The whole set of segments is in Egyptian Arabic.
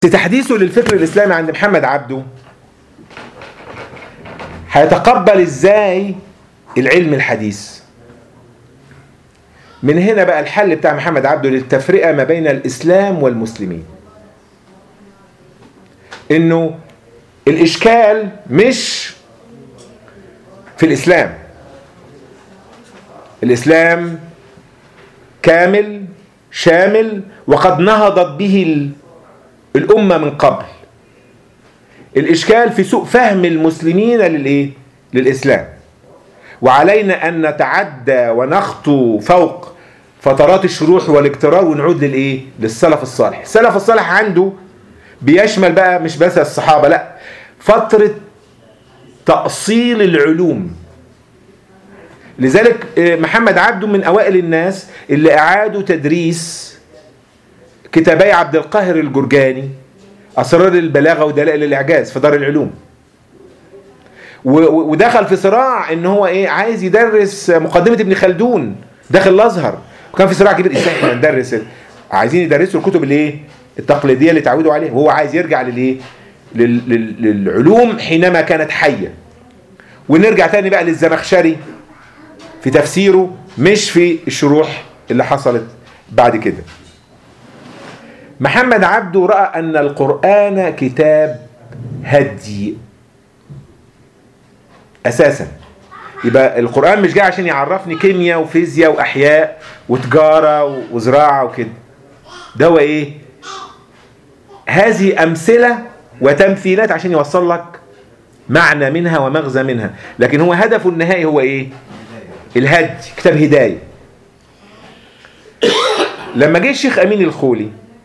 تحديثه للفكر الإسلامي عند محمد عبده هيتقبل ازاي العلم الحديث من هنا بقى الحل بتاع محمد عبده للتفرقة ما بين الإسلام والمسلمين انه الإشكال مش في الإسلام الإسلام كامل شامل وقد نهضت به الأمة من قبل الإشكال في سوء فهم المسلمين للإيه؟ للإسلام وعلينا أن نتعدى ونخطو فوق فترات الشروح والاقترار ونعود للإيه؟ للسلف الصالح السلف الصالح عنده بيشمل بقى مش بس الصحابة لا فترة تأصيل العلوم لذلك محمد عبده من أوائل الناس اللي أعادوا تدريس كتابي عبد القاهر الجرجاني أسرار البلاغة ودلائل الإعجاز في دار العلوم ودخل في صراع ان هو ايه عايز يدرس مقدمة ابن خلدون داخل الازهر وكان في صراع كبير ازاي احنا ندرس عايزين يدرسوا الكتب الايه التقليدية اللي اتعودوا عليها وهو عايز يرجع للايه للعلوم حينما كانت حية ونرجع تاني بقى للزمخشري في تفسيره مش في الشروح اللي حصلت بعد كده محمد عبده رأى أن القرآن كتاب هدي أساسا يبقى القرآن مش جاي عشان يعرفني كيمياء وفيزياء وأحياء وتجارة وزراعة وكده ده هو إيه هذه أمثلة وتمثيلات عشان يوصل لك معنى منها ومغزى منها لكن هو هدفه النهائي هو إيه الهدي كتاب هداية لما جه الشيخ أمين الخولي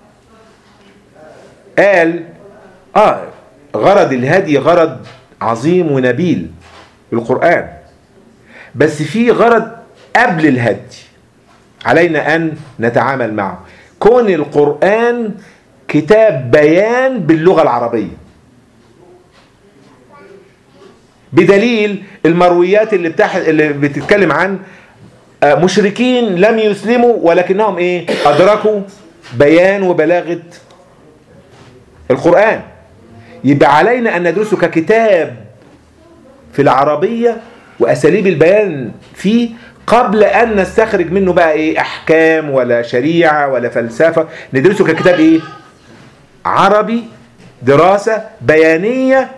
قال اه غرض الهدي غرض عظيم ونبيل القرآن بس في غرض قبل الهدي علينا أن نتعامل معه كون القرآن كتاب بيان باللغة العربية بدليل المرويات اللي, بتاح... اللي بتتكلم عن مشركين لم يسلموا ولكنهم ايه أدركوا بيان وبلاغة القرآن يبقى علينا أن ندرسه ككتاب في العربية وأساليب البيان فيه قبل أن نستخرج منه بقى إيه أحكام ولا شريعة ولا فلسفة ندرسه ككتاب إيه عربي دراسة بيانية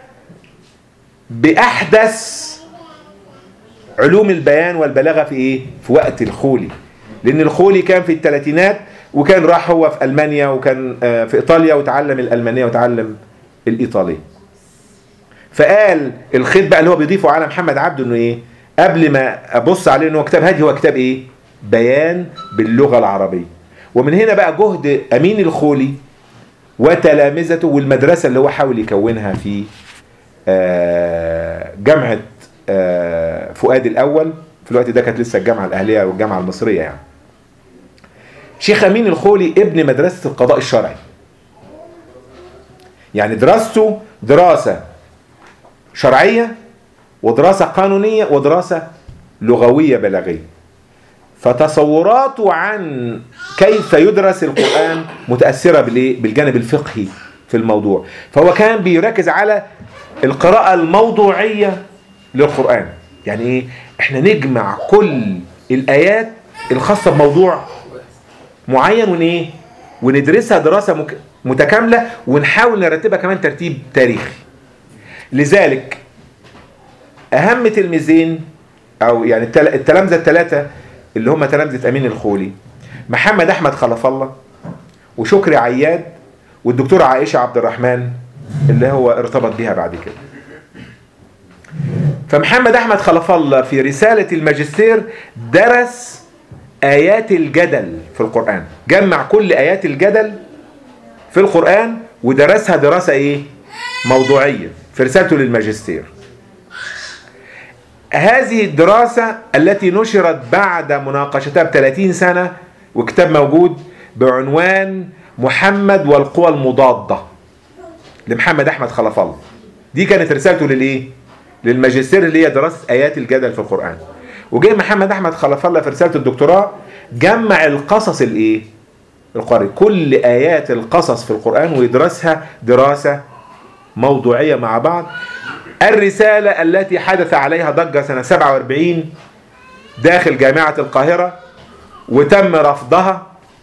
بأحدث علوم البيان والبلاغة في إيه في وقت الخولي لأن الخولي كان في الثلاثينات وكان راح هو في ألمانيا وكان في إيطاليا وتعلم الألمانية وتعلم الإيطالية فقال الخيط بقى اللي هو بيضيفه على محمد عبده انه ايه قبل ما ابص عليه انه كتاب هادي هو كتاب ايه بيان باللغة العربية ومن هنا بقى جهد امين الخولي وتلامذته والمدرسة اللي هو حاول يكونها في جامعة فؤاد الاول في الوقت ده كانت لسه الجامعة الاهلية والجامعة المصرية يعني شيخ امين الخولي ابن مدرسة القضاء الشرعي يعني دراسته دراسة شرعية ودراسة قانونية ودراسة لغوية بلاغية فتصوراته عن كيف يدرس القرآن متأثرة بالجانب الفقهي في الموضوع فهو كان بيركز على القراءة الموضوعية للقرآن يعني ايه احنا نجمع كل الآيات الخاصة بموضوع معين ون ايه وندرسها دراسة مك... متكاملة ونحاول نرتبها كمان ترتيب تاريخي لذلك اهم تلميذين او يعني التلامذة الثلاثة اللي هم تلامذة امين الخولي محمد احمد خلف الله وشكري عياد والدكتورة عائشة عبد الرحمن اللي هو ارتبط بها بعد كده فمحمد احمد خلف الله في رسالة الماجستير درس آيات الجدل في القرآن جمع كل آيات الجدل في القرآن ودرسها دراسة ايه موضوعية في رسالته للماجستير هذه الدراسة التي نشرت بعد مناقشتها ب 30 سنة وكتاب موجود بعنوان محمد والقوى المضادة لمحمد أحمد خلف الله دي كانت رسالته للإيه؟ للماجستير اللي هي دراسة آيات الجدل في القرآن وجاي محمد أحمد خلف الله في رسالة الدكتوراه جمع القصص الإيه؟ القارئ كل آيات القصص في القرآن ويدرسها دراسة موضوعية مع بعض الرسالة التي حدث عليها ضجة سنة 47 داخل جامعة القاهرة وتم رفضها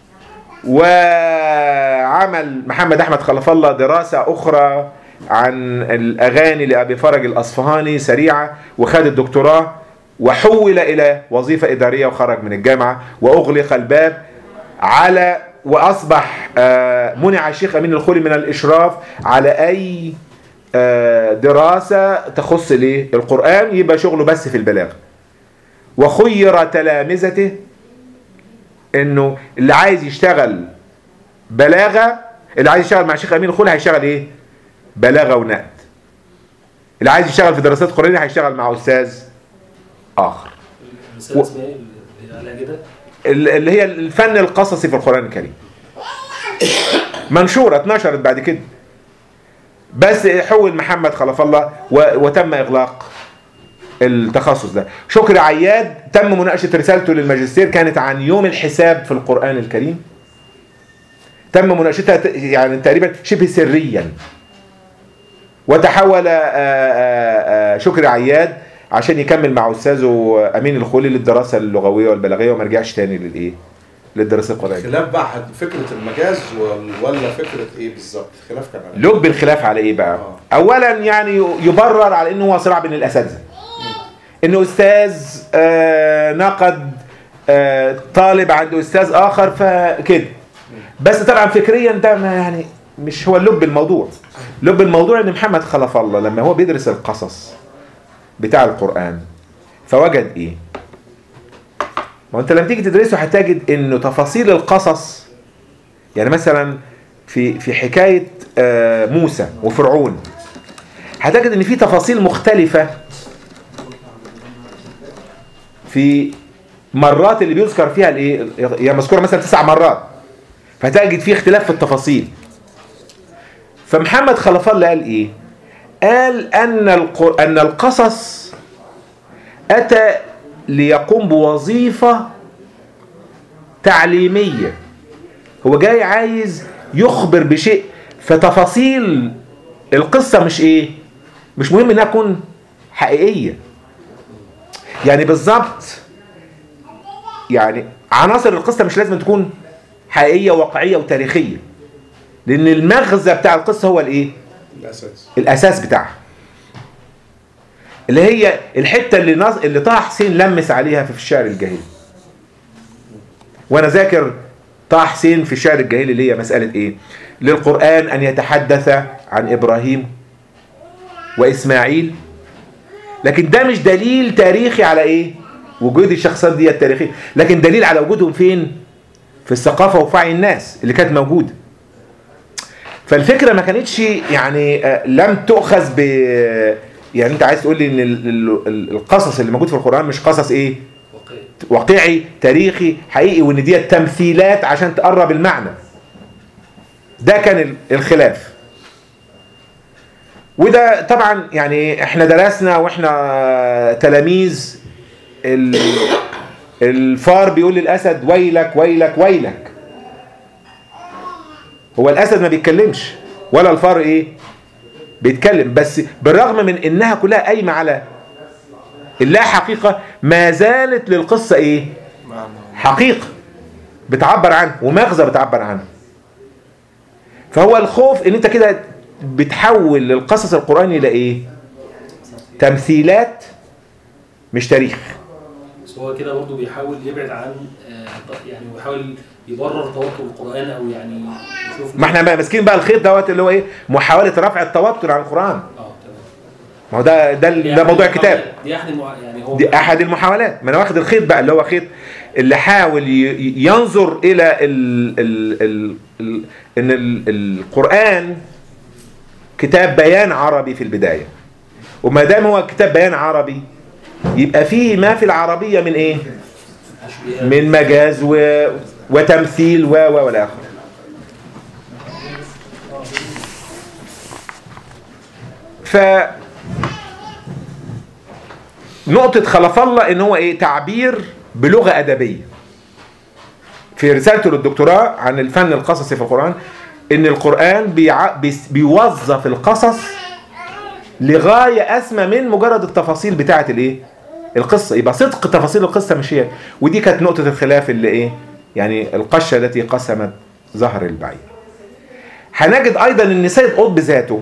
وعمل محمد أحمد خلف الله دراسة أخرى عن الأغاني لأبي فرج الأصفهاني سريعة وخد الدكتوراه وحول إلى وظيفة إدارية وخرج من الجامعة وأغلق الباب على وأصبح آه، منع الشيخ أمين الخولي من الإشراف على أي آه، دراسة تخص ليه القرآن يبقى شغله بس في البلاغة وخير تلامذته انه اللي عايز يشتغل بلاغة اللي عايز يشتغل مع الشيخ امين الخولي هيشتغل ايه بلاغة ونقد اللي عايز يشتغل في دراسات قرآنية هيشتغل مع أستاذ آخر الرسالة اسمها ايه اللي عليها كده؟ ال- اللي هي الفن القصصي في القرآن الكريم منشورة اتنشرت بعد كده بس حول محمد خلف الله و- وتم إغلاق التخصص ده شكر عياد تم مناقشة رسالته للماجستير كانت عن يوم الحساب في القرآن الكريم تم مناقشتها ت- يعني تقريبا شبه سريا وتحول آه، آه، آه، شكري عياد عشان يكمل مع استاذه امين الخولي للدراسه اللغويه والبلاغيه وما رجعش تاني للايه للدراسه القرانيه خلاف بقى حد- فكره المجاز وال- ولا فكره ايه بالظبط خلاف كان على لب الخلاف على ايه بقى آه. اولا يعني يبرر على انه هو صراع بين الاساتذه انه استاذ آه، نقد آه، طالب عند استاذ اخر فكده بس طبعا فكريا ده ما يعني مش هو لب الموضوع لب الموضوع ان محمد خلف الله لما هو بيدرس القصص بتاع القرآن فوجد ايه ما هو انت لما تيجي تدرسه هتجد انه تفاصيل القصص يعني مثلا في في حكاية آه، موسى وفرعون هتجد ان في تفاصيل مختلفة في مرات اللي بيذكر فيها الايه هي مذكوره مثلا تسع مرات فتجد في اختلاف في التفاصيل فمحمد خلف الله قال ايه قال ان القر... ان القصص اتى ليقوم بوظيفه تعليميه هو جاي عايز يخبر بشيء فتفاصيل القصه مش ايه مش مهم انها تكون حقيقيه يعني بالظبط يعني عناصر القصه مش لازم تكون حقيقيه وواقعيه وتاريخيه لان المغزى بتاع القصه هو الايه الاساس الاساس بتاعها اللي هي الحته اللي نص... اللي طه حسين لمس عليها في الشعر الجاهلي وانا ذاكر طه حسين في الشعر الجاهلي اللي هي مساله ايه للقران ان يتحدث عن ابراهيم واسماعيل لكن ده مش دليل تاريخي على ايه وجود الشخصيات دي التاريخيه لكن دليل على وجودهم فين في الثقافه وفي الناس اللي كانت موجوده فالفكره ما كانتش يعني آه، لم تؤخذ ب يعني انت عايز تقول لي ان ال- ال- ال- القصص اللي موجود في القران مش قصص ايه واقعي واقعي تاريخي حقيقي وان دي تمثيلات عشان تقرب المعنى ده كان ال- الخلاف وده طبعا يعني احنا درسنا واحنا تلاميذ ال- الفار بيقول للاسد ويلك ويلك ويلك هو الاسد ما بيتكلمش ولا الفار ايه بيتكلم بس بالرغم من انها كلها قايمه على اللا حقيقه ما زالت للقصه ايه حقيقه بتعبر عنه ومغزى بتعبر عنه فهو الخوف ان انت كده بتحول للقصص القراني الى ايه تمثيلات مش تاريخ بس هو كده برضه بيحاول يبعد عن آه، يعني ويحاول يبرر توتر القرآن أو يعني يشوف ما احنا بقى ماسكين بقى الخيط دوت اللي هو ايه محاوله رفع التوتر عن القران اه تمام ما هو ده ده, دي ده أحد موضوع المحاولات. كتاب دي أحد المع... يعني هو دي احد المحاولات ما انا واخد الخيط بقى اللي هو خيط اللي حاول ي- ينظر الى ال ال ال ال ان ال القران كتاب بيان عربي في البدايه وما دام هو كتاب بيان عربي يبقى فيه ما في العربيه من ايه تشبيهات. من مجاز و وتمثيل و و والى اخره ف نقطة خلف الله ان هو ايه تعبير بلغة ادبية في رسالته للدكتوراه عن الفن القصصي في القرآن ان القرآن بيع... بيس- بيوظف القصص لغاية أسمى من مجرد التفاصيل بتاعة الايه القصة يبقى صدق تفاصيل القصة مش هي ودي كانت نقطة الخلاف اللي ايه يعني القشة التي قسمت ظهر البعير هنجد ايضا ان سيد قطب ذاته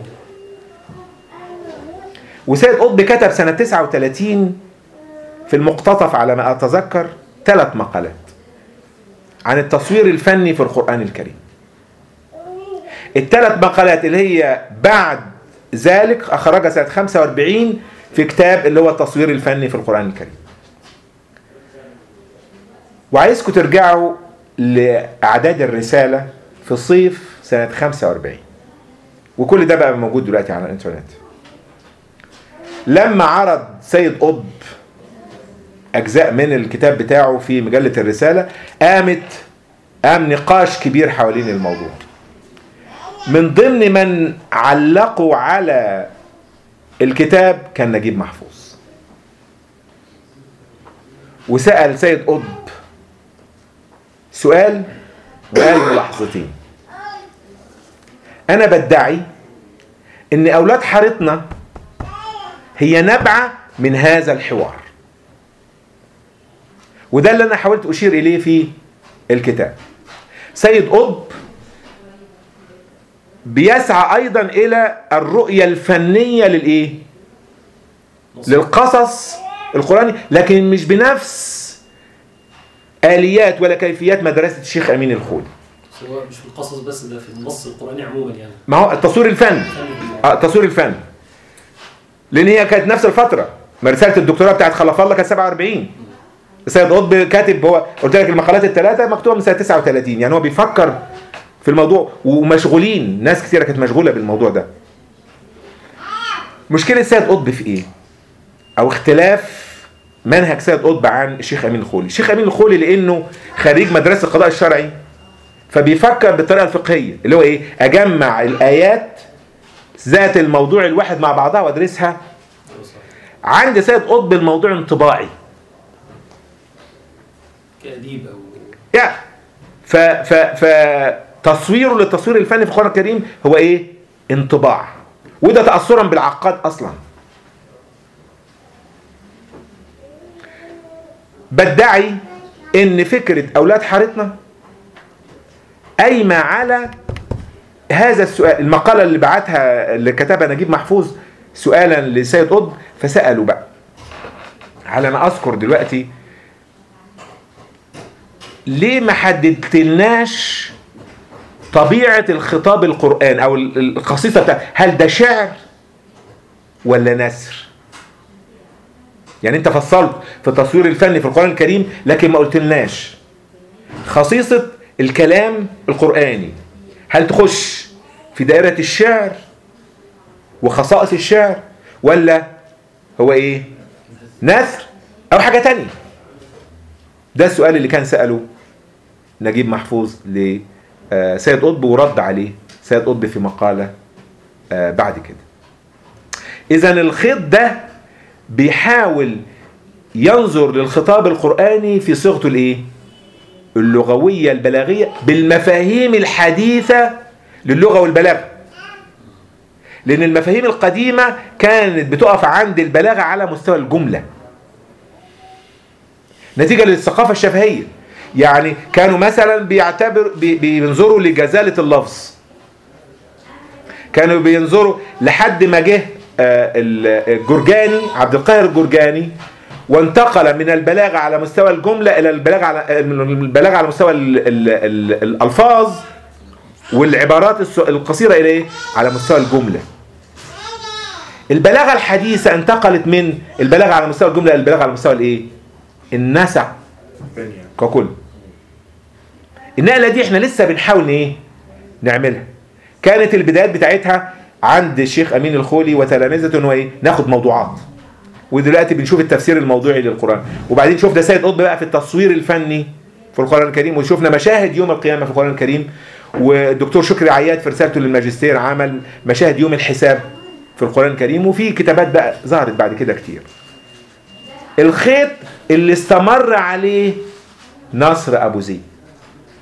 وسيد قطب كتب سنة 39 في المقتطف على ما أتذكر ثلاث مقالات عن التصوير الفني في القرآن الكريم الثلاث مقالات اللي هي بعد ذلك أخرجها سنة 45 في كتاب اللي هو التصوير الفني في القرآن الكريم وعايزكم ترجعوا لأعداد الرسالة في صيف سنة 45 وكل ده بقى موجود دلوقتي على الانترنت لما عرض سيد قطب اجزاء من الكتاب بتاعه في مجله الرساله قامت قام نقاش كبير حوالين الموضوع من ضمن من علقوا على الكتاب كان نجيب محفوظ وسأل سيد قطب سؤال وقال ملاحظتين انا بدعي ان اولاد حارتنا هي نبعة من هذا الحوار وده اللي انا حاولت اشير اليه في الكتاب سيد قطب بيسعى ايضا الى الرؤية الفنية للايه للقصص القرآني لكن مش بنفس آليات ولا كيفيات مدرسة الشيخ أمين الخولي سواء مش في القصص بس ده في النص القرآني عموما يعني ما هو التصوير الفن اه تصوير الفن لان هي كانت نفس الفتره ما رساله الدكتوراه بتاعت خلف الله كانت 47 سيد قطب كاتب هو قلت لك المقالات الثلاثه مكتوبه من سنه 39 يعني هو بيفكر في الموضوع ومشغولين ناس كثيره كانت مشغوله بالموضوع ده مشكله سيد قطب في ايه او اختلاف منهج سيد قطب عن الشيخ امين الخولي الشيخ امين الخولي لانه خريج مدرسه القضاء الشرعي فبيفكر بالطريقه الفقهيه اللي هو ايه اجمع الايات ذات الموضوع الواحد مع بعضها وادرسها عند سيد قطب الموضوع انطباعي كأديب أو يعني ف ف ف تصويره للتصوير الفني في القرآن الكريم هو ايه انطباع وده تأثرا بالعقاد اصلا بدعي ان فكرة اولاد حارتنا قايمة على هذا السؤال المقالة اللي بعتها اللي كتبها نجيب محفوظ سؤالا لسيد قطب فسألوا بقى على ما اذكر دلوقتي ليه ما حددتلناش طبيعة الخطاب القرآن أو ال- القصيدة بتاع هل ده شعر ولا نثر يعني انت فصلت في التصوير الفني في القرآن الكريم لكن ما قلتلناش خصيصة الكلام القرآني هل تخش في دائرة الشعر وخصائص الشعر ولا هو ايه نثر او حاجة تانية ده السؤال اللي كان سأله نجيب محفوظ لسيد قطب ورد عليه سيد قطب في مقالة آه، بعد كده إذا الخيط ده بيحاول ينظر للخطاب القرآني في صيغته الإيه؟ اللغوية البلاغية بالمفاهيم الحديثة للغة والبلاغة لأن المفاهيم القديمة كانت بتقف عند البلاغة على مستوى الجملة نتيجة للثقافة الشفهية يعني كانوا مثلا بيعتبر بي- بينظروا لجزالة اللفظ كانوا بينظروا لحد ما جه آه، ال- الجرجاني عبد القاهر الجرجاني وانتقل من البلاغة على مستوى الجملة إلى البلاغة على آه، من البلاغة على مستوى ال ال ال الألفاظ والعبارات الس- القصيرة إلى إيه؟ على مستوى الجملة البلاغة الحديثة انتقلت من البلاغة على مستوى الجملة إلى البلاغة على مستوى الإيه؟ النسق بنيا ككل النقله دي احنا لسه بنحاول ايه نعملها كانت البدايات بتاعتها عند الشيخ امين الخولي وتلامذته انه ايه ناخد موضوعات ودلوقتي بنشوف التفسير الموضوعي للقران وبعدين شوف ده سيد قطب بقى في التصوير الفني في القران الكريم وشوفنا مشاهد يوم القيامه في القران الكريم والدكتور شكري عياد في رسالته للماجستير عمل مشاهد يوم الحساب في القران الكريم وفي كتابات بقى ظهرت بعد كده كتير الخيط اللي استمر عليه نصر ابو زيد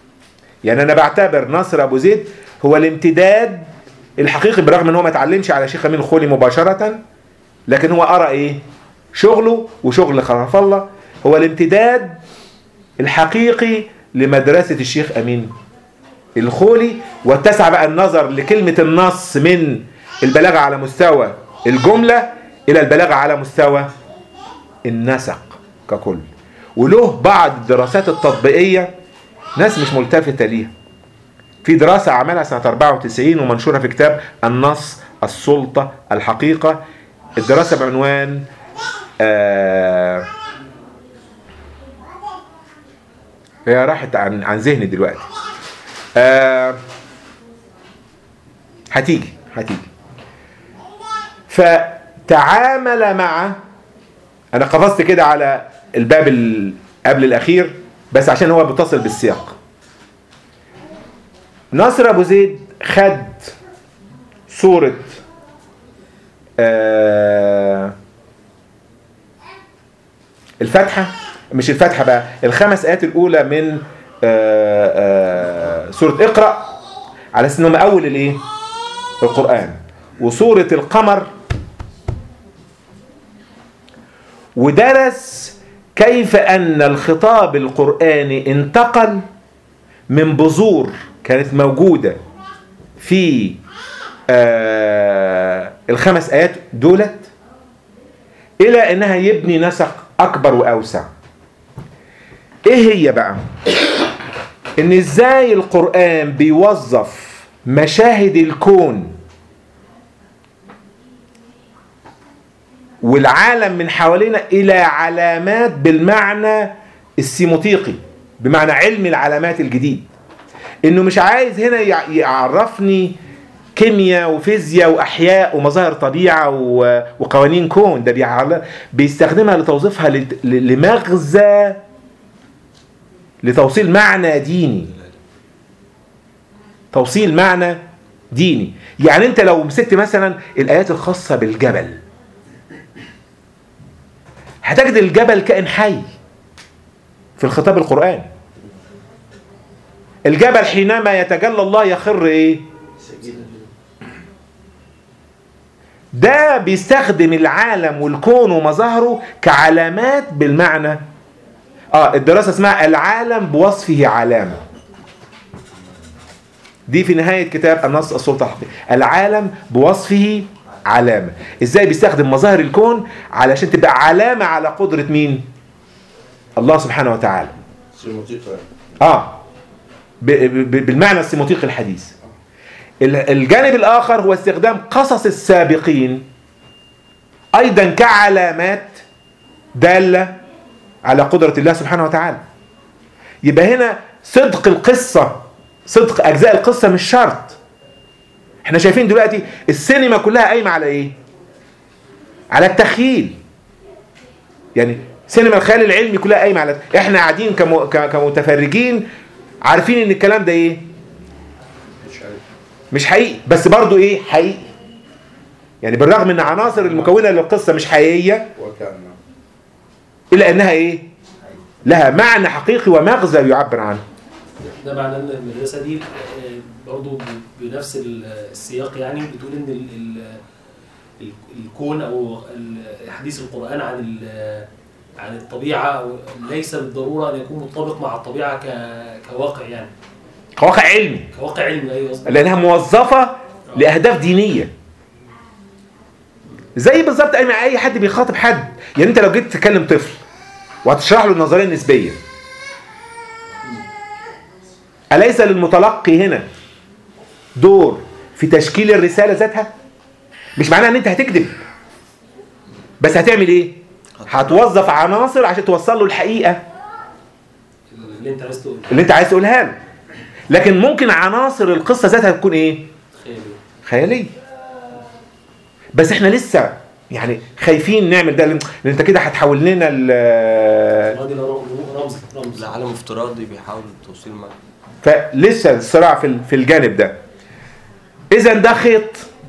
يعني انا بعتبر نصر ابو زيد هو الامتداد الحقيقي برغم ان هو ما اتعلمش على شيخ امين الخولي مباشره لكن هو قرا ايه شغله وشغل خلف الله هو الامتداد الحقيقي لمدرسه الشيخ امين الخولي واتسع بقى النظر لكلمه النص من البلاغه على مستوى الجمله الى البلاغه على مستوى النسق ككل وله بعض الدراسات التطبيقيه ناس مش ملتفته ليها في دراسة عملها سنة 94 ومنشورة في كتاب النص السلطة الحقيقة الدراسة بعنوان آه هي راحت عن عن ذهني دلوقتي آه هتيجي هتيجي فتعامل مع انا قفزت كده على الباب ال- قبل الاخير بس عشان هو بيتصل بالسياق ناصر ابو زيد خد صورة آه الفاتحة مش الفاتحة بقى الخمس آيات الأولى من آه آه سورة اقرأ على أساس إنهم أول الإيه؟ القرآن وسورة القمر ودرس كيف أن الخطاب القرآني انتقل من بذور كانت موجودة في آه الخمس آيات دولت إلى أنها يبني نسق أكبر وأوسع إيه هي بقى؟ إن إزاي القرآن بيوظف مشاهد الكون والعالم من حوالينا إلى علامات بالمعنى السيموتيقي بمعنى علم العلامات الجديد انه مش عايز هنا يع- يعرفني كيمياء وفيزياء واحياء ومظاهر طبيعه و- وقوانين كون ده بيعر- بيستخدمها لتوظيفها لت- ل- لمغزى لتوصيل معنى ديني توصيل معنى ديني يعني انت لو مسكت مثلا الايات الخاصه بالجبل هتجد الجبل كائن حي في الخطاب القرآني الجبل حينما يتجلى الله يخر ايه ده بيستخدم العالم والكون ومظاهره كعلامات بالمعنى اه الدراسة اسمها العالم بوصفه علامة دي في نهاية كتاب النص السلطة الحقيقية العالم بوصفه علامة ازاي بيستخدم مظاهر الكون علشان تبقى علامة على قدرة مين الله سبحانه وتعالى سيموتيقا يعني. اه ب- ب- بالمعنى السيموتيقي الحديث ال- الجانب الاخر هو استخدام قصص السابقين ايضا كعلامات داله على قدره الله سبحانه وتعالى يبقى هنا صدق القصه صدق اجزاء القصه مش شرط احنا شايفين دلوقتي السينما كلها قايمه على ايه على التخيل يعني سينما الخيال العلمي كلها قايمه على احنا قاعدين كم... ك- كمتفرجين عارفين ان الكلام ده ايه مش عارف مش حقيقي بس برضو ايه حقيقي يعني بالرغم ان عناصر المكونه للقصه مش حقيقيه وكان الا انها ايه لها معنى حقيقي ومغزى يعبر عنه ده معناه ان المدرسه دي آه، برضو ب- بنفس ال- السياق يعني بتقول ان ال- ال- ال- الكون او ال- حديث القران عن ال- عن الطبيعه أو- ليس بالضروره ان يكون مطابق مع الطبيعه ك- كواقع يعني كواقع علمي كواقع علمي ايوه قصدي. لانها موظفه لاهداف دينيه زي بالظبط اي اي حد بيخاطب حد يعني انت لو جيت تكلم طفل وهتشرح له النظريه النسبيه اليس للمتلقي هنا دور في تشكيل الرساله ذاتها مش معناها ان انت هتكذب بس هتعمل ايه هتوظف عناصر عشان توصل له الحقيقه اللي انت عايز تقوله اللي انت عايز تقولها له لكن ممكن عناصر القصه ذاتها تكون ايه تخيل خياليه بس احنا لسه يعني خايفين نعمل ده لان لأن انت كده هتحول لنا ال- الماضي ده رمز رمز ده عالم افتراضي بيحاول توصيل معنى فلسه الصراع في ال- في الجانب ده اذا ده خيط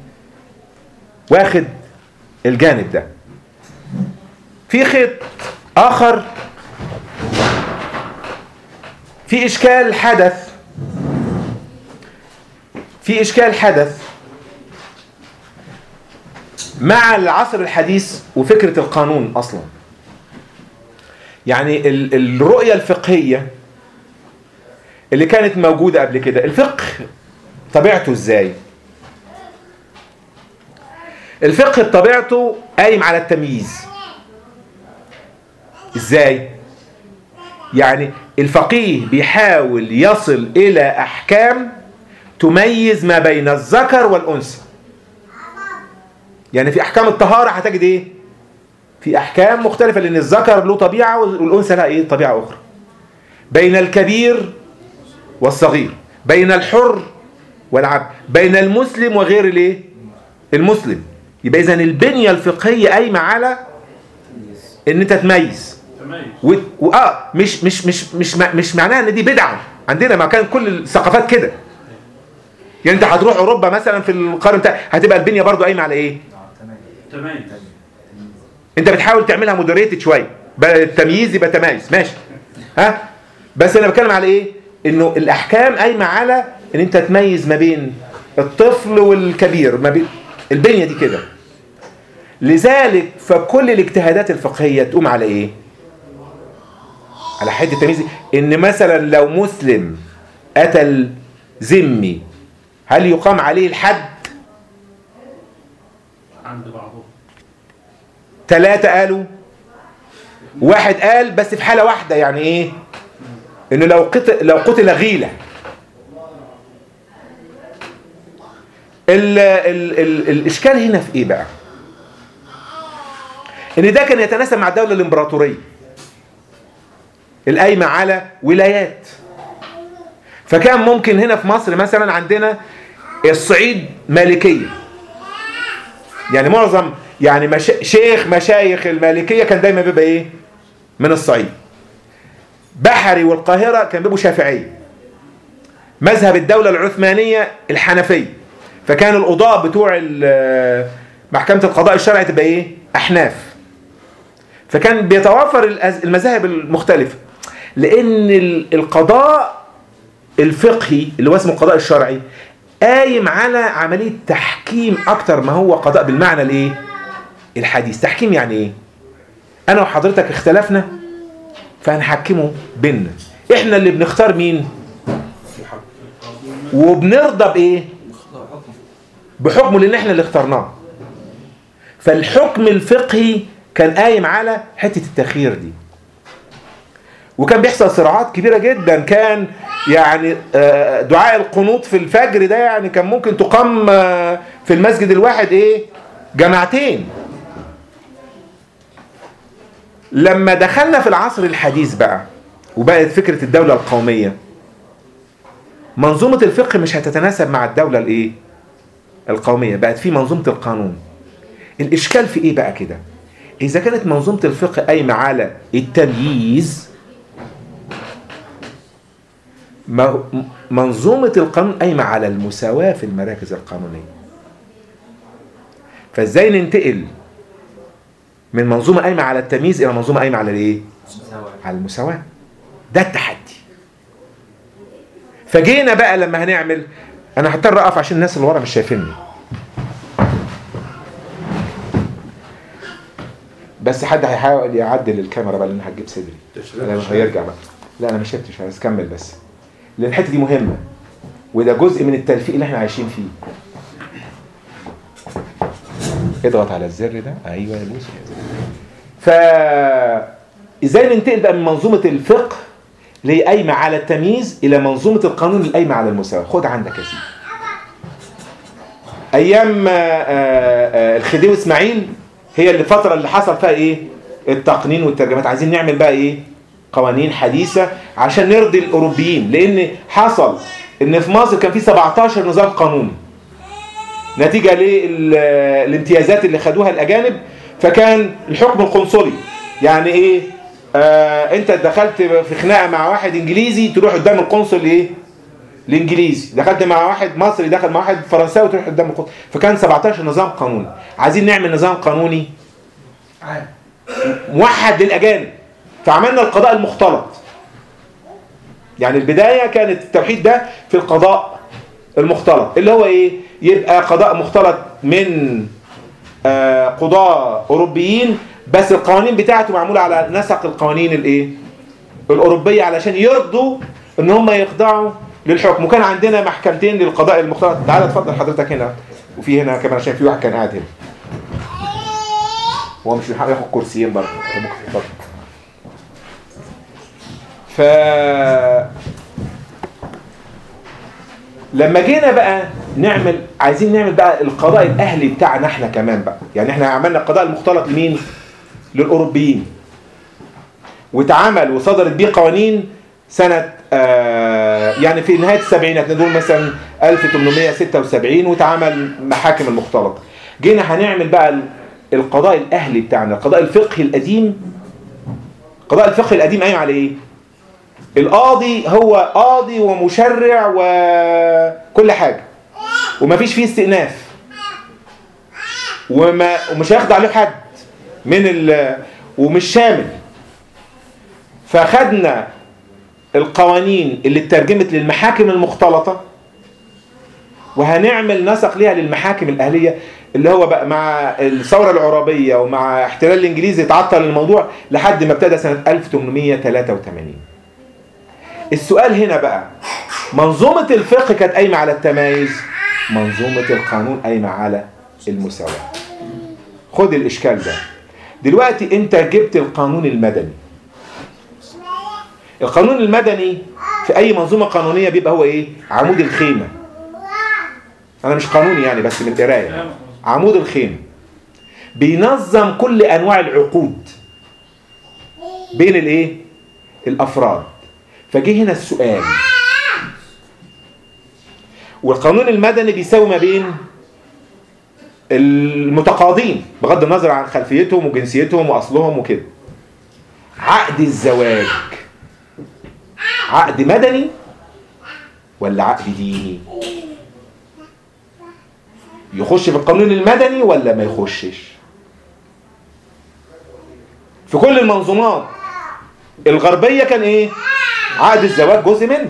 واخد الجانب ده في خيط اخر في اشكال حدث في اشكال حدث مع العصر الحديث وفكره القانون اصلا يعني ال- الرؤيه الفقهيه اللي كانت موجوده قبل كده الفقه طبيعته ازاي الفقه بطبيعته قايم على التمييز ازاي يعني الفقيه بيحاول يصل الى احكام تميز ما بين الذكر والانثى يعني في احكام الطهاره هتجد ايه في احكام مختلفه لان الذكر له طبيعه والانثى لها ايه طبيعه اخرى بين الكبير والصغير بين الحر والعبد بين المسلم وغير الايه المسلم يبقى اذا البنيه الفقهيه قايمه على ان انت تميز تمام و... و... اه مش مش مش مش مع- مش معناها ان دي بدعه عندنا ما كان كل الثقافات كده يعني انت هتروح اوروبا مثلا في القرن بتاع هتبقى البنيه برضو قايمه على ايه تمام انت بتحاول تعملها مودريتد شويه بقى التمييز يبقى تميز ماشي ها بس انا بتكلم على ايه انه الاحكام قايمه على ان انت تميز ما بين الطفل والكبير ما بين البنيه دي كده لذلك فكل الاجتهادات الفقهيه تقوم على ايه على حد التمييز ان مثلا لو مسلم قتل ذمي هل يقام عليه الحد عند بعضهم ثلاثة قالوا واحد قال بس في حالة واحدة يعني ايه انه لو قتل لو قتل غيلة ال ال ال الاشكال هنا في ايه بقى ان ده كان يتناسب مع الدولة الامبراطورية القايمة على ولايات فكان ممكن هنا في مصر مثلا عندنا الصعيد مالكيه يعني معظم يعني مش... شيخ مشايخ المالكية كان دايما بيبقى ايه من الصعيد بحري والقاهرة كان بيبقوا شافعية مذهب الدولة العثمانية الحنفية فكان القضاء بتوع ال- محكمة القضاء الشرعي تبقى ايه احناف فكان بيتوافر الأز- المذاهب المختلفة لان ال- القضاء الفقهي اللي هو اسمه القضاء الشرعي قايم على عملية تحكيم أكتر ما هو قضاء بالمعنى الإيه؟ الحديث تحكيم يعني إيه؟ أنا وحضرتك اختلفنا فهنحكمه بينا إحنا اللي بنختار مين؟ وبنرضى بإيه؟ بحكمه لأن إحنا اللي اخترناه فالحكم الفقهي كان قايم على حتة التخيير دي وكان بيحصل صراعات كبيرة جدا كان يعني آه، دعاء القنوط في الفجر ده يعني كان ممكن تقام آه، في المسجد الواحد ايه جماعتين لما دخلنا في العصر الحديث بقى وبقت فكرة الدولة القومية منظومة الفقه مش هتتناسب مع الدولة الايه القومية بقت في منظومة القانون الإشكال في ايه بقى كده إذا كانت منظومة الفقه قايمة على التمييز م- منظومة القانون قايمة على المساواة في المراكز القانونية فازاي ننتقل من منظومة قايمة على التمييز إلى منظومة قايمة على الإيه؟ على المساواة ده التحدي فجينا بقى لما هنعمل أنا هضطر أقف عشان الناس اللي ورا مش شايفيني بس حد هيحاول يعدل الكاميرا بقى لان هتجيب صدري لا مش هيرجع بقى لا انا ما شفتش عايز كمل بس لان الحته دي مهمه وده جزء من التلفيق اللي احنا عايشين فيه اضغط على الزر ده ايوه يا بوسي ف ازاي ننتقل بقى من منظومه الفقه اللي هي قايمه على التمييز الى منظومه القانون اللي قايمه على المساواه خد عندك يا سيدي ايام آه، آه، الخديوي اسماعيل هي الفتره اللي حصل فيها ايه التقنين والترجمات عايزين نعمل بقى ايه قوانين حديثه عشان نرضي الاوروبيين لان حصل ان في مصر كان في 17 نظام قانوني نتيجه للامتيازات اللي خدوها الاجانب فكان الحكم القنصلي يعني ايه آه انت دخلت في خناقه مع واحد انجليزي تروح قدام القنصل ايه الانجليزي دخلت مع واحد مصري دخل مع واحد فرنساوي تروح قدام القنصل فكان 17 نظام قانوني عايزين نعمل نظام قانوني موحد للاجانب فعملنا القضاء المختلط يعني البدايه كانت التوحيد ده في القضاء المختلط اللي هو ايه يبقى قضاء مختلط من آه، قضاة اوروبيين بس القوانين بتاعته معمولة على نسق القوانين الايه الاوروبية علشان يرضوا ان هم يخضعوا للحكم وكان عندنا محكمتين للقضاء المختلط تعال اتفضل حضرتك هنا وفي هنا كمان عشان في واحد كان قاعد هنا هو مش بيحاول ياخد كرسيين برضه هو ممكن يتفضل ف لما جينا بقى نعمل عايزين نعمل بقى القضاء الاهلي بتاعنا احنا كمان بقى يعني احنا عملنا القضاء المختلط لمين للاوروبيين واتعمل وصدرت بيه قوانين سنة آه يعني في نهاية السبعينات نقول مثلا 1876 واتعمل محاكم المختلط جينا هنعمل بقى ال- القضاء الأهلي بتاعنا القضاء الفقهي القديم القضاء الفقهي القديم قايم على ايه؟ القاضي هو قاضي ومشرع وكل حاجة ومفيش فيه استئناف وما ومش هيخضع له حد من ال ومش شامل فخدنا القوانين اللي اترجمت للمحاكم المختلطة وهنعمل نسق ليها للمحاكم الأهلية اللي هو بقى مع الثورة العربية ومع احتلال الإنجليزي اتعطل الموضوع لحد ما ابتدى سنة 1883 السؤال هنا بقى منظومة الفقه كانت قايمة على التمايز منظومة القانون قايمة على المساواة خد الإشكال ده دلوقتي انت جبت القانون المدني القانون المدني في اي منظومة قانونية بيبقى هو ايه عمود الخيمة انا مش قانوني يعني بس من القراية عمود الخيمة بينظم كل انواع العقود بين الايه الافراد فجه هنا السؤال والقانون المدني بيساوي ما بين المتقاضين بغض النظر عن خلفيتهم وجنسيتهم واصلهم وكده عقد الزواج عقد مدني ولا عقد ديني يخش في القانون المدني ولا ما يخشش في كل المنظومات الغربية كان ايه عقد الزواج جزء منه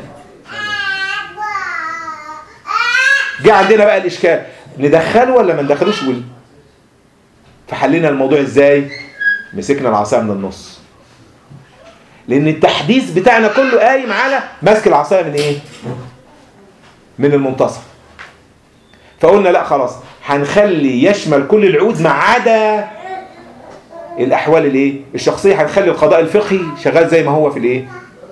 جه عندنا بقى الاشكال ندخله ولا ما ندخلوش وال... فحلينا الموضوع ازاي مسكنا العصايه من النص لان التحديث بتاعنا كله قايم على ماسك العصايه من ايه من المنتصف فقلنا لا خلاص هنخلي يشمل كل العقود ما عدا الاحوال الايه الشخصيه هنخلي القضاء الفقهي شغال زي ما هو في الايه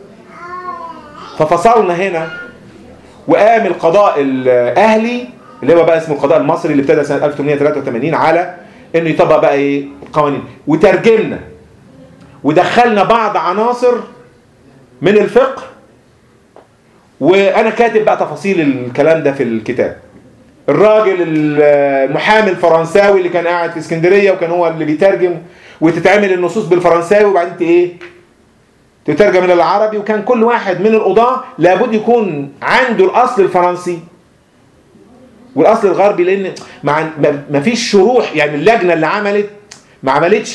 ففصلنا هنا وقام القضاء الاهلي اللي هو بقى اسمه القضاء المصري اللي ابتدى سنه 1883 على انه يطبق بقى ايه القوانين وترجمنا ودخلنا بعض عناصر من الفقه وانا كاتب بقى تفاصيل الكلام ده في الكتاب الراجل المحامي الفرنساوي اللي كان قاعد في اسكندريه وكان هو اللي بيترجم وتتعمل النصوص بالفرنساوي وبعدين ت- ايه تترجم الى العربي وكان كل واحد من القضاة لابد يكون عنده الاصل الفرنسي والاصل الغربي لان مع ما- ما فيش شروح يعني اللجنه اللي عملت ما عملتش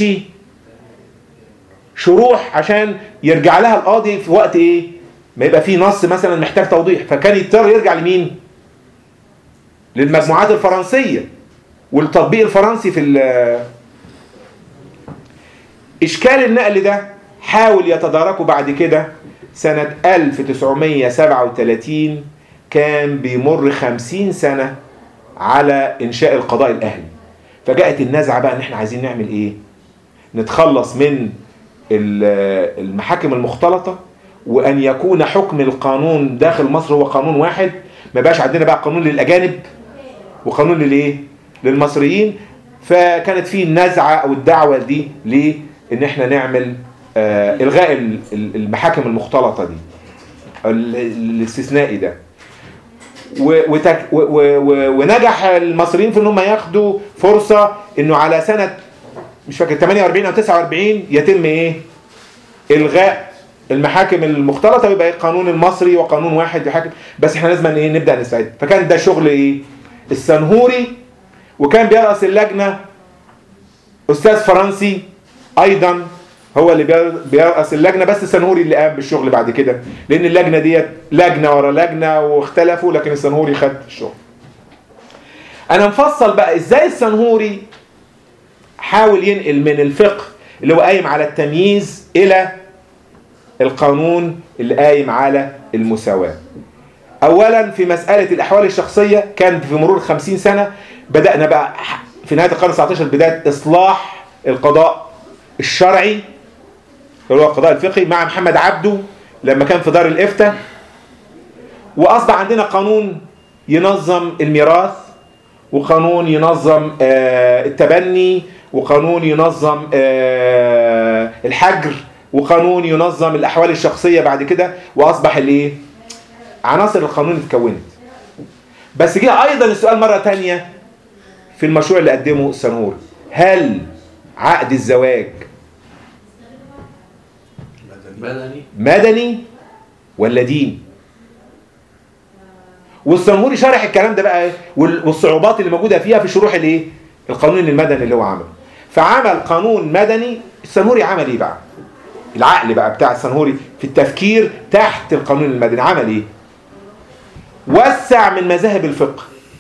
شروح عشان يرجع لها القاضي في وقت ايه ما يبقى فيه نص مثلا محتاج توضيح فكان يضطر يرجع لمين للمجموعات الفرنسيه والتطبيق الفرنسي في ال- اشكال النقل ده حاول يتداركه بعد كده سنة 1937 كان بيمر 50 سنة على إنشاء القضاء الأهلي فجاءت النزعة بقى إن إحنا عايزين نعمل إيه نتخلص من ال- المحاكم المختلطة وأن يكون حكم القانون داخل مصر هو قانون واحد ما بقاش عندنا بقى قانون للأجانب وقانون للإيه للمصريين فكانت في النزعة أو الدعوة دي ليه إن إحنا نعمل آه إلغاء ال- ال- المحاكم المختلطة دي ال- ال- الاستثنائي ده و- وتك- و- و- و- ونجح المصريين في ان هم ياخدوا فرصة انه على سنة مش فاكر 48 او 49 يتم ايه الغاء المحاكم المختلطة ويبقى القانون المصري وقانون واحد يحاكم بس احنا لازم ايه نبدأ نستعد فكان ده شغل ايه السنهوري وكان بيرأس اللجنة استاذ فرنسي ايضا هو اللي بير- بيرأس اللجنة بس السنهوري اللي قام بالشغل بعد كده لأن اللجنة ديت لجنة ورا لجنة واختلفوا لكن السنهوري خد الشغل أنا مفصل بقى إزاي السنهوري حاول ينقل من الفقه اللي هو قايم على التمييز إلى القانون اللي قايم على المساواة أولا في مسألة الأحوال الشخصية كان في مرور 50 سنة بدأنا بقى في نهاية القرن 19 بداية إصلاح القضاء الشرعي اللي هو القضاء الفقهي مع محمد عبده لما كان في دار الإفتاء وأصبح عندنا قانون ينظم الميراث وقانون ينظم آه، التبني وقانون ينظم آه، الحجر وقانون ينظم الأحوال الشخصية بعد كده وأصبح الإيه؟ عناصر القانون اتكونت بس جه أيضا السؤال مرة تانية في المشروع اللي قدمه السنهور هل عقد الزواج بدني مدني ولا دين والسنهوري شرح الكلام ده بقى وال- والصعوبات اللي موجوده فيها في شروح الايه القانون المدني اللي هو عمله فعمل قانون مدني السنهوري عمل ايه بقى العقل بقى بتاع السنهوري في التفكير تحت القانون المدني عمل ايه وسع من مذاهب الفقه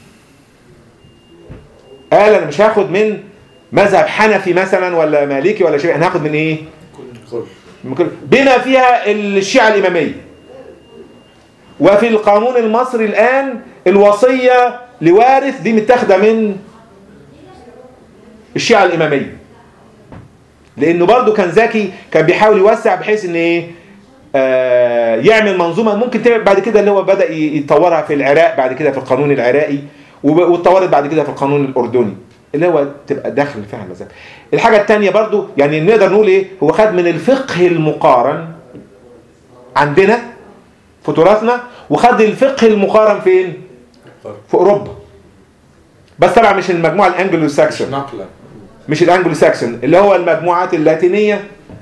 قال انا مش هاخد من مذهب حنفي مثلا ولا مالكي ولا شيء انا هاخد من ايه كل ممكن- بما فيها الشيعة الإمامية وفي القانون المصري الآن الوصية لوارث دي متاخدة من الشيعة الإمامية لأنه برضو كان ذكي كان بيحاول يوسع بحيث إن إيه آه يعمل منظومة ممكن تعمل بعد كده اللي هو بدأ ي- يطورها في العراق بعد كده في القانون العراقي وب- واتطورت بعد كده في القانون الأردني اللي هو تبقى داخل فيها المذاهب الحاجة التانية برضو يعني نقدر نقول ايه هو خد من الفقه المقارن عندنا في تراثنا وخد الفقه المقارن فين في اوروبا بس طبعا مش المجموعة الانجلو ساكسون نقلة مش الانجلو ساكسون اللي هو المجموعات اللاتينية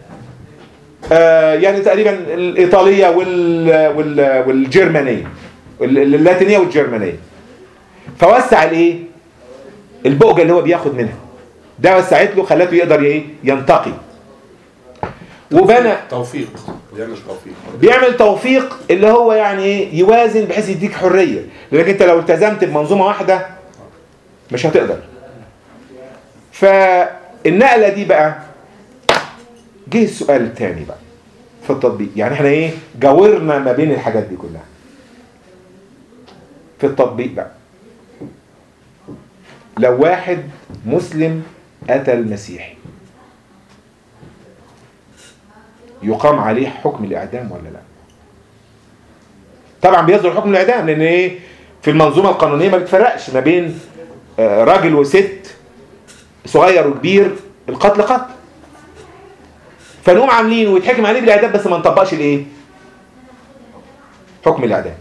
آه يعني تقريبا الايطالية وال وال والجرمانية ال- اللاتينية والجرمانية فوسع الايه البؤجة اللي هو بياخد منها ده وسعت له خلته يقدر ايه ينتقي وبنى توفيق بيعمل توفيق بيعمل توفيق اللي هو يعني ايه يوازن بحيث يديك حرية لكن انت لو التزمت بمنظومة واحدة مش هتقدر فالنقلة دي بقى جه السؤال الثاني بقى في التطبيق يعني احنا ايه جاورنا ما بين الحاجات دي كلها في التطبيق بقى لو واحد مسلم قتل مسيحي يقام عليه حكم الإعدام ولا لا طبعا بيصدر حكم الإعدام لأن إيه في المنظومة القانونية ما بتفرقش ما بين آه، راجل وست صغير وكبير القتل قتل فنقوم عاملين ويتحكم عليه بالإعدام بس ما نطبقش الإيه حكم الإعدام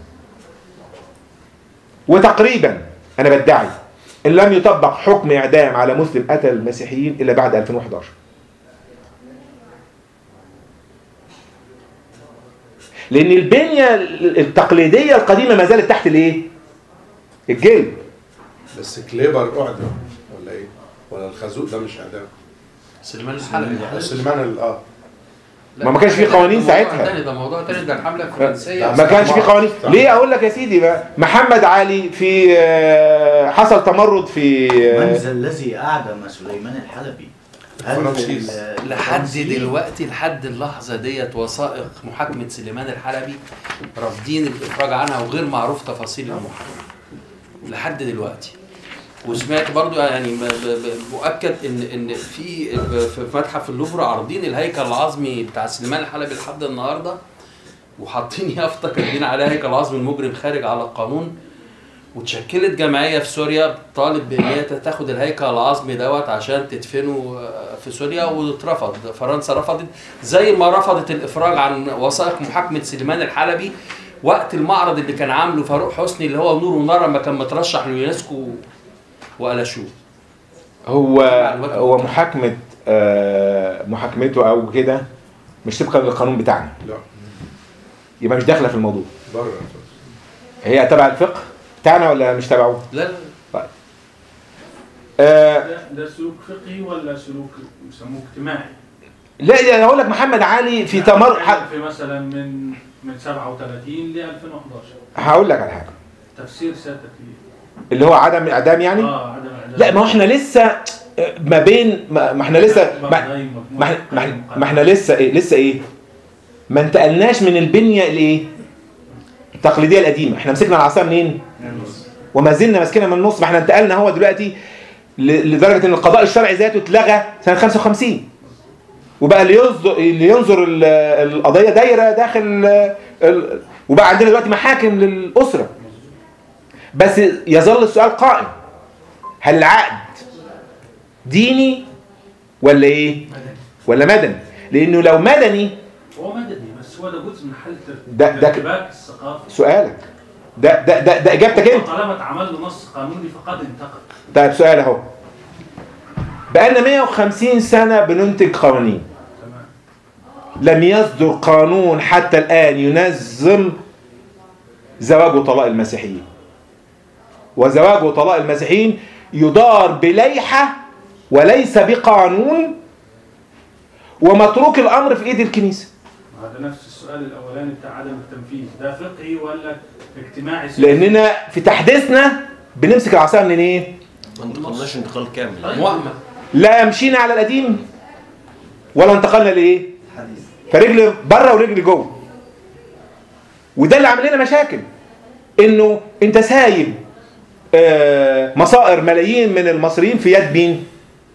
وتقريبا أنا بدعي إن لم يطبق حكم إعدام على مسلم قتل المسيحيين إلا بعد 2011 لان البنيه التقليديه القديمه ما زالت تحت الايه الجلد بس كليبر اعدم ولا ايه؟ ولا الخازوق ده مش اعدام؟ سليمان الحلبي سليمان ال- اه ما ما كانش في قوانين ده موضوع ساعتها. تاني ده موضوع تاني ده الحمله الفرنسيه ما كانش في قوانين صح. ليه اقول لك يا سيدي بقى محمد علي في آه، حصل تمرد في من آه، ذا الذي أعدم سليمان الحلبي؟ هل الفرنسيس. ال- لحد الفرنسيين؟ دلوقتي لحد اللحظه ديت وثائق محاكمه سليمان الحلبي رافضين الافراج عنها وغير معروف تفاصيل المحاكمه لحد دلوقتي وسمعت برضو يعني ب- ب- ب- مؤكد ان ان في في متحف اللوفر عارضين الهيكل العظمي بتاع سليمان الحلبي لحد النهارده وحاطين يافطه كاتبين عليها هيكل عظمي المجرم خارج على القانون وتشكلت جمعيه في سوريا طالب بان هي تاخد الهيكل العظمي دوت عشان تدفنه آه، في سوريا واترفض فرنسا رفضت زي ما رفضت الافراج عن وثائق محاكمه سليمان الحلبي وقت المعرض اللي كان عامله فاروق حسني اللي هو نور ونار لما كان مترشح لليونسكو وقلشوه هو هو محاكمه آه، محاكمته او كده مش طبقا للقانون بتاعنا لا يبقى مش داخله في الموضوع بره هي تبع الفقه بتاعنا ولا مش تبعه لا لا آه، ده, ده سلوك فقهي ولا سلوك يسموه اجتماعي؟ لا يعني هقول لك محمد علي في تمر ح- في مثلا من من 37 ل 2011 هقول لك على حاجه تفسير سيادتك ليه؟ اللي هو عدم اعدام يعني اه عدم اعدام لا ما هو احنا لسه ما بين ما ما احنا لسه ما, بغداد، ما, احنا- ما, احنا- ما احنا لسه ايه لسه ايه ما انتقلناش من البنيه الايه التقليديه القديمه احنا مسكنا العصا منين وما زلنا ماسكينها من النص ما احنا انتقلنا هو دلوقتي ل- لدرجه ان القضاء الشرعي ذاته اتلغى سنه 55 وبقى اللي ينظر اللي ينظر ال- القضيه دايره داخل ال- وبقى عندنا دلوقتي محاكم للاسره بس يظل السؤال قائم هل العقد ديني ولا ايه ولا مدني لانه لو مدني هو مدني بس هو ده جزء من حاله ده- ده- ارتباك الثقافه سؤالك ده ده ده, ده اجابتك انت طالما اتعمل له نص قانوني فقد انتقد طيب سؤال اهو بقالنا 150 سنه بننتج قوانين تمام لم يصدر قانون حتى الآن ينظم زواج وطلاق المسيحيين وزواج وطلاق المسيحيين يدار بليحة وليس بقانون ومتروك الأمر في إيد الكنيسة هذا نفس السؤال الاولاني بتاع عدم التنفيذ ده فقهي ولا اجتماعي سياسي؟ لأننا في تحديثنا بنمسك العصا من إيه؟ ما انتقلناش انتقال كامل موائمه لا مشينا على القديم ولا انتقلنا لإيه؟ فرجل بره ورجل جوه وده اللي عامل لنا مشاكل انه انت سايب آه، مصائر ملايين من المصريين في يد مين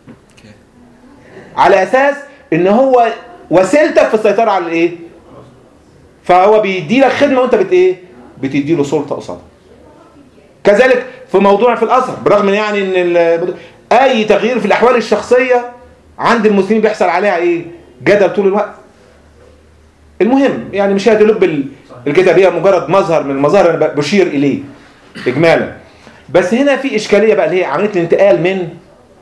على اساس ان هو وسيلتك في السيطره على الايه فهو بيدي لك خدمه وانت بت ايه بتدي له سلطه قصادها كذلك في موضوع في الازهر برغم من يعني ان ال- اي تغيير في الاحوال الشخصيه عند المسلمين بيحصل عليها ايه جدل طول الوقت المهم يعني مش هتلب ال- الكتابيه مجرد مظهر من المظاهر انا ب- بشير اليه اجمالا بس هنا في اشكاليه بقى اللي هي عمليه الانتقال من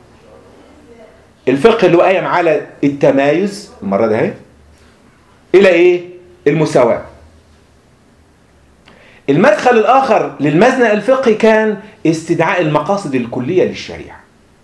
الفقه اللي هو قايم على التمايز المره ده اهي الى ايه المساواه المدخل الاخر للمزنق الفقهي كان استدعاء المقاصد الكليه للشريعه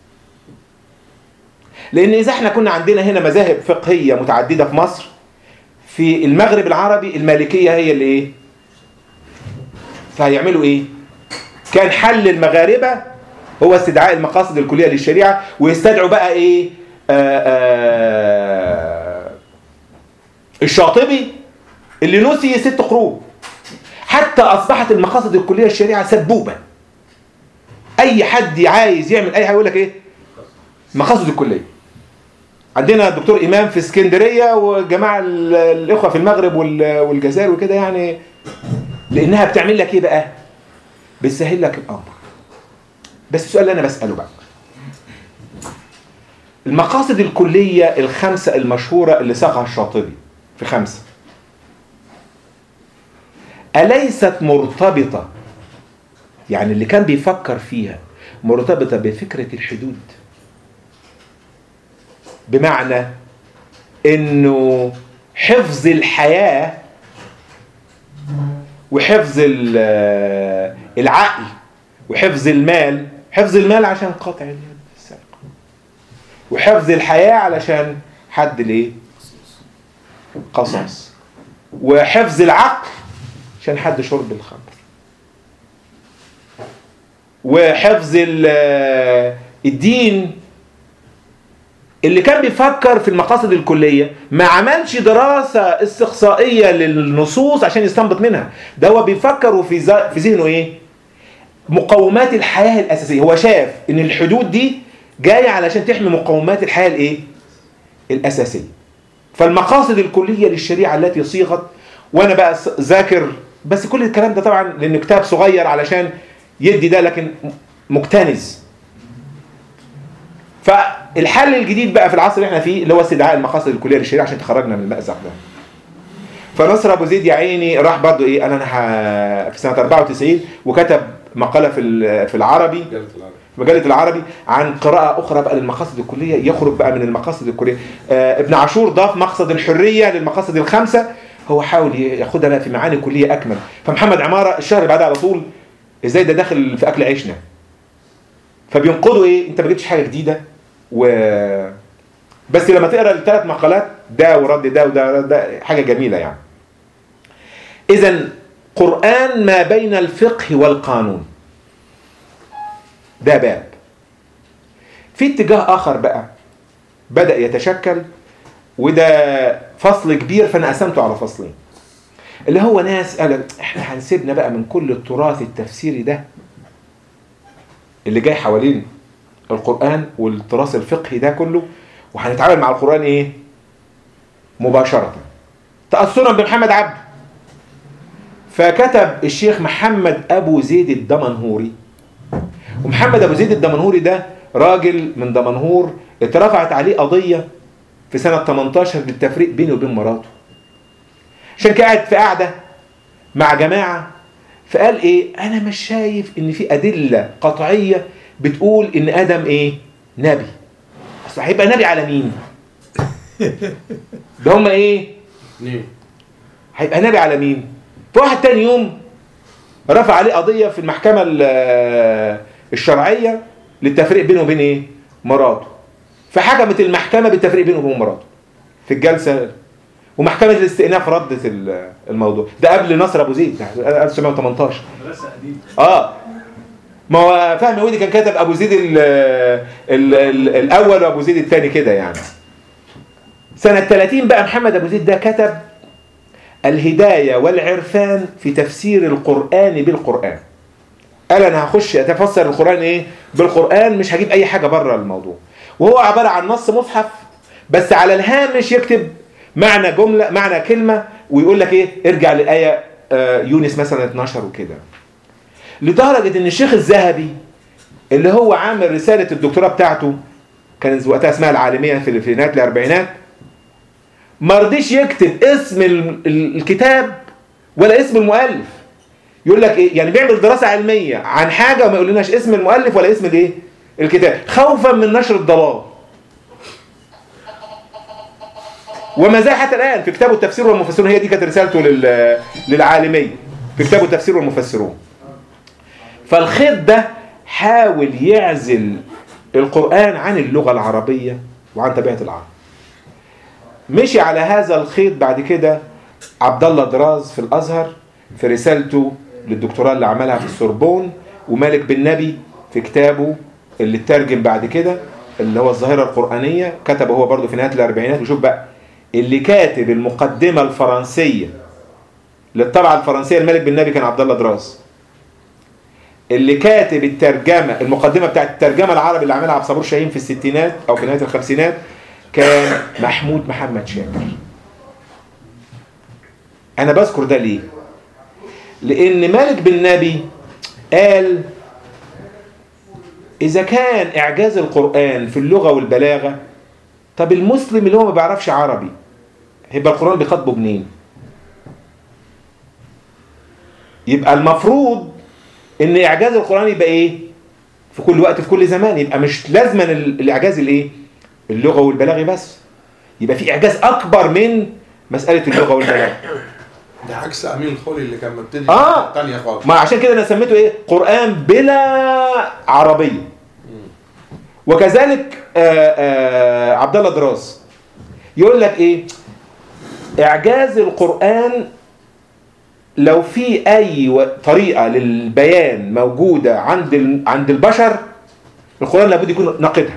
لان اذا احنا كنا عندنا هنا مذاهب فقهيه متعدده في مصر في المغرب العربي المالكيه هي اللي ايه فهيعملوا ايه كان حل المغاربه هو استدعاء المقاصد الكليه للشريعه ويستدعوا بقى ايه آآ آآ الشاطبي اللي نسي ست قرون حتى اصبحت المقاصد الكليه للشريعه سبوبه اي حد عايز يعمل اي حاجه يقول لك ايه مقاصد الكليه عندنا الدكتور امام في اسكندريه وجماعه ال- الاخوه في المغرب وال- والجزائر وكده يعني لانها بتعمل لك ايه بقى بتسهل لك الامر بس السؤال اللي انا بساله بقى المقاصد الكليه الخمسه المشهوره اللي صاغها الشاطبي في خمسه أليست مرتبطة يعني اللي كان بيفكر فيها مرتبطة بفكرة الحدود بمعنى انه حفظ الحياة وحفظ ال- العقل وحفظ المال حفظ المال عشان قطع اليد السرقة وحفظ الحياة علشان حد ليه قصاص وحفظ العقل عشان حد شرب الخمر وحفظ ال- الدين اللي كان بيفكر في المقاصد الكلية ما عملش دراسة استقصائية للنصوص عشان يستنبط منها ده هو بيفكر وفي ذا- في ذهنه ايه مقومات الحياة الأساسية هو شاف ان الحدود دي جاية علشان تحمي مقومات الحياة الايه الأساسية فالمقاصد الكلية للشريعة التي صيغت وانا بقى س- ذاكر بس كل الكلام ده طبعا لانه كتاب صغير علشان يدي ده لكن مكتنز فالحل الجديد بقى في العصر اللي احنا فيه اللي هو استدعاء المقاصد الكليه للشريعه عشان تخرجنا من المأزق ده فنصر ابو زيد يا عيني راح برضه ايه قال انا ه- في سنه 94 وكتب مقاله في ال- في العربي جلد العرب مجلة العربي عن قراءة أخرى بقى للمقاصد الكلية يخرج بقى من المقاصد الكلية آه ابن عاشور ضاف مقصد الحرية للمقاصد الخمسة هو حاول ياخدها بقى في معاني كلية أكمل فمحمد عمارة الشهر اللي بعدها على طول إزاي ده داخل في أكل عيشنا فبينقضوا إيه أنت ما جبتش حاجة جديدة و بس لما تقرا الثلاث مقالات ده ورد ده وده ده حاجه جميله يعني اذا قران ما بين الفقه والقانون ده باب في اتجاه اخر بقى بدا يتشكل وده فصل كبير فانا قسمته على فصلين اللي هو ناس قال احنا هنسيبنا بقى من كل التراث التفسيري ده اللي جاي حوالين القرآن والتراث الفقهي ده كله وهنتعامل مع القرآن ايه مباشرة تأثرا بمحمد عبده فكتب الشيخ محمد أبو زيد الدمنهوري ومحمد أبو زيد الدمنهوري ده راجل من دمنهور اترفعت عليه قضية في سنة 18 بالتفريق بينه وبين مراته عشان كده قاعد في قاعدة مع جماعة فقال ايه انا مش شايف ان في ادلة قطعية بتقول ان ادم ايه نبي اصل هيبقى نبي على مين ده هم ايه اثنين هيبقى نبي على مين فواحد تاني يوم رفع عليه قضية في المحكمة ال- الشرعية للتفريق بينه وبين ايه مراته فحكمت المحكمة بالتفريق بينه وبين مراته في الجلسة ومحكمة الاستئناف ردت ال- الموضوع ده قبل نصر ابو زيد ده 1918 مدرسه قديمه اه ما هو فهمي ودي كان كاتب ابو زيد ال ال ال الاول وابو زيد الثاني كده يعني سنة 30 بقى محمد ابو زيد ده كتب الهداية والعرفان في تفسير القرآن بالقرآن قال انا هخش اتفسر القرآن ايه بالقرآن مش هجيب اي حاجة بره الموضوع وهو عبارة عن نص مصحف بس على الهامش يكتب معنى جملة معنى كلمة ويقول لك ايه ارجع للآية آه، يونس مثلا 12 وكده لدرجة ان الشيخ الذهبي اللي هو عامل رسالة الدكتوراه بتاعته كان وقتها اسمها العالمية في في نهاية الاربعينات ما رضيش يكتب اسم ال- ال- الكتاب ولا اسم المؤلف يقول لك ايه يعني بيعمل دراسة علمية عن حاجة وما يقولناش اسم المؤلف ولا اسم الايه الكتاب خوفا من نشر الضلال وما زال حتى الآن في كتابه التفسير والمفسرون هي دي كانت رسالته لل- للعالمية في كتابه التفسير والمفسرون فالخيط ده حاول يعزل القرآن عن اللغة العربية وعن طبيعة العرب مشي على هذا الخيط بعد كده عبد الله دراز في الأزهر في رسالته للدكتوراه اللي عملها في السوربون ومالك بن نبي في كتابه اللي اترجم بعد كده اللي هو الظاهرة القرآنية كتبه هو برضه في نهاية الأربعينات وشوف بقى اللي كاتب المقدمة الفرنسية للطبعة الفرنسية الملك بن نبي كان عبد الله دراز اللي كاتب الترجمة المقدمة بتاعت الترجمة العربي اللي عملها عبد الصبور شاهين في الستينات أو في نهاية الخمسينات كان محمود محمد شاكر أنا بذكر ده ليه؟ لأن مالك بن نبي قال إذا كان إعجاز القرآن في اللغة والبلاغة طب المسلم اللي هو ما بيعرفش عربي هيبقى القرآن بيخاطبه منين؟ يبقى المفروض ان اعجاز القرآن يبقى ايه في كل وقت في كل زمان يبقى مش لازما ال- الاعجاز الايه اللغة والبلاغي بس يبقى في اعجاز اكبر من مسألة اللغة والبلاغة ده عكس امين الخولي اللي كان مبتدي آه. تانية خالص ما عشان كده انا سميته ايه قرآن بلا عربية وكذلك آآ آآ عبد الله دراز يقول لك ايه اعجاز القرآن لو في اي و- طريقة للبيان موجودة عند ال- عند البشر القرآن لابد يكون ناقدها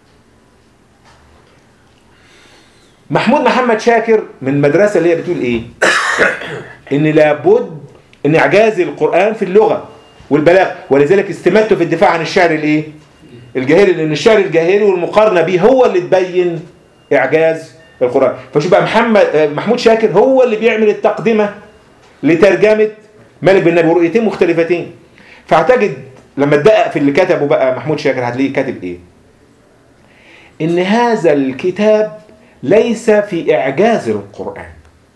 محمود محمد شاكر من المدرسة اللي هي بتقول ايه ان لابد ان اعجاز القرآن في اللغة والبلاغ ولذلك استمدته في الدفاع عن الشعر الايه الجاهلي لان الشعر الجاهلي والمقارنة به هو اللي تبين اعجاز القرآن فشوف بقى محمد آه، محمود شاكر هو اللي بيعمل التقدمة لترجمة مالك بن نبي ورؤيتين مختلفتين فاعتقد لما تدقق في اللي كتبه بقى محمود شاكر هتلاقيه كاتب ايه ان هذا الكتاب ليس في اعجاز القرآن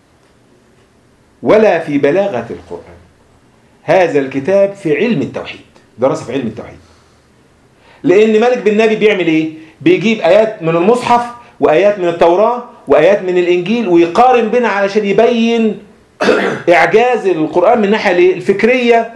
ولا في بلاغة القرآن هذا الكتاب في علم التوحيد دراسة في علم التوحيد لأن مالك بن نبي بيعمل إيه؟ بيجيب آيات من المصحف وآيات من التوراة وآيات من الإنجيل ويقارن بينها علشان يبين إعجاز القرآن من الناحية الإيه؟ الفكرية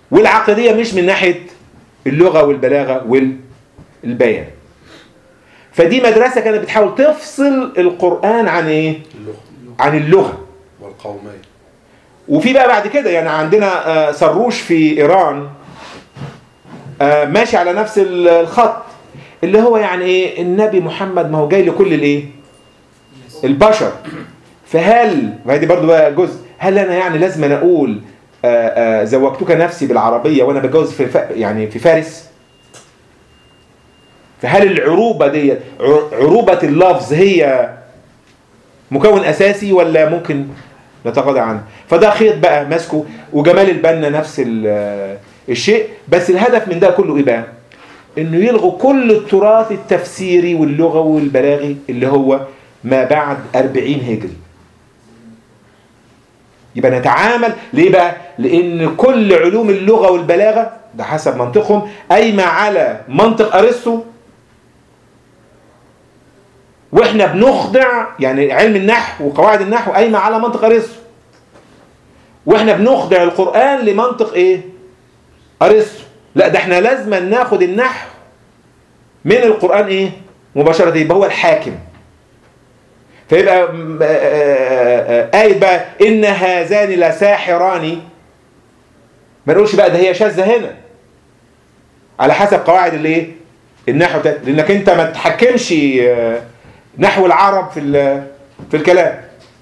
والعقدية مش من ناحية اللغة والبلاغة والبيان فدي مدرسه كانت بتحاول تفصل القران عن ايه اللغة عن اللغه والقومية وفي بقى بعد كده يعني عندنا آه، سروش في ايران آه، ماشي على نفس ال- الخط اللي هو يعني ايه النبي محمد ما هو جاي لكل الايه البشر فهل وهذه برضو بقى جزء هل انا يعني لازم أنا اقول آه، آه، زوجتك نفسي بالعربيه وانا بتجوز في ف- يعني في فارس فهل العروبه دي ع- عروبه اللفظ هي مكون اساسي ولا ممكن نتغاضى عنه فده خيط بقى ماسكه وجمال البنا نفس ال- الشيء بس الهدف من ده كله ايه بقى انه يلغوا كل التراث التفسيري واللغوي والبلاغي اللي هو ما بعد 40 هجري يبقى نتعامل ليه بقى لان كل علوم اللغه والبلاغه ده حسب منطقهم قايمه على منطق ارسطو واحنا بنخضع يعني علم النحو وقواعد النحو قايمه على منطق ارسطو واحنا بنخضع القران لمنطق ايه ارسطو لا ده احنا لازم ناخد النحو من القران ايه مباشره يبقى هو الحاكم فيبقى م- آه، آه، آه، آية بقى إن هذان لساحران ما نقولش بقى ده هي شاذة هنا على حسب قواعد الايه النحو بتاعت لانك انت ما تحكمش آه، نحو العرب في ال- في الكلام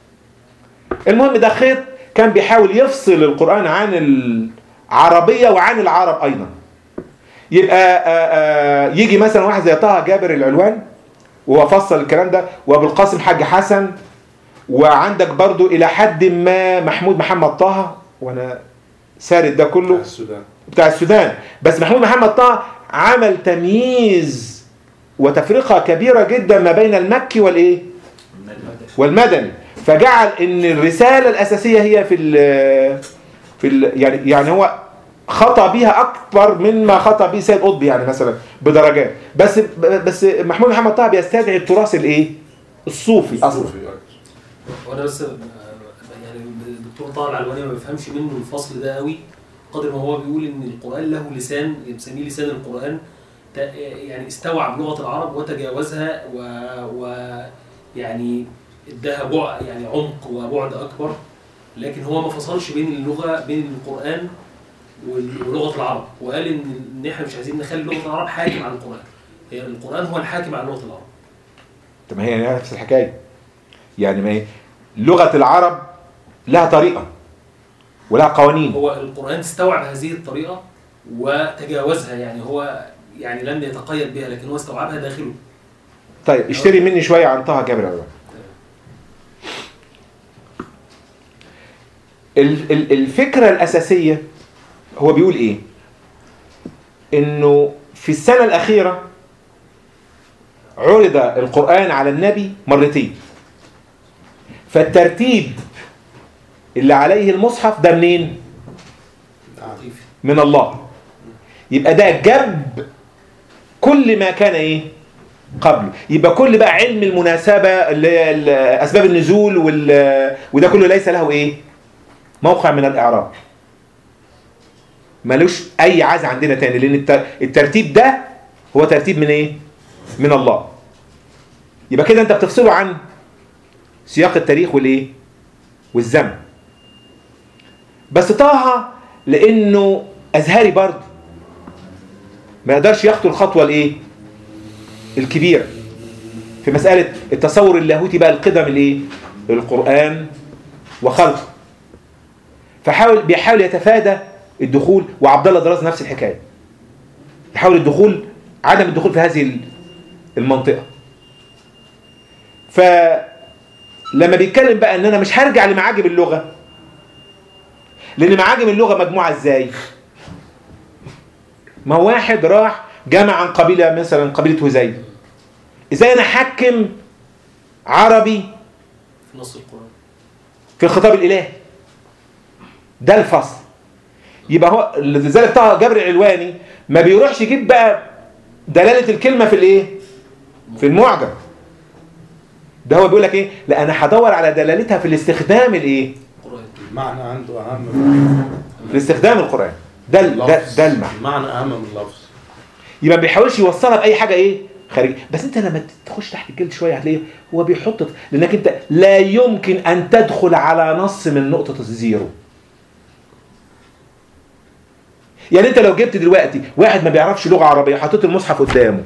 المهم ده خيط كان بيحاول يفصل القرآن عن العربية وعن العرب أيضا يبقى آه، آه، يجي مثلا واحد زي طه جابر العلوان وهو فصل الكلام ده وابو القاسم حاج حسن وعندك برضو الى حد ما محمود محمد طه وانا سارد ده كله بتاع السودان بتاع السودان بس محمود محمد طه عمل تمييز وتفرقة كبيرة جدا ما بين المكي والايه والمدني فجعل ان الرسالة الاساسية هي في ال في ال يعني يعني هو خطأ بيها اكبر مما خطأ به سيد قطب يعني مثلا بدرجات بس بس محمود محمد طه بيستدعي التراث الايه الصوفي اصلا صوفي أكتر. وانا بس آه، يعني الدكتور طه العلواني ما بيفهمش منه الفصل ده قوي قدر ما هو بيقول ان القران له لسان بنسميه لسان القران ت- يعني استوعب لغه العرب وتجاوزها و, و يعني اداها بعد يعني عمق وبعد اكبر لكن هو ما فصلش بين اللغه بين القران وال- ولغه العرب وقال ان ان احنا مش عايزين نخلي لغه العرب حاكم على القران هي القران هو الحاكم على لغه العرب طب ما هي نفس الحكايه يعني ما هي لغه العرب لها طريقه ولها قوانين هو القرآن استوعب هذه الطريقة وتجاوزها يعني هو يعني لم يتقيد بها لكن هو استوعبها داخله طيب اشتري مني شويه عن طه جابر العلوان ال- ال- الفكره الاساسيه هو بيقول ايه انه في السنه الاخيره عرض القران على النبي مرتين فالترتيب اللي عليه المصحف ده منين لطيف من الله يبقى ده جب كل ما كان ايه قبله يبقى كل بقى علم المناسبة اللي هي ال- اسباب النزول وال وده كله ليس له ايه موقع من الاعراب ملوش اي عاز عندنا تاني لان الت- الترتيب ده هو ترتيب من ايه من الله يبقى كده انت بتفصله عن سياق التاريخ والايه والزمن بس طه لانه ازهري برضه ما يقدرش يخطو الخطوه الايه الكبيره في مساله التصور اللاهوتي بقى القدم الايه القران وخلقه فحاول بيحاول يتفادى الدخول وعبد الله دراز نفس الحكايه يحاول الدخول عدم الدخول في هذه المنطقه فلما بيتكلم بقى ان انا مش هرجع لمعاجم اللغه لان معاجم اللغه مجموعه ازاي ما هو واحد راح جمع عن قبيله مثلا قبيله هزيل ازاي انا احكم عربي في نص القرآن في الخطاب الالهي ده الفصل يبقى هو لذلك طه جابر العلواني ما بيروحش يجيب بقى دلاله الكلمه في الايه في المعجم ده هو بيقول لك ايه لا انا هدور على دلالتها في الاستخدام الايه القرآن المعنى عنده أهم من الاستخدام القرآن ده ال- ده اللفظ. ده المعنى المعنى أهم من اللفظ يبقى ما بيحاولش يوصلها باي حاجه ايه خارجي بس انت لما تخش تحت الجلد شويه هتلاقيه هو بيحط لانك انت لا يمكن ان تدخل على نص من نقطه الزيرو يعني انت لو جبت دلوقتي واحد ما بيعرفش لغه عربيه حطيت المصحف قدامه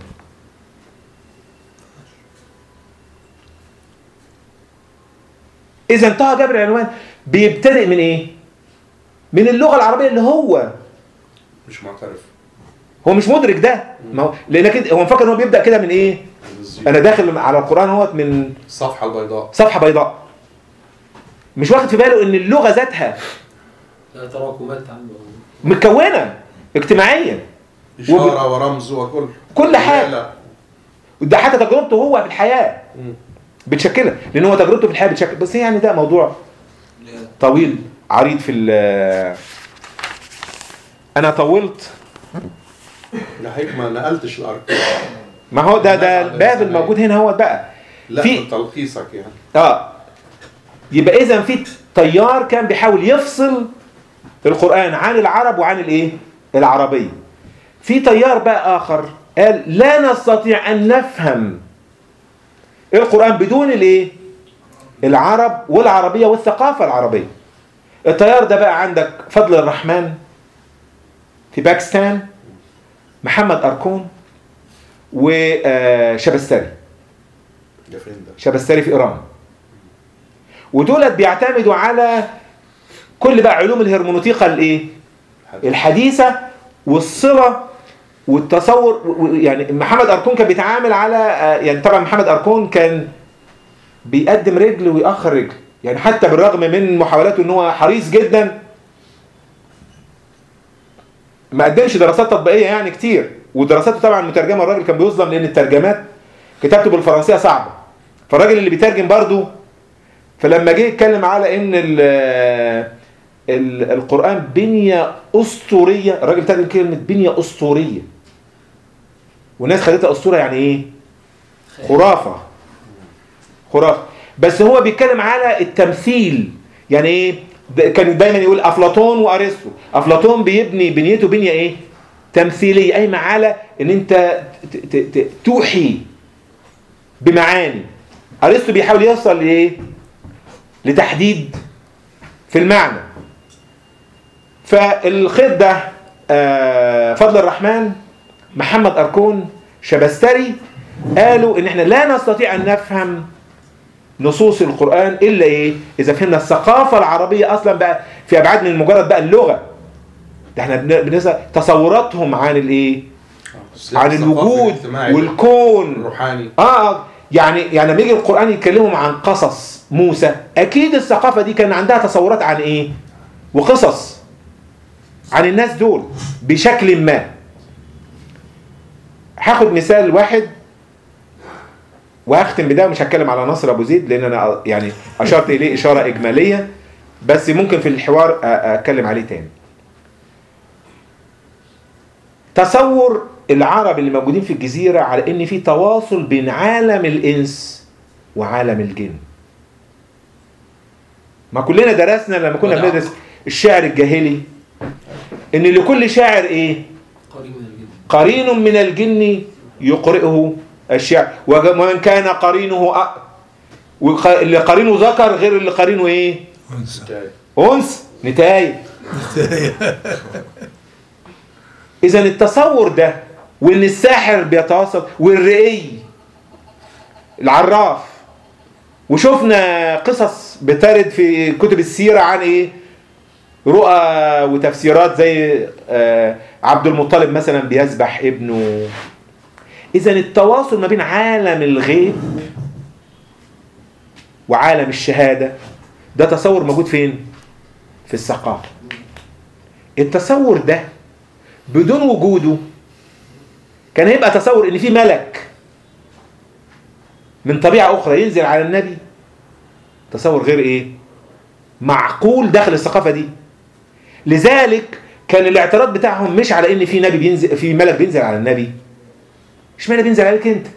اذا طه جابر العنوان بيبتدئ من ايه من اللغه العربيه اللي هو مش معترف هو مش مدرك ده ما هو لانك انت- هو مفكر ان هو بيبدا كده من ايه بالزيرو. انا داخل على القران اهوت من الصفحه البيضاء صفحه بيضاء مش واخد في باله ان اللغه ذاتها لا تراكمات عنده متكونه اجتماعيا اشاره ورمز وكل كل حاجة. لا ده حتى تجربته هو في الحياه مم. بتشكلها لان هو تجربته في الحياه بتشكل بس يعني ده موضوع طويل عريض في ال- انا طولت لحقيقة ما نقلتش الارقام ما هو ده ده الناس على الباب الزمان. الموجود هنا هو بقى لا في- في تلخيصك يعني اه يبقى اذا في تيار كان بيحاول يفصل القرآن عن العرب وعن الايه العربية في تيار بقى اخر قال لا نستطيع ان نفهم القرآن بدون الايه العرب والعربية والثقافة العربية التيار ده بقى عندك فضل الرحمن في باكستان محمد أركون وشبستري ده فين ده؟ شبستري في إيران ودولت بيعتمدوا على كل بقى علوم الهرمونوتيقا الايه الحديثة والصلة والتصور و- و- يعني محمد أركون كان بيتعامل على آه، يعني طبعا محمد أركون كان بيقدم رجل ويأخر رجل يعني حتى بالرغم من محاولاته ان هو حريص جدا ما قدمش دراسات تطبيقية يعني كتير ودراساته طبعا مترجمة الراجل كان بيظلم لأن الترجمات كتابته بالفرنسية صعبة فالراجل اللي بيترجم برضه فلما جه يتكلم على ان ال ال القرآن بنية أسطورية الراجل ترجم كلمة بنية أسطورية والناس خدتها أسطورة يعني إيه؟ خرافة خرافة بس هو بيتكلم على التمثيل يعني إيه؟ ده- كان دايما يقول أفلاطون وأرسطو أفلاطون بيبني بنيته بنية إيه؟ تمثيلية قايمة على إن أنت ت- ت- ت- توحي بمعاني أرسطو بيحاول يوصل لإيه؟ لتحديد في المعنى فالخيط ده آه، فضل الرحمن محمد أركون شبستري قالوا ان احنا لا نستطيع ان نفهم نصوص القرآن الا ايه اذا فهمنا الثقافة العربية اصلا بقى في ابعاد من مجرد بقى اللغة ده احنا بن- بالنسبة تصوراتهم عن الايه عن الثقافي الوجود الاجتماعي والكون الروحاني اه يعني يعني لما يجي القرآن يتكلمهم عن قصص موسى اكيد الثقافة دي كان عندها تصورات عن ايه وقصص عن الناس دول بشكل ما هاخد مثال واحد وهختم بده مش هتكلم على نصر ابو زيد لان انا يعني اشرت اليه اشاره اجماليه بس ممكن في الحوار أ- اتكلم عليه تاني تصور العرب اللي موجودين في الجزيرة على ان في تواصل بين عالم الانس وعالم الجن ما كلنا درسنا لما كنا ودعوة. بندرس الشعر الجاهلي ان لكل شاعر ايه قريب من الجن قرين من الجن يقرئه الشعر وج- ومن كان قرينه أ... وق- اللي قرينه ذكر غير اللي قرينه ايه حكاية. انس نتاية اذا التصور ده وان الساحر بيتواصل والرئي العراف وشفنا قصص بترد في كتب السيرة عن ايه رؤى وتفسيرات زي آه، عبد المطلب مثلا بيذبح ابنه اذا التواصل ما بين عالم الغيب وعالم الشهادة ده تصور موجود فين في الثقافة التصور ده بدون وجوده كان هيبقى تصور ان في ملك من طبيعة اخرى ينزل على النبي تصور غير ايه معقول داخل الثقافة دي لذلك كان الاعتراض بتاعهم مش على ان في نبي بينزل في ملك بينزل على النبي اشمعنى بينزل عليك انت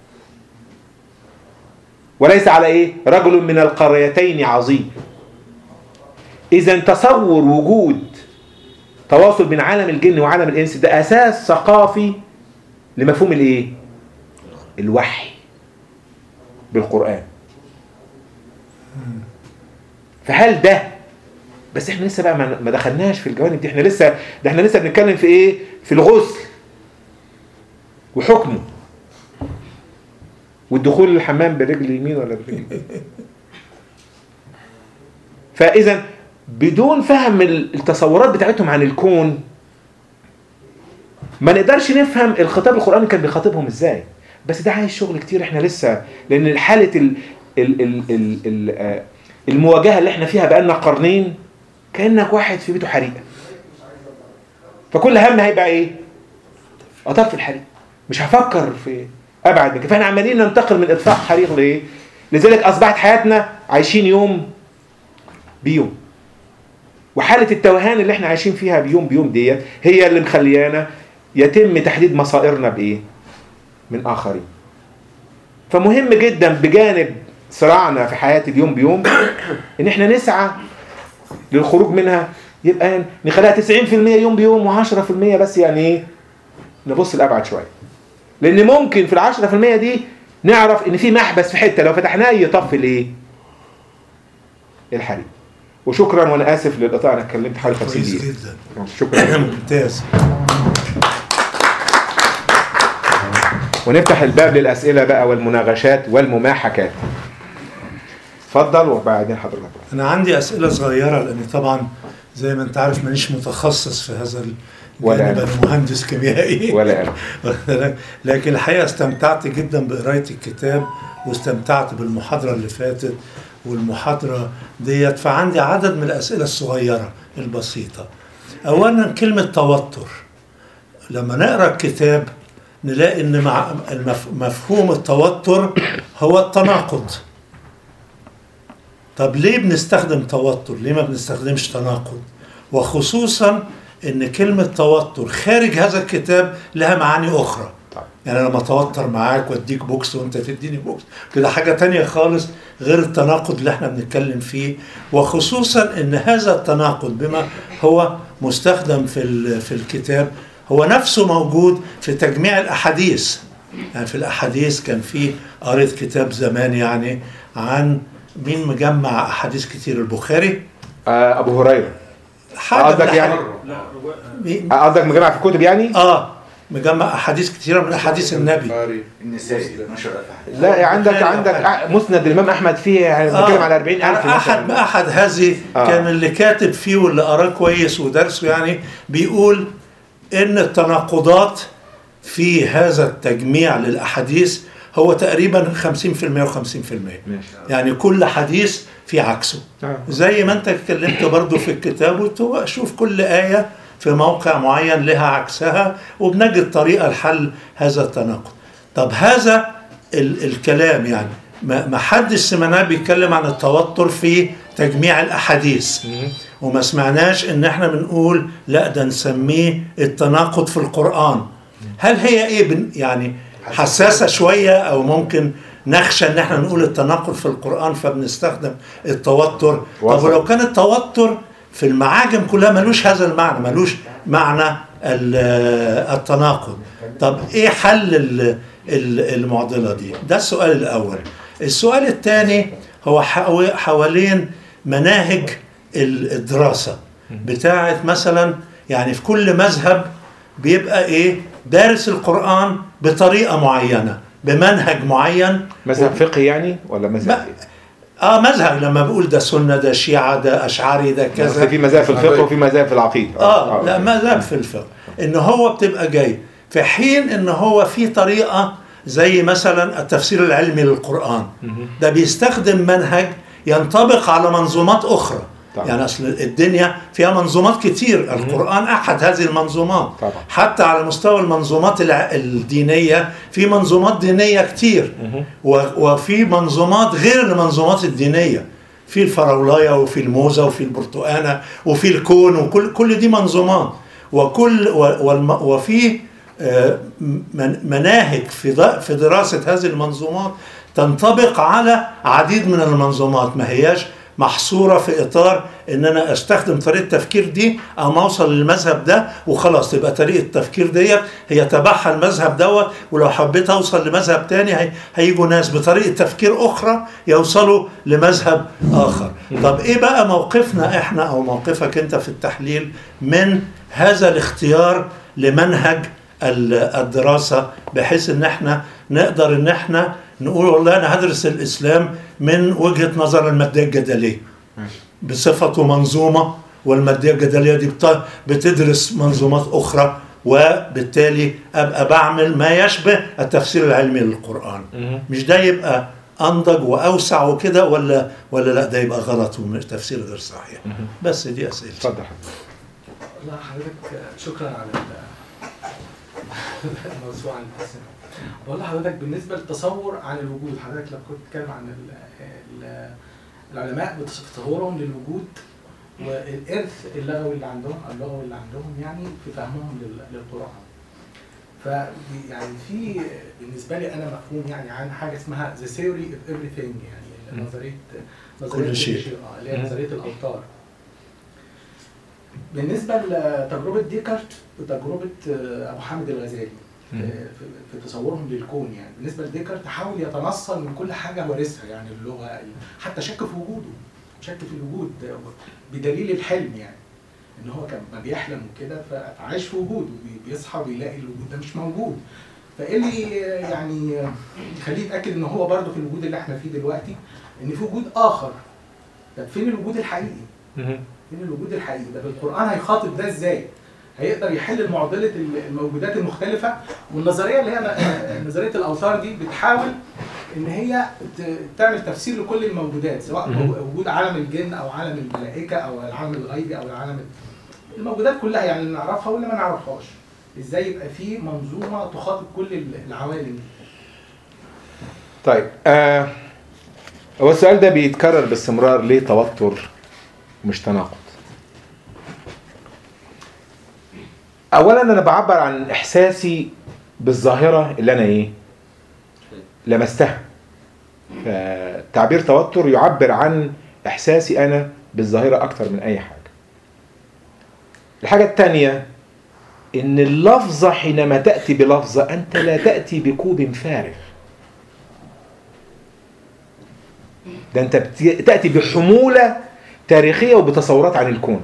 وليس على ايه رجل من القريتين عظيم اذا تصور وجود تواصل بين عالم الجن وعالم الانس ده اساس ثقافي لمفهوم الايه الوحي بالقرآن فهل ده بس احنا لسه بقى ما ما دخلناش في الجوانب دي احنا لسه ده احنا لسه بنتكلم في ايه في الغسل وحكمه والدخول الحمام بالرجل اليمين ولا بالرجل اليمين فاذا بدون فهم التصورات بتاعتهم عن الكون ما نقدرش نفهم الخطاب القرآني كان بيخاطبهم ازاي بس ده عايز شغل كتير احنا لسه لان حالة ال ال ال ال ال آه، المواجهة اللي احنا فيها بقالنا قرنين كأنك واحد في بيته حريقة فكل هم هيبقى ايه اطفي الحريق مش هفكر في ابعد من كده فاحنا عمالين ننتقل من اطفاء حريق لايه لذلك اصبحت حياتنا عايشين يوم بيوم وحالة التوهان اللي احنا عايشين فيها بيوم بيوم ديت هي اللي مخليانا يتم تحديد مصائرنا بايه من اخرين فمهم جدا بجانب صراعنا في حياة اليوم بيوم ان احنا نسعى للخروج منها يبقى نخليها 90% يوم بيوم و10% بس يعني ايه نبص لابعد شويه لان ممكن في ال 10% دي نعرف ان في محبس في حته لو فتحناه يطفي الايه الحريق وشكرا وانا اسف للاطاله انا اتكلمت حوالي 50 كويس دقيقه جدا شكرا ممتاز ونفتح الباب للاسئله بقى والمناقشات والمماحكات اتفضل وبعدين حضرتك انا عندي اسئله صغيره لاني طبعا زي ما انت عارف مانيش متخصص في هذا ولا الجانب أنا. انا مهندس كيميائي ولا انا لكن الحقيقه استمتعت جدا بقرايه الكتاب واستمتعت بالمحاضره اللي فاتت والمحاضره ديت فعندي عدد من الاسئله الصغيره البسيطه اولا كلمه توتر لما نقرا الكتاب نلاقي ان مع المف- مفهوم التوتر هو التناقض طب ليه بنستخدم توتر ليه ما بنستخدمش تناقض وخصوصا ان كلمة توتر خارج هذا الكتاب لها معاني اخرى طبعا. يعني لما اتوتر معاك واديك بوكس وانت تديني بوكس كده حاجة تانية خالص غير التناقض اللي احنا بنتكلم فيه وخصوصا ان هذا التناقض بما هو مستخدم في ال- في الكتاب هو نفسه موجود في تجميع الاحاديث يعني في الاحاديث كان في قريت كتاب زمان يعني عن مين مجمع احاديث كتير البخاري آه ابو هريره حاجة قصدك من يعني لا رجوع مين- آه، قصدك مجمع في الكتب يعني اه مجمع احاديث كتيره من احاديث النبي البخاري النسائي نشر أحد لا عندك البخاري عندك وحاجة. آه، مسند الامام احمد فيه يعني بنتكلم على 40000 يعني احد مثلا احد هذه آه. كان اللي كاتب فيه واللي قراه كويس ودرسه يعني بيقول ان التناقضات في هذا التجميع للاحاديث هو تقريبا 50% و50% ماشي يعني كل حديث في عكسه آه. زي ما انت اتكلمت برضو في الكتاب وتو- شوف كل آية في موقع معين لها عكسها وبنجد طريقة لحل هذا التناقض طب هذا ال الكلام يعني ما ما حدش سمعناه بيتكلم عن التوتر في تجميع الأحاديث وما سمعناش ان احنا بنقول لا ده نسميه التناقض في القرآن هل هي ايه بن يعني حساسة شوية او ممكن نخشى ان احنا نقول التناقض في القرآن فبنستخدم التوتر طب وصل. ولو كان التوتر في المعاجم كلها ملوش هذا المعنى ملوش معنى ال- التناقض طب ايه حل ال- ال- المعضلة دي ده السؤال الاول السؤال الثاني هو حو- حوالين مناهج ال- الدراسة بتاعت مثلا يعني في كل مذهب بيبقى ايه دارس القرآن بطريقة معينة بمنهج معين مذهب فقهي يعني ولا مذهب ما- اه مذهب لما بقول ده سنة ده شيعة ده أشعري ده ايه؟ كذا أصل في مذاهب في الفقه وفي مذاهب في العقيده اه لا مذهب في الفقه ان هو بتبقى جاي في حين ان هو في طريقه زي مثلا التفسير العلمي للقران ده بيستخدم منهج ينطبق على منظومات اخرى طبعا. يعني اصل الدنيا فيها منظومات كتير القران احد هذه المنظومات طبعا. حتى على مستوى المنظومات الع- الدينيه في منظومات دينيه كتير و- وفي منظومات غير المنظومات الدينيه في الفراولايه وفي الموزه وفي البرتقانه وفي الكون وكل كل دي منظومات وكل و- والم- وفي آه، من- مناهج في ض- في دراسه هذه المنظومات تنطبق على عديد من المنظومات ما هياش محصوره في اطار ان انا استخدم طريقه التفكير دي او ما اوصل للمذهب ده وخلاص تبقى طريقه التفكير ديت هي تبعها المذهب دوت ولو حبيت اوصل لمذهب تاني هي هيجوا ناس بطريقه تفكير اخرى يوصلوا لمذهب اخر طب ايه بقى موقفنا احنا او موقفك انت في التحليل من هذا الاختيار لمنهج ال- الدراسه بحيث ان احنا نقدر ان احنا نقول والله انا هدرس الاسلام من وجهه نظر الماديه الجدليه بصفته منظومه والماديه الجدليه دي بت- بتدرس منظومات اخرى وبالتالي ابقى بعمل ما يشبه التفسير العلمي للقران مش ده يبقى انضج واوسع وكده ولا ولا لا ده يبقى غلط وتفسير غير صحيح بس دي اسئله اتفضل لا حضرتك شكرا على ال- الموضوع عن التسامح بقول لحضرتك بالنسبه للتصور عن الوجود حضرتك لو كنت بتتكلم عن ال ال العلماء بتصورهم للوجود والارث اللغوي اللي عندهم اللغوي اللي عندهم يعني في فهمهم لل- للقران ف يعني في بالنسبه لي انا مفهوم يعني عن حاجه اسمها the theory of everything يعني نظريه نظريه كل شيء. اه اللي هي نظريه الاوتار بالنسبه لتجربه ديكارت وتجربه آه، ابو حامد الغزالي في, في في تصورهم للكون يعني بالنسبه لديكارت حاول يتنصل من كل حاجه وارثها يعني اللغه حتى شك في وجوده شك في الوجود بدليل الحلم يعني ان هو كان ما بيحلم وكده فعايش في وجود وبيصحى بيلاقي الوجود ده مش موجود فايه اللي يعني يخليه يتاكد ان هو برضه في الوجود اللي احنا فيه دلوقتي ان في وجود اخر طب فين الوجود الحقيقي؟ فين الوجود الحقيقي ده بالقران هيخاطب ده ازاي هيقدر يحل معضله الموجودات المختلفه والنظريه اللي هي نظريه الاوتار دي بتحاول ان هي ت- تعمل تفسير لكل الموجودات سواء مهم. وجود عالم الجن او عالم الملائكه او العالم الغيبي او العالم الموجودات كلها يعني اللي نعرفها واللي ما نعرفهاش ازاي يبقى في منظومه تخاطب كل العوالم دي طيب آه هو السؤال ده بيتكرر باستمرار ليه توتر مش تناقض اولا انا بعبر عن احساسي بالظاهره اللي انا ايه لمستها فتعبير توتر يعبر عن احساسي انا بالظاهره اكتر من اي حاجه الحاجه الثانيه ان اللفظه حينما تاتي بلفظه انت لا تاتي بكوب فارغ ده انت بت- تاتي بحموله تاريخيه وبتصورات عن الكون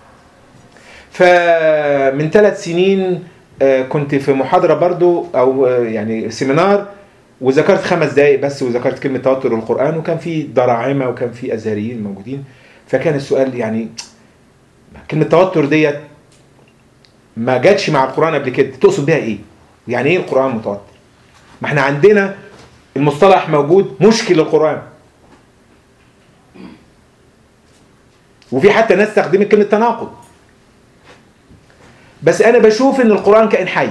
فمن ثلاث سنين آه، كنت في محاضره برضو او آه، يعني سيمينار وذكرت خمس دقائق بس وذكرت كلمه توتر القران وكان في دراعمه وكان في ازهريين موجودين فكان السؤال يعني كلمه توتر ديت ما جاتش مع القران قبل كده تقصد بيها ايه؟ يعني ايه القران متوتر؟ ما احنا عندنا المصطلح موجود مشكل للقران وفي حتى ناس استخدمت كلمه تناقض بس انا بشوف ان القران كائن حي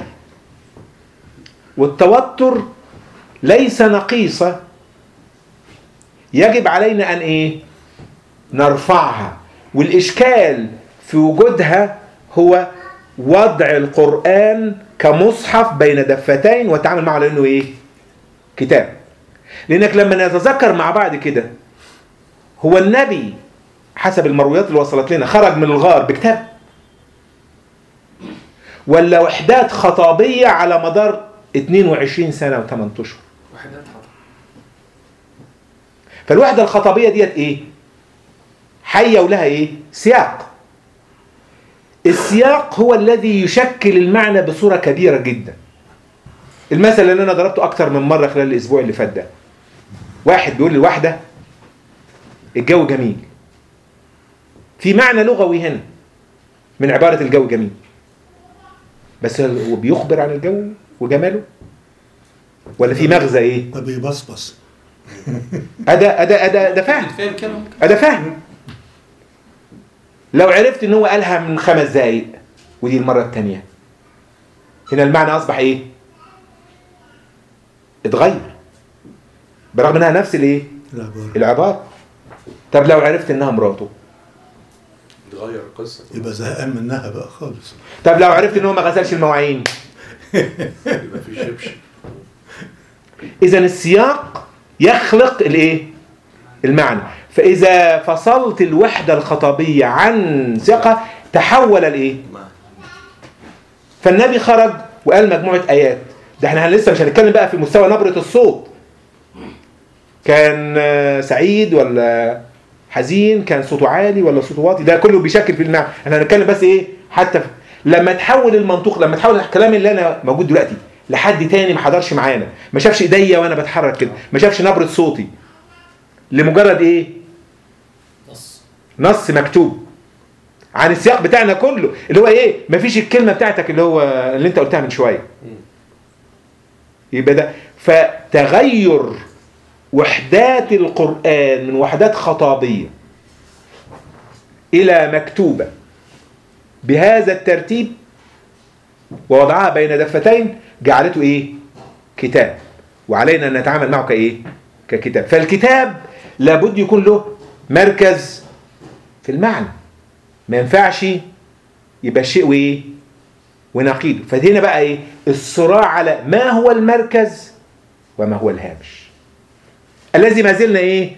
والتوتر ليس نقيصه يجب علينا ان ايه نرفعها والاشكال في وجودها هو وضع القران كمصحف بين دفتين والتعامل معه على انه ايه كتاب لانك لما نتذكر مع بعض كده هو النبي حسب المرويات اللي وصلت لنا خرج من الغار بكتاب ولا وحدات خطابية على مدار 22 سنة و8 أشهر وحدات خطأ فالوحدة الخطابية ديت إيه؟ حية ولها إيه؟ سياق السياق هو الذي يشكل المعنى بصورة كبيرة جدا المثل اللي أنا ضربته أكتر من مرة خلال الأسبوع اللي فات ده واحد بيقول لواحدة الجو جميل في معنى لغوي هنا من عبارة الجو جميل بس هو بيخبر عن الجو وجماله ولا في مغزى ايه ده بيبصبص أدا أدا أدا ده فهم فاهم كده ممكن أدا فهم لو عرفت ان هو قالها من خمس دقايق ودي المرة التانية هنا المعنى أصبح ايه اتغير برغم انها نفس الايه العبارة العبارة طب لو عرفت انها مراته تغير القصه يبقى زهقان منها بقى خالص طب لو عرفت ان هو ما غسلش المواعين يبقى في شبشب اذا السياق يخلق الايه المعنى فإذا فصلت الوحدة الخطابية عن ثقة تحول الإيه؟ فالنبي خرج وقال مجموعة آيات ده احنا لسه مش هنتكلم بقى في مستوى نبرة الصوت كان آه، سعيد ولا حزين كان صوته عالي ولا صوته واطي ده كله بيشكل في المعنى احنا هنتكلم بس ايه حتى في لما تحول المنطوق لما تحول الكلام اللي انا موجود دلوقتي لحد تاني ما حضرش معانا ما شافش ايديا وانا بتحرك كده ما شافش نبرة صوتي لمجرد ايه نص نص مكتوب عن السياق بتاعنا كله اللي هو ايه مفيش الكلمه بتاعتك اللي هو اللي انت قلتها من شويه يبقى ده فتغير وحدات القرآن من وحدات خطابية إلى مكتوبة بهذا الترتيب ووضعها بين دفتين جعلته إيه؟ كتاب وعلينا أن نتعامل معه كإيه؟ ككتاب فالكتاب لابد يكون له مركز في المعنى ما ينفعش يبقى شيء وإيه؟ ونقيضه فهنا بقى إيه؟ الصراع على ما هو المركز وما هو الهامش الذي ما زلنا ايه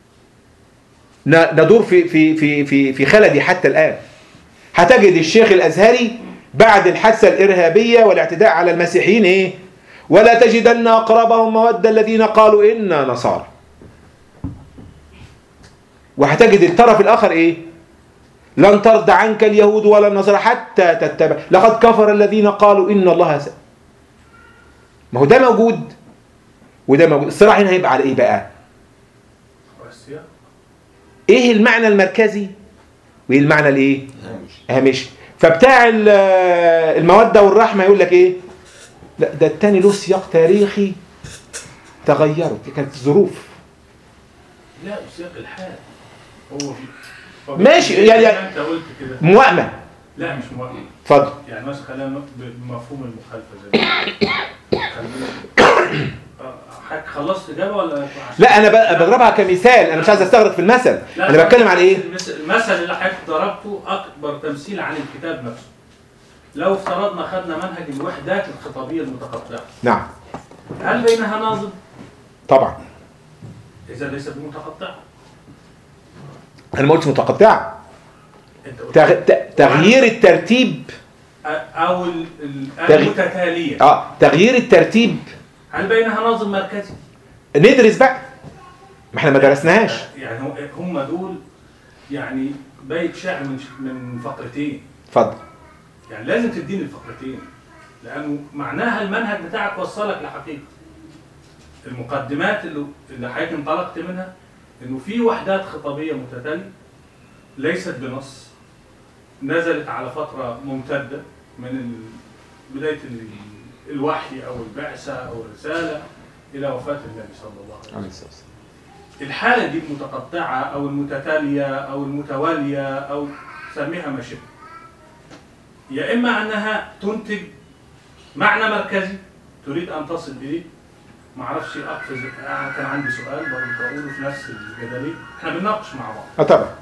ن- ندور في في في في في خلدي حتى الان هتجد الشيخ الازهري بعد الحادثه الارهابيه والاعتداء على المسيحيين ايه ولا تجدن اقربهم موده الذين قالوا انا نصارى وهتجد الطرف الاخر ايه لن ترضى عنك اليهود ولا النصارى حتى تتبع لقد كفر الذين قالوا ان الله س... ما هو ده موجود وده موجود الصراع هنا هيبقى على ايه بقى والسياق ايه المعنى المركزي وايه المعنى الايه هامشي فبتاع ال- الموده والرحمه يقول لك ايه لا ده التاني له سياق تاريخي تغيرت دي كانت ظروف لا سياق الحال هو في هو ماشي، زي يعني- ما انت قلت كده موائمه لا مش موافق اتفضل يعني مثلا خلينا نق- بمفهوم المخالفه زي ما خلينا آه، حضرتك خلصت اجابه ولا عشان- لا انا ب- بضربها كمثال انا مش عايز استغرق في المثل لا، انا بتكلم عن ايه المثل المثل اللي حضرتك ضربته اكبر تمثيل عن الكتاب نفسه لو افترضنا خدنا منهج الوحدات الخطابيه المتقطعه نعم هل بينها ناظم طبعا اذا ليس بمتقطعه انا ما قلتش متقطعه انت قلت تغ... ت- تغيير الترتيب او ال- ال- تغيير. المتتاليه اه تغيير الترتيب هل بينها ناظم مركزي ندرس بقى ما احنا ما درسناهاش يعني هو- هم دول يعني بيت شعر من من فقرتين اتفضل يعني لازم تديني الفقرتين لانه معناها المنهج بتاعك وصلك لحقيقه المقدمات اللي اللي حضرتك انطلقت منها انه في وحدات خطابيه متتاليه ليست بنص نزلت على فتره ممتده من ال- بدايه ال- الوحي او البعثه او الرساله الى وفاه النبي صلى الله عليه وسلم عليه الصلاه والسلام الحالة دي المتقطعة أو المتتالية أو المتوالية أو سميها ما شئت يا إما أنها تنتج معنى مركزي تريد أن تصل إليه معرفش أقفز أنا كان عندي سؤال برضه بقوله في نفس الجدلية إحنا بنناقش مع بعض اه طبعا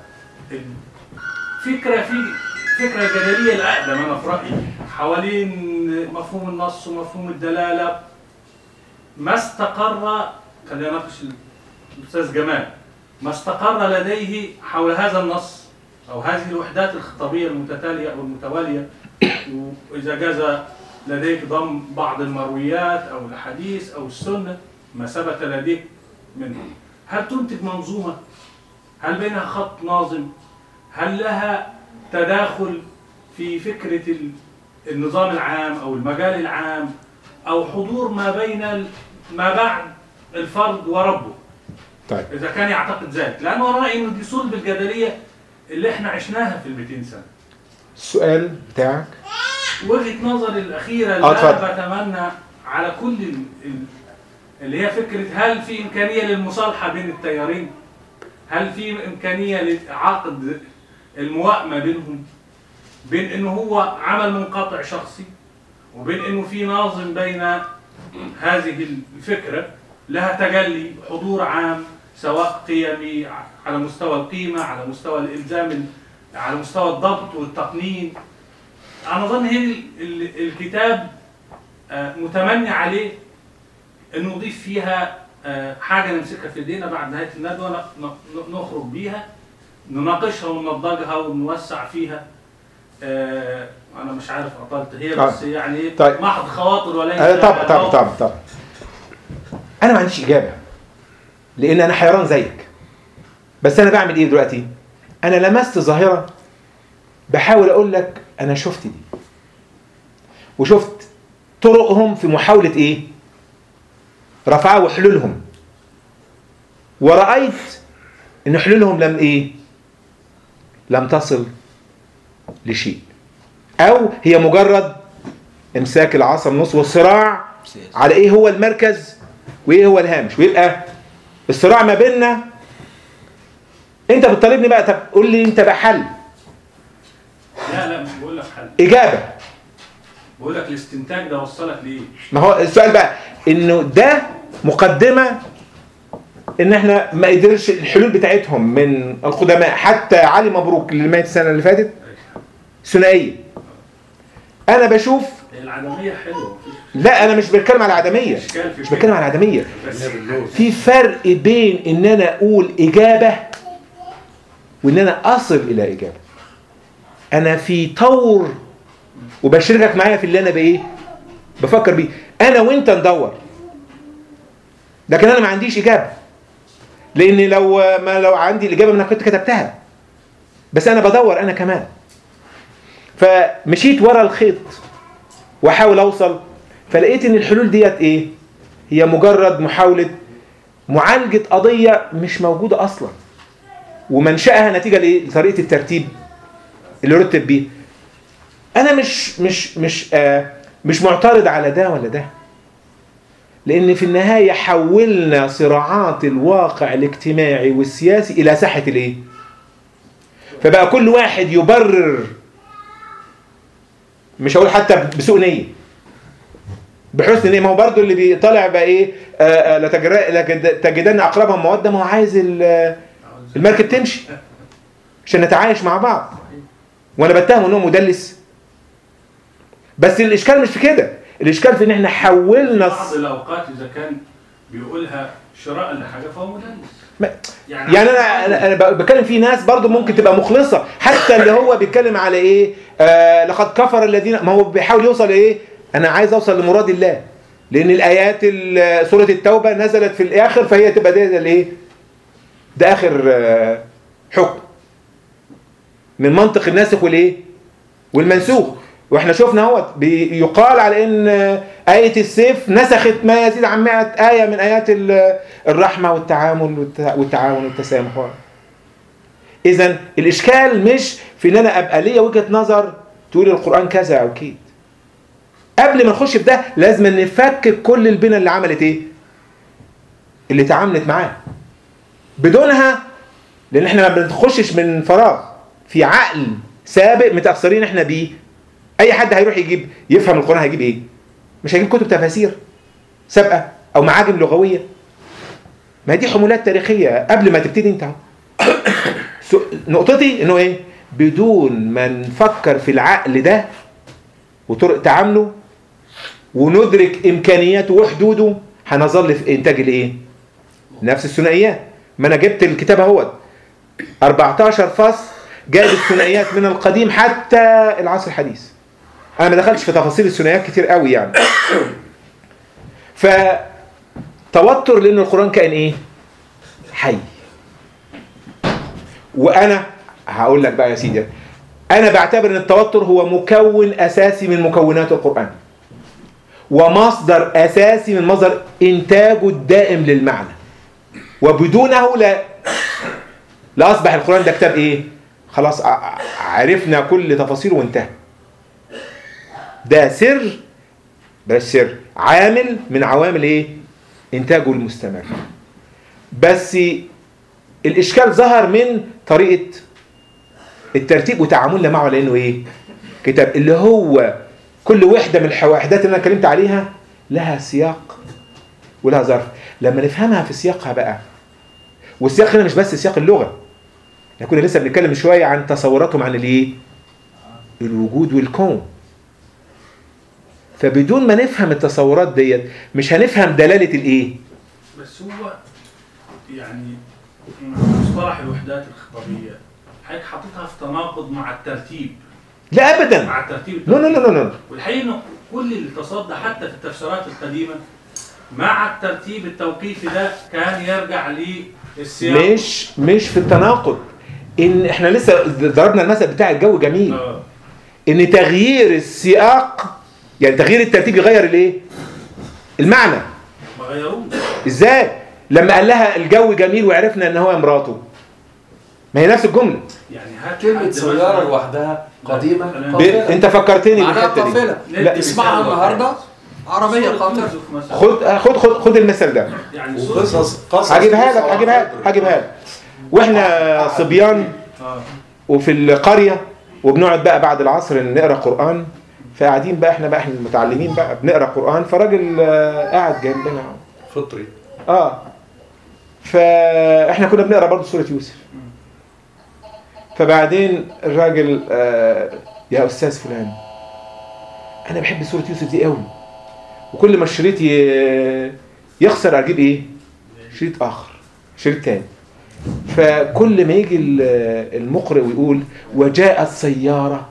الفكرة في فكرة جدلية الأقدم أنا في رأيي حوالين مفهوم النص ومفهوم الدلالة ما استقر خلينا نناقش الأستاذ جمال ما استقر لديه حول هذا النص أو هذه الوحدات الخطابية المتتالية أو المتوالية وإذا جاز لديك ضم بعض المرويات أو الحديث أو السنة ما ثبت لديك منه هل تنتج منظومة؟ هل بينها خط ناظم؟ هل لها تداخل في فكرة ال- النظام العام أو المجال العام أو حضور ما بين ال- ما بعد الفرد وربه طيب إذا كان يعتقد ذلك لأنه أنا رأيي إنه دي صلب الجدلية اللي إحنا عشناها في ال 200 سنة السؤال بتاعك وجهة نظري الأخيرة آه، اللي اتفضل. أنا بتمنى على كل ال- ال- اللي هي فكرة هل في إمكانية للمصالحة بين التيارين؟ هل في إمكانية لعقد الموائمة بينهم؟ بين إنه هو عمل منقطع شخصي وبين إنه في ناظم بين هذه الفكرة لها تجلي حضور عام سواء قيمي ع- على مستوى القيمة على مستوى الإلزام ال- على مستوى الضبط والتقنين أنا أظن هي ال- ال- الكتاب آه، متمني عليه انه يضيف فيها آه، حاجه نمسكها في ايدينا بعد نهايه الندوه ن- ن- نخرج بيها نناقشها وننضجها ونوسع فيها آه، انا مش عارف اطلت هي آه. بس يعني إيه، طيب. محض خواطر وليس آه، طبعا طبعا موقف. طبعا طبعا انا ما عنديش اجابه لان انا حيران زيك بس انا بعمل ايه دلوقتي انا لمست ظاهره بحاول اقول لك انا شفت دي وشفت طرقهم في محاوله ايه رفعها وحلولهم ورأيت ان حلولهم لم ايه لم تصل لشيء او هي مجرد امساك العصا من النص والصراع على ايه هو المركز وايه هو الهامش ويبقى الصراع ما بيننا انت بتطالبني بقى طب قول لي انت بقى حل لا لا مش بقول لك حل اجابه بقول لك الاستنتاج ده وصلك ليه ما هو السؤال بقى انه ده مقدمه ان احنا ما قدرش الحلول بتاعتهم من القدماء حتى علي مبروك اللي مات السنه اللي فاتت ثنائيه انا بشوف العدميه حلوه مفيش لا انا مش بتكلم على العدميه اشكال في مش بتكلم على العدميه بس في فرق بين ان انا اقول اجابه وان انا اصل الى اجابه انا في طور وبشاركك معايا في اللي انا بايه بفكر بيه انا وانت ندور لكن انا ما عنديش اجابه لان لو ما لو عندي الاجابه ما انا كنت كتبتها بس انا بدور انا كمان فمشيت ورا الخيط واحاول اوصل فلقيت ان الحلول ديت ايه هي مجرد محاوله معالجه قضيه مش موجوده اصلا ومنشاها نتيجه لايه لطريقه الترتيب اللي رتب بيه انا مش مش مش آه مش معترض على ده ولا ده لان في النهايه حولنا صراعات الواقع الاجتماعي والسياسي الى ساحه الايه فبقى كل واحد يبرر مش هقول حتى بسوء نيه بحسن نيه ما هو برضه اللي بيطلع بقى ايه آه، آه، لا تجر- لا تجد- تجدن اقربهم موده ما هو عايز ال- المركب تمشي عشان نتعايش مع بعض وانا بتهم انه مدلس بس الاشكال مش في كده الاشكال في ان احنا حولنا بعض الاوقات اذا كان بيقولها شراء لحاجه فهو مدلس ما- يعني انا انا أنا ب- بتكلم في ناس برضو ممكن تبقى مخلصه حتى اللي هو بيتكلم على ايه آه لقد كفر الذين ما هو بيحاول يوصل ايه انا عايز اوصل لمراد الله لان الايات ال- سوره التوبه نزلت في الاخر فهي تبقى ده الايه ده اخر آه حكم من منطق الناسخ والايه والمنسوخ واحنا شفنا اهوت بيقال على ان آه، آية السيف نسخت ما يزيد عن 100 آية من آيات ال- الرحمة والتعامل والت- والتعاون والتسامح إذا الإشكال مش في إن أنا أبقى ليا وجهة نظر تقول القرآن كذا أو كده قبل ما نخش في ده لازم نفكك كل البنى اللي عملت إيه؟ اللي تعاملت معاه بدونها لأن إحنا ما بنخشش من فراغ في عقل سابق متأثرين إحنا بيه أي حد هيروح يجيب يفهم القرآن هيجيب إيه؟ مش هيجيب كتب تفاسير سابقة أو معاجم لغوية ما دي حمولات تاريخية قبل ما تبتدي انت اهو. سو- نقطتي انه ايه بدون ما نفكر في العقل ده وطرق تعامله وندرك امكانياته وحدوده هنظل في انتاج الايه نفس الثنائيات ما انا جبت الكتاب اهوت 14 فصل جايب الثنائيات من القديم حتى العصر الحديث انا ما دخلتش في تفاصيل الثنائيات كتير قوي يعني فتوتر لان القران كائن ايه حي وانا هقول لك بقى يا سيدي انا بعتبر ان التوتر هو مكون اساسي من مكونات القران ومصدر اساسي من مصدر انتاجه الدائم للمعنى وبدونه لا لا اصبح القران ده كتاب ايه خلاص ع- عرفنا كل تفاصيله وانتهى ده سر بلاش سر عامل من عوامل ايه انتاجه المستمر بس الاشكال ظهر من طريقه الترتيب وتعاملنا معه لانه ايه كتاب اللي هو كل وحده من الوحدات اللي انا اتكلمت عليها لها سياق ولها ظرف لما نفهمها في سياقها بقى والسياق هنا مش بس سياق اللغه احنا كنا لسه بنتكلم شويه عن تصوراتهم عن الايه الوجود والكون فبدون ما نفهم التصورات ديت مش هنفهم دلاله الايه بس هو يعني مصطلح الوحدات الخطابيه حضرتك حاططها في تناقض مع الترتيب لا ابدا مع الترتيب لا لا لا لا لا والحقيقه انه كل اللي تصدى حتى في التفسيرات القديمه مع الترتيب التوقيفي ده كان يرجع للسياق مش مش في التناقض ان احنا لسه ضربنا المثل بتاع الجو جميل آه. ان تغيير السياق يعني تغيير الترتيب يغير الايه المعنى ما غيروش ازاي لما قال لها الجو جميل وعرفنا ان هو مراته ما هي نفس الجمله يعني هات كلمة حد سيارة مثلاً- لوحدها قديمة ب- ب... قافلة انت فكرتني معناها بالحته دي قافلة لا اسمعها النهاردة عربية قافلة يوسف مثلاً. خد خد خد خد المثل ده يعني سورة- وقصص قصص هجيبها لك هجيبها لك هجيبها لك واحنا صبيان آه. وفي القريه وبنقعد بقى بعد العصر نقرا قران فقاعدين بقى احنا بقى احنا المتعلمين بقى بنقرا قران فراجل آه، قاعد جنبنا فطري اه فاحنا كنا بنقرا برضه سوره يوسف فبعدين الراجل آه يا استاذ فلان انا بحب سوره يوسف دي قوي وكل ما الشريط ي- يخسر اجيب ايه شريط اخر شريط تاني فكل ما يجي ال- المقرئ ويقول وجاءت سياره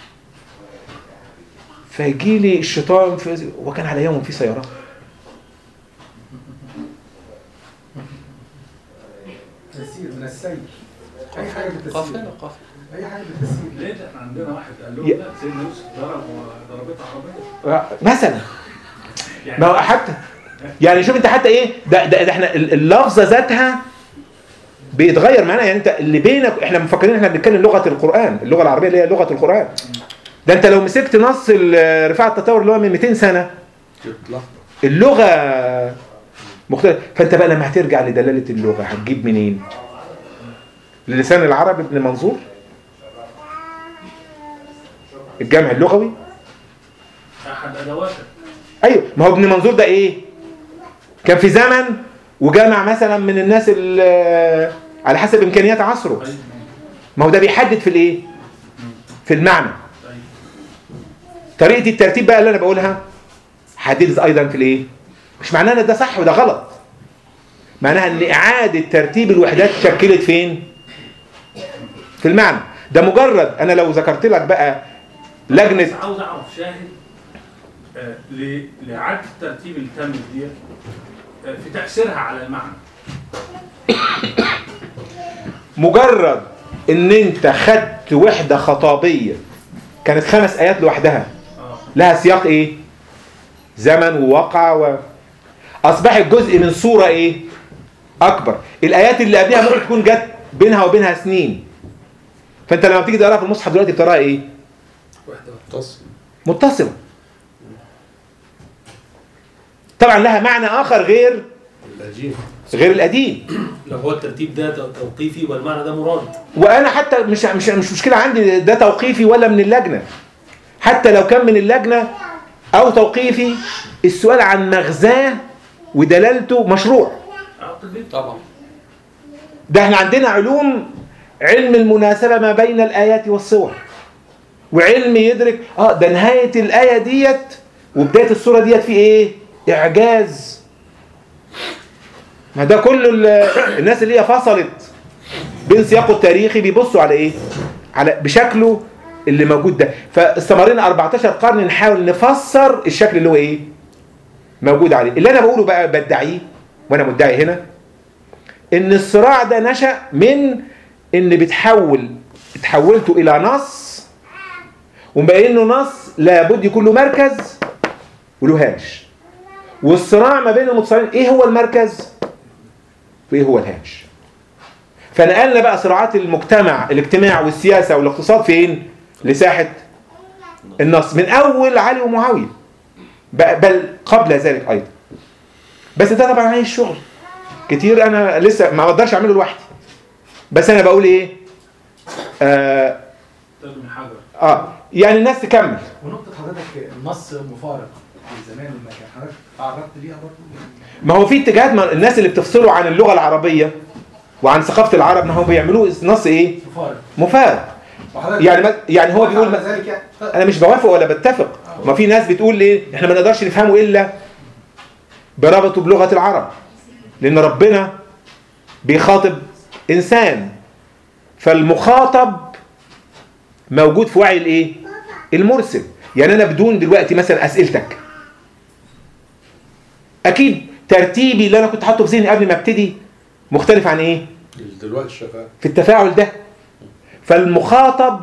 فيجي لي الشيطان في وكان على يوم في سيارات تسير من السير اي حاجه بالتسير قافلة قافلة اي حاجه بالتسير ليه ده احنا عندنا واحد قال له يا- لا سيدنا يوسف ضرب وضربته عربيه مثلا يعني ما هو حتى يعني شوف انت حتى ايه ده, ده, ده احنا ال- اللفظه ذاتها بيتغير معانا يعني انت اللي بينك احنا مفكرين احنا بنتكلم لغه القران اللغه العربيه اللي هي لغه القران ده انت لو مسكت نص ال- رفاع التطور اللي هو من 200 سنه اللغه مختلفه فانت بقى لما هترجع لدلاله اللغه هتجيب منين للسان العربي ابن منظور الجمع اللغوي احد ادواتك ايوه ما هو ابن منظور ده ايه كان في زمن وجمع مثلا من الناس ال- على حسب امكانيات عصره طيب ما هو ده بيحدد في الايه في المعنى طيب طريقه الترتيب بقى اللي انا بقولها حددت ايضا في الايه مش معناها ان ده صح وده غلط معناها ان اعاده ترتيب الوحدات شكلت فين في المعنى ده مجرد انا لو ذكرت لك بقى لجنه بس عاوز اعرف شاهد آه، ل- لإعادة الترتيب اللي تمت ديت آه، في تأثيرها على المعنى مجرد ان انت خدت وحدة خطابية كانت خمس ايات لوحدها اه لها سياق ايه زمن ووقع و... اصبحت جزء من صورة ايه اكبر الايات اللي قبلها ممكن تكون جت بينها وبينها سنين فانت لما بتيجي تقراها في المصحف دلوقتي بتقراها ايه متصل متصلة طبعا لها معنى اخر غير القديم غير القديم لو هو الترتيب ده توقيفي والمعنى ده مراد وانا حتى مش مش مش مشكله عندي ده توقيفي ولا من اللجنه حتى لو كان من اللجنه او توقيفي السؤال عن مغزاه ودلالته مشروع أعتقد جدا طبعا ده احنا عندنا علوم علم المناسبه ما بين الايات والصور وعلم يدرك اه ده نهايه الايه ديت وبدايه السوره ديت في ايه اعجاز ما ده كل ال- الناس اللي هي فصلت بين سياقه التاريخي بيبصوا على ايه على بشكله اللي موجود ده فاستمرينا 14 قرن نحاول نفسر الشكل اللي هو ايه موجود عليه اللي انا بقوله بقى بدعيه وانا مدعي هنا ان الصراع ده نشأ من ان بتحول اتحولته الى نص وبقى انه نص لابد يكون له مركز وله هامش والصراع ما بين المتصارعين ايه هو المركز وايه هو الهامش فنقلنا بقى صراعات المجتمع الاجتماع والسياسة والاقتصاد فين لساحة النص من اول علي ومعاوية ب- بل قبل ذلك ايضا بس ده طبعا عايز شغل كتير انا لسه ما اقدرش اعمله لوحدي بس انا بقول ايه آه, ترمي حجر اه يعني الناس تكمل ونقطة حضرتك النص مفارق للزمان والمكان حضرتك تعرضت ليها برضه ما هو في اتجاهات ما الناس اللي بتفصلوا عن اللغة العربية وعن ثقافة العرب ما هم بيعملوه نص ايه مفارق مفارق وحضرتك يعني ما يعني هو وافق بيقول على ذلك يعني انا مش بوافق ولا بتفق ما في ناس بتقول ايه احنا ما نقدرش نفهمه الا بربطه بلغة العرب لان ربنا بيخاطب انسان فالمخاطب موجود في وعي الايه المرسل يعني انا بدون دلوقتي مثلا اسئلتك اكيد ترتيبي اللي انا كنت حاطه في ذهني قبل ما ابتدي مختلف عن ايه دلوقتي شغال في التفاعل ده فالمخاطب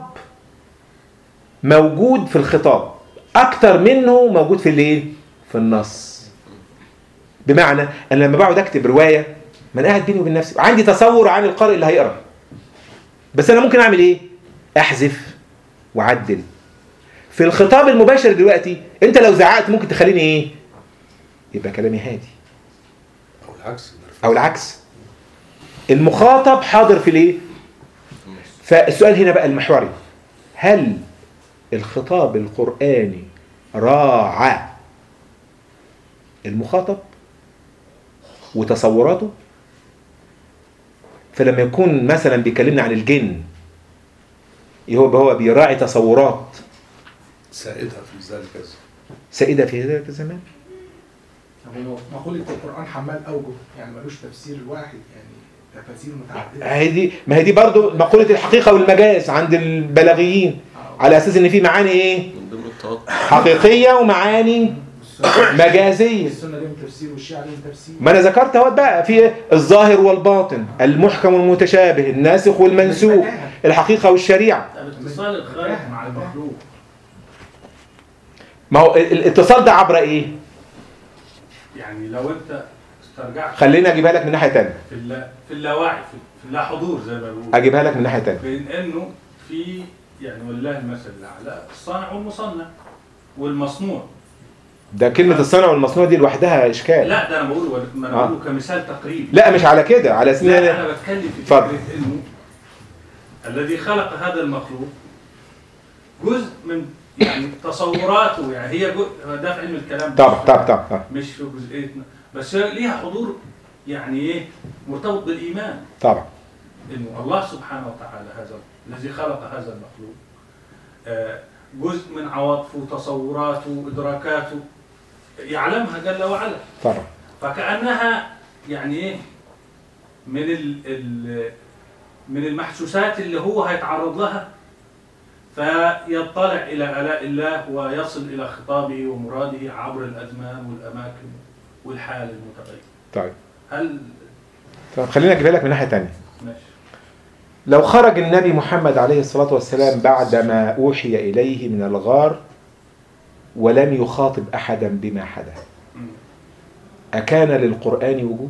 موجود في الخطاب اكتر منه موجود في الايه في النص بمعنى انا لما بقعد اكتب روايه ما انا قاعد بيني وبين نفسي عندي تصور عن القارئ اللي هيقرا بس انا ممكن اعمل ايه احذف واعدل في الخطاب المباشر دلوقتي انت لو زعقت ممكن تخليني ايه يبقى كلامي هادي او العكس او العكس المخاطب حاضر في الايه فالسؤال هنا بقى المحوري هل الخطاب القرآني راعى المخاطب وتصوراته فلما يكون مثلا بيكلمنا عن الجن هو هو بيراعي تصورات سائدها في ذلك الزمن سائدة في ذلك الزمان هو مقولة القرآن حمال أوجه يعني ملوش تفسير واحد يعني تفاسير متعددة هي دي ما هي دي برضو مقولة الحقيقة والمجاز عند البلاغيين على أساس إن في معاني إيه من ضمن التوقع حقيقية ومعاني مجازية السنة ليهم تفسير والشيعة ليهم تفسير ما انا ذكرت اهوت بقى في الظاهر والباطن المحكم والمتشابه الناسخ والمنسوخ الحقيقة والشريعة الاتصال الخارج مع المخلوق ما هو ال- الاتصال ده عبر ايه يعني لو انت استرجعت خليني اجيبها لك من ناحية تانية في اللا في اللاوعي في, في اللا حضور زي ما بيقولوا اجيبها لك من ناحية تانية بين انه في يعني ولله المثل الاعلى الصانع والمصنع والمصنوع ده كلمة الصنع والمصنوع دي لوحدها اشكال لا ده انا بقوله ما انا آه. بقوله كمثال تقريبي لا مش على كده على اساس إن لا أنا- انا بتكلم في اتفضل. فكره انه الذي خلق هذا المخلوق جزء من يعني تصوراته يعني هي جزء ده في علم الكلام طبعا مش في- طبعا طبعا طبعا مش في جزئيتنا بس هي ليها حضور يعني ايه مرتبط بالايمان طبعا انه الله سبحانه وتعالى هذا الذي خلق هذا المخلوق آه، جزء من عواطفه وتصوراته وادراكاته يعلمها جل وعلا طبعا فكانها يعني ايه من ال ال من المحسوسات اللي هو هيتعرض لها فيطلع الى الاء الله ويصل الى خطابه ومراده عبر الازمان والاماكن والحال المتغير طيب هل طب خليني اجيبها لك من ناحية تانية ماشي لو خرج النبي محمد عليه الصلاة والسلام بعدما أوحي إليه من الغار ولم يخاطب أحدا بما حدث مم. أكان للقرآن وجود؟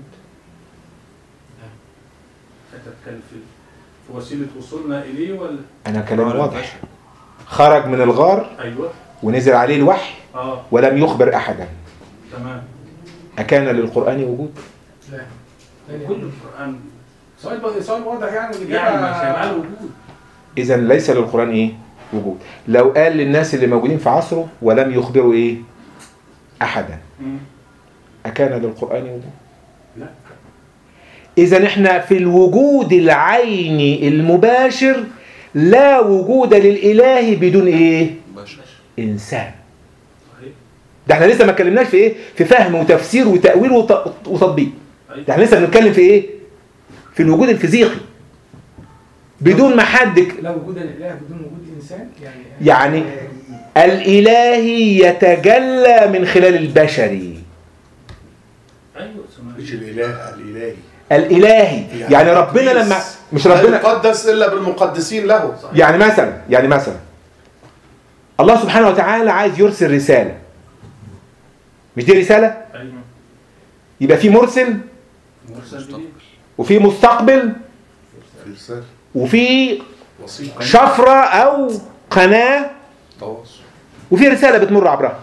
هتتكلم في في وسيله وصولنا اليه ولا أنا كلامي واضح خرج من الغار ايوه ونزل عليه الوحي اه ولم يخبر أحدا تمام أكان للقرآن وجود؟ لا لا كل القران سؤال سؤال واضح يعني والإجابة- يعني مش هيبقى له وجود إذا ليس للقرآن إيه؟ وجود لو قال للناس اللي موجودين في عصره ولم يخبروا إيه؟ أحدا مم. أكان للقرآن وجود؟ لا إذا إحنا في الوجود العيني المباشر لا وجود للإله بدون إيه؟ بشر إنسان صحيح ده احنا لسه ما اتكلمناش في إيه؟ في فهم وتفسير وتأويل وت- وتطبيق أيوة. ده احنا لسه بنتكلم في إيه؟ في الوجود الفيزيقي بدون ما حد ك- لا وجود الإله بدون وجود إنسان يعني يعني الإلهي يتجلى من خلال البشري ايوه سمعت مش الاله الالهي الإلهي يعني ربنا لما مش لا ربنا يقدس الا بالمقدسين له يعني مثلا يعني مثلا الله سبحانه وتعالى عايز يرسل رسالة مش دي رسالة ايوه يبقى في مرسل مرسل به وفي مستقبل في رساله وفي وسيط شفرة أو قناة تواصل وفي رسالة بتمر عبرها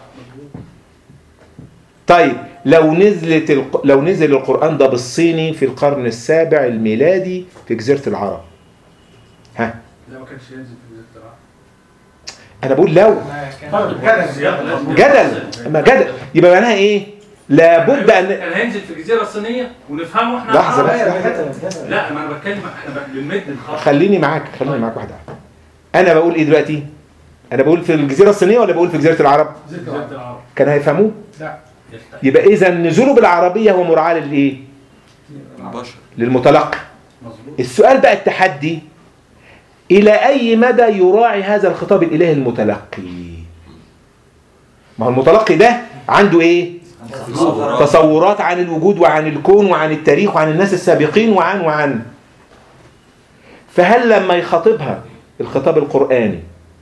طيب لو نزلت الق... لو نزل القرآن ده بالصيني في القرن السابع الميلادي في جزيرة العرب ها لا ما كانش ينزل في جزيره العرب أنا بقول لو جدل جدل أما جدل يبقى معناها إيه لابد أن كان هينزل في الجزيره الصينيه ونفهمه احنا لحظة عرب. بس لا ما انا بتكلم احنا بقى بنمد الخط خليني معاك خليني معاك واحدة واحدة أنا بقول إيه دلوقتي أنا بقول في الجزيرة الصينية ولا بقول في جزيرة العرب جزيره العرب كانوا هيفهموه لا يستحيل. يبقى إذا نزوله بالعربية هو مراعاة للإيه البشر للمتلقي مظبوط السؤال بقى التحدي إلى أي مدى يراعي هذا الخطاب الإلهي المتلقي ما هو المتلقي ده عنده إيه تصورات. تصورات عن الوجود وعن الكون وعن التاريخ وعن الناس السابقين وعن وعن فهل لما يخاطبها الخطاب القرآني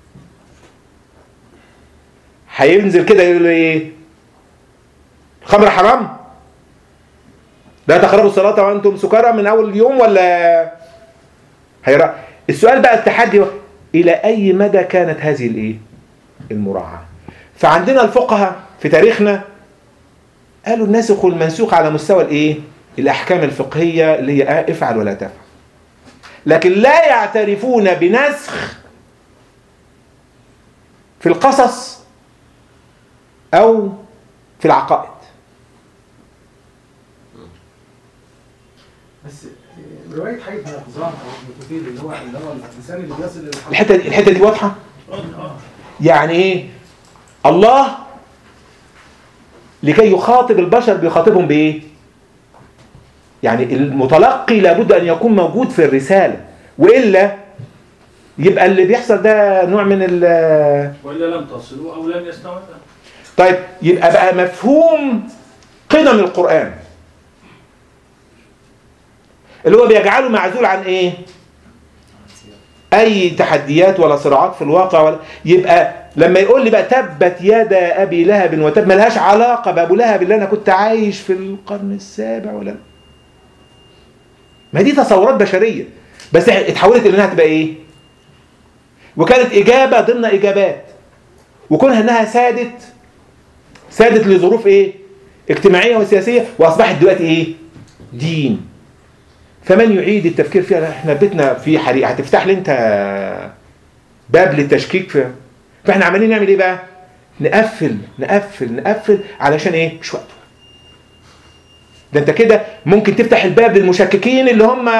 هينزل كده يقول له ايه الخمر حرام لا تقربوا الصلاة وانتم سكارى من اول يوم ولا هيرا السؤال بقى التحدي هو الى اي مدى كانت هذه الايه المراعاة فعندنا الفقهاء في تاريخنا قالوا الناسخ والمنسوخ على مستوى الايه الاحكام الفقهية اللي هي آه افعل ولا تفعل لكن لا يعترفون بنسخ في القصص او في العقائد بس روايه حي بن حزام او ابن كثير اللي هو اللي هو الانسان اللي بيصل للحق الحته دي الحته دي واضحه يعني ايه الله لكي يخاطب البشر بيخاطبهم بايه يعني المتلقي لابد ان يكون موجود في الرساله والا يبقى اللي بيحصل ده نوع من ال والا لم تصلوا او لم يستوعبوا طيب يبقى بقى مفهوم قدم القرآن اللي هو بيجعله معزول عن ايه اي تحديات ولا صراعات في الواقع ولا يبقى لما يقول لي بقى تبت يدا ابي لهب وتب ملهاش علاقه بابو لهب اللي انا كنت عايش في القرن السابع ولا ما دي تصورات بشريه بس اتحولت انها تبقى ايه وكانت اجابه ضمن اجابات وكونها انها سادت سادت لظروف ايه اجتماعيه وسياسيه واصبحت دلوقتي ايه دين فمن يعيد التفكير فيها احنا بيتنا في حريقه هتفتح لي انت باب للتشكيك في فاحنا عمالين نعمل ايه بقى نقفل نقفل نقفل علشان ايه مش وقته ده انت كده ممكن تفتح الباب للمشككين اللي هم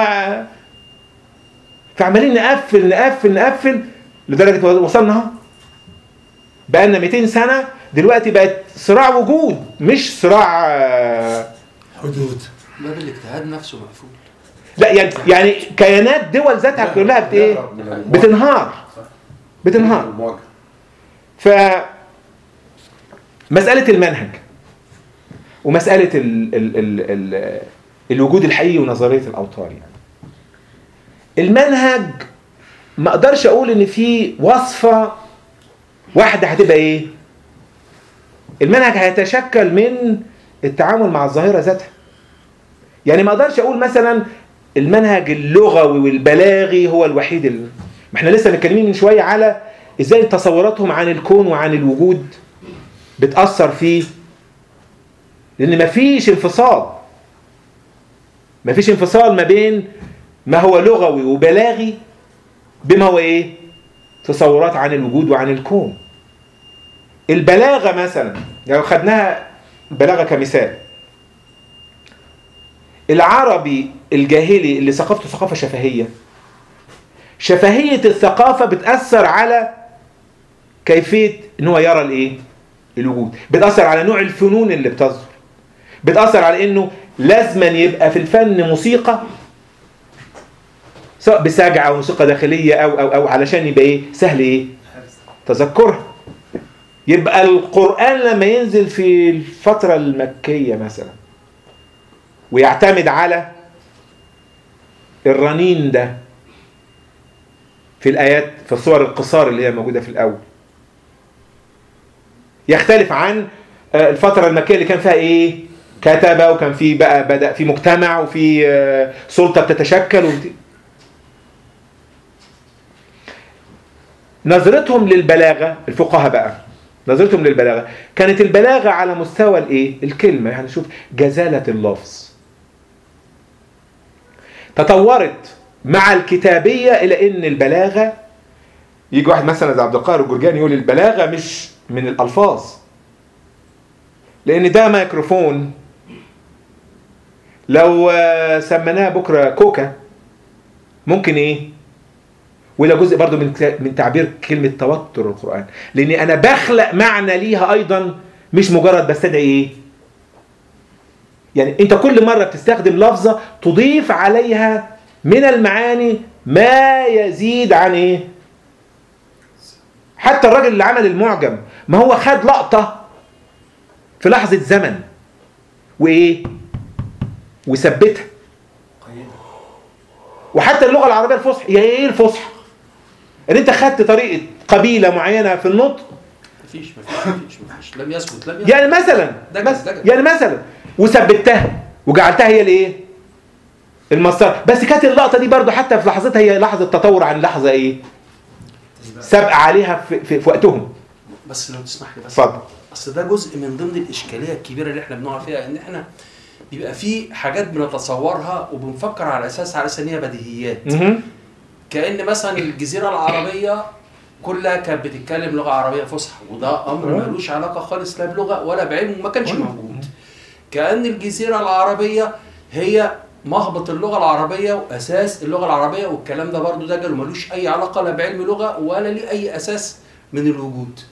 فعمالين نقفل نقفل نقفل لدرجه وصلنا اهو بقى لنا 200 سنه دلوقتي بقت صراع وجود مش صراع آه، حدود باب الاجتهاد نفسه مقفول لا يعني يعني كيانات دول ذاتها كلها بت ايه بتنهار بتنهار المواجهه ف مسألة المنهج ومسألة ال ال ال ال الوجود الحقيقي ونظرية الأوتار يعني المنهج ما اقدرش اقول ان في وصفة واحدة هتبقى ايه المنهج هيتشكل من التعامل مع الظاهرة ذاتها يعني ما اقدرش اقول مثلا المنهج اللغوي والبلاغي هو الوحيد ال... ما احنا لسه متكلمين من شوية على ازاي تصوراتهم عن الكون وعن الوجود بتأثر فيه لان مفيش انفصال مفيش انفصال ما بين ما هو لغوي وبلاغي بما هو ايه تصورات عن الوجود وعن الكون البلاغة مثلا لو خدناها البلاغة كمثال العربي الجاهلي اللي ثقافته ثقافة شفهية شفهية الثقافة بتأثر على كيفية ان هو يرى الايه الوجود بتأثر على نوع الفنون اللي بتصدر بتأثر على انه لازما يبقى في الفن موسيقى سواء بسجعة او موسيقى داخلية او او او علشان يبقى ايه سهل ايه تذكرها يبقى القرآن لما ينزل في الفترة المكية مثلا ويعتمد على الرنين ده في الآيات في الصور القصار اللي هي موجودة في الأول يختلف عن آه، الفترة المكية اللي كان فيها إيه كتبة وكان في بقى بدأ في مجتمع وفي آه، سلطة بتتشكل وبت... نظرتهم للبلاغة الفقهاء بقى نظرتهم للبلاغة كانت البلاغة على مستوى الايه الكلمة يعني شوف جزالة اللفظ تطورت مع الكتابية إلى إن البلاغة يجي واحد مثلا زي عبد القاهر الجرجاني يقول البلاغة مش من الألفاظ لأن ده ميكروفون لو آه، سميناه بكرة كوكا ممكن إيه ولا جزء برضو من من تعبير كلمة توتر القرآن لأني أنا بخلق معنى ليها أيضا مش مجرد بستدعي إيه يعني انت كل مره بتستخدم لفظه تضيف عليها من المعاني ما يزيد عن ايه حتى الراجل اللي عمل المعجم ما هو خد لقطه في لحظه زمن وايه وثبتها وحتى اللغه العربيه الفصحى هي ايه الفصحى ان انت خدت طريقه قبيله معينه في النطق مفيش مفيش مفيش مفيش لم يثبت لم يثبت يعني مثلا دجل بس دجل يعني مثلا وثبتها وجعلتها هي الايه المسطره بس كانت اللقطه دي برضو حتى في لحظتها هي لحظه تطور عن لحظه ايه سابقه عليها في, في, في وقتهم بس لو تسمح لي بس اتفضل اصل ده جزء من ضمن الاشكاليه الكبيره اللي احنا بنقع فيها ان احنا بيبقى في حاجات بنتصورها وبنفكر على اساس على اساس ان هي بديهيات مهم. كان مثلا الجزيره العربيه كلها كانت بتتكلم لغه عربيه فصحى وده امر آه. ملوش علاقه خالص لا بلغه ولا بعلم وما كانش موجود كان الجزيره العربيه هي مهبط اللغه العربيه واساس اللغه العربيه والكلام ده برضو دجل وملوش اي علاقه لا بعلم لغه ولا ليه اي اساس من الوجود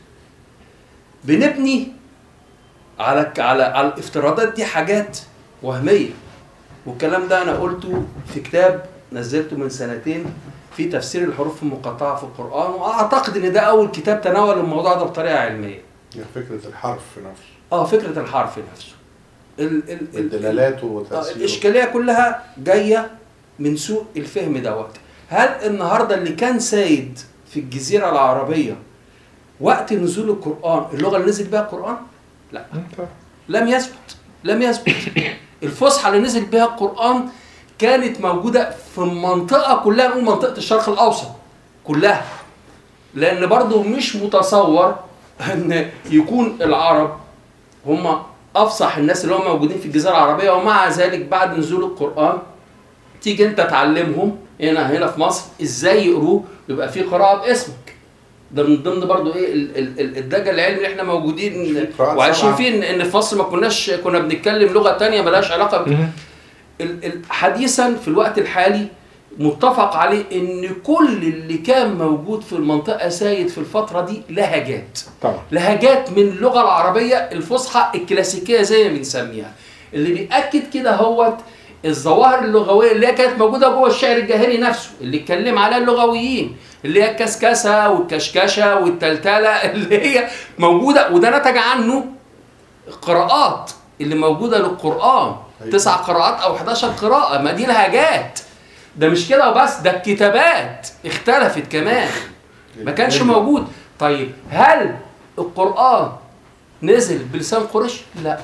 بنبني على على على الافتراضات دي حاجات وهميه والكلام ده انا قلته في كتاب نزلته من سنتين في تفسير الحروف المقطعه في القران واعتقد ان ده اول كتاب تناول الموضوع ده بطريقه علميه يعني فكره الحرف نفسه اه فكره الحرف نفسه ال ال ال دلالاته آه، وتاثيره الاشكاليه كلها جايه من سوء الفهم دوت هل النهارده اللي كان سايد في الجزيره العربيه وقت نزول القران اللغه اللي نزل بها القران لا لم يثبت لم يثبت الفصحى اللي نزل بها القرآن كانت موجودة في المنطقة كلها نقول منطقة الشرق الأوسط كلها لأن برضه مش متصور أن يكون العرب هم أفصح الناس اللي هم موجودين في الجزيرة العربية ومع ذلك بعد نزول القرآن تيجي أنت تعلمهم هنا هنا في مصر إزاي يقروه يبقى في قراءة باسمك ده من ضمن برضو ايه ال- ال- ال- الدجل العلمي اللي احنا موجودين قراءة وعايشين سبعة. فيه ان إن في مصر ما كناش كنا بنتكلم لغه تانية ملهاش علاقه ب- مهم. ال- ال- حديثا في الوقت الحالي متفق عليه ان كل اللي كان موجود في المنطقه سايد في الفتره دي لهجات طبعا لهجات من اللغه العربيه الفصحى الكلاسيكيه زي ما بنسميها اللي بيأكد كده هو الظواهر اللغويه اللي هي كانت موجوده جوه الشعر الجاهلي نفسه اللي اتكلم عليها اللغويين اللي هي الكسكسه والكشكشه والتلتله اللي هي موجوده وده نتج عنه القراءات اللي موجوده للقران أيوة. تسع قراءات او 11 قراءه ما دي لهجات ده مش كده وبس ده الكتابات اختلفت كمان ما كانش موجود طيب هل القرآن نزل بلسان قريش؟ لا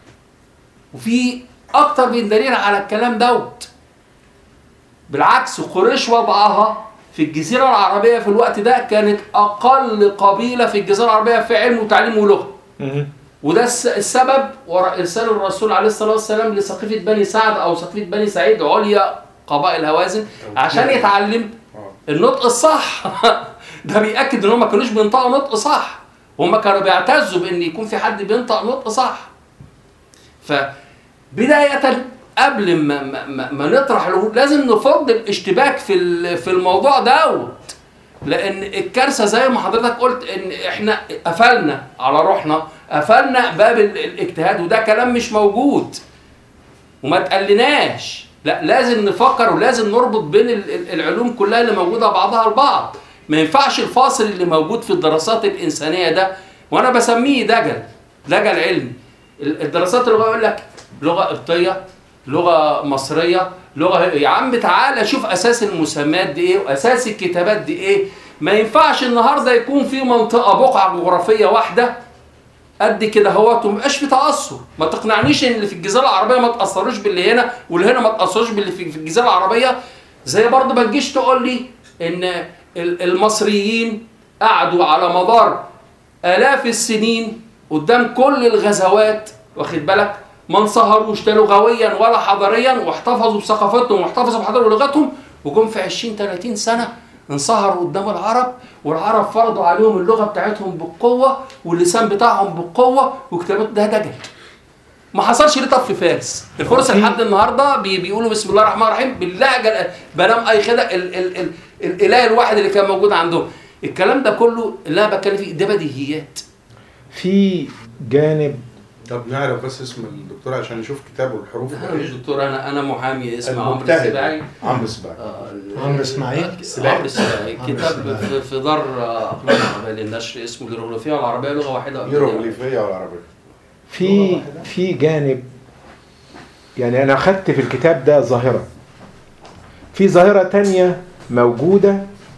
وفي أكتر من دليل على الكلام دوت بالعكس قريش وضعها في الجزيرة العربية في الوقت ده كانت أقل قبيلة في الجزيرة العربية في علم وتعليم ولغة مهم. وده الس- السبب وراء ارسال الرسول عليه الصلاه والسلام لسقيفه بني سعد او سقيفه بني سعيد عليا قبائل هوازن عشان يتعلم آه. النطق الصح ده بيأكد ان هم ما كانوش بينطقوا نطق صح هم كانوا بيعتزوا بان يكون في حد بينطق نطق صح فبداية قبل ما, ما, ما, ما نطرح الأمور لازم نفض الاشتباك في ال- في الموضوع دوت لان الكارثه زي ما حضرتك قلت ان احنا قفلنا على روحنا قفلنا باب ال- الاجتهاد وده كلام مش موجود وما تقلناش لا لازم نفكر ولازم نربط بين ال- ال- العلوم كلها اللي موجوده بعضها البعض ما ينفعش الفاصل اللي موجود في الدراسات الانسانيه ده وانا بسميه دجل دجل علمي ال- الدراسات اللغويه يقول لك لغه قبطيه لغه مصريه لغه يا عم تعالى شوف اساس المسميات دي ايه واساس الكتابات دي ايه ما ينفعش النهارده يكون في منطقه بقعه جغرافيه واحده قد كده اهوت ومبقاش في تاثر ما تقنعنيش ان اللي في الجزيره العربيه ما تاثروش باللي هنا واللي هنا ما تاثروش باللي في في الجزيره العربيه زي برضه ما تجيش تقول لي ان ال- المصريين قعدوا على مدار آلاف السنين قدام كل الغزوات واخد بالك ما انصهروش لا لغويا ولا حضاريا واحتفظوا بثقافتهم واحتفظوا بحضارة لغتهم وجم في 20 30 سنة انصهروا قدام العرب والعرب فرضوا عليهم اللغة بتاعتهم بالقوة واللسان بتاعهم بالقوة وكتابات ده دجل ما حصلش ليه طب في فارس الفرس لحد النهارده بي بيقولوا بسم الله الرحمن الرحيم باللهجه بلام اي كده ال ال ال الاله الواحد اللي كان موجود عندهم الكلام ده كله اللي انا بتكلم فيه ده بديهيات في جانب طب نعرف بس اسم الدكتور عشان نشوف كتابه الحروف انا مش دكتور انا انا محامي اسمي عمرو المجتهد. السباعي عمرو السباعي آه، عمرو اسماعيل عمرو السباعي عمرو كتاب السباعي. في, في دار آه، اقلام العربيه للنشر اسمه الهيروغليفيه والعربيه لغه واحده هيروغليفية والعربية في في جانب يعني انا اخدت في الكتاب ده ظاهرة في ظاهرة تانية موجودة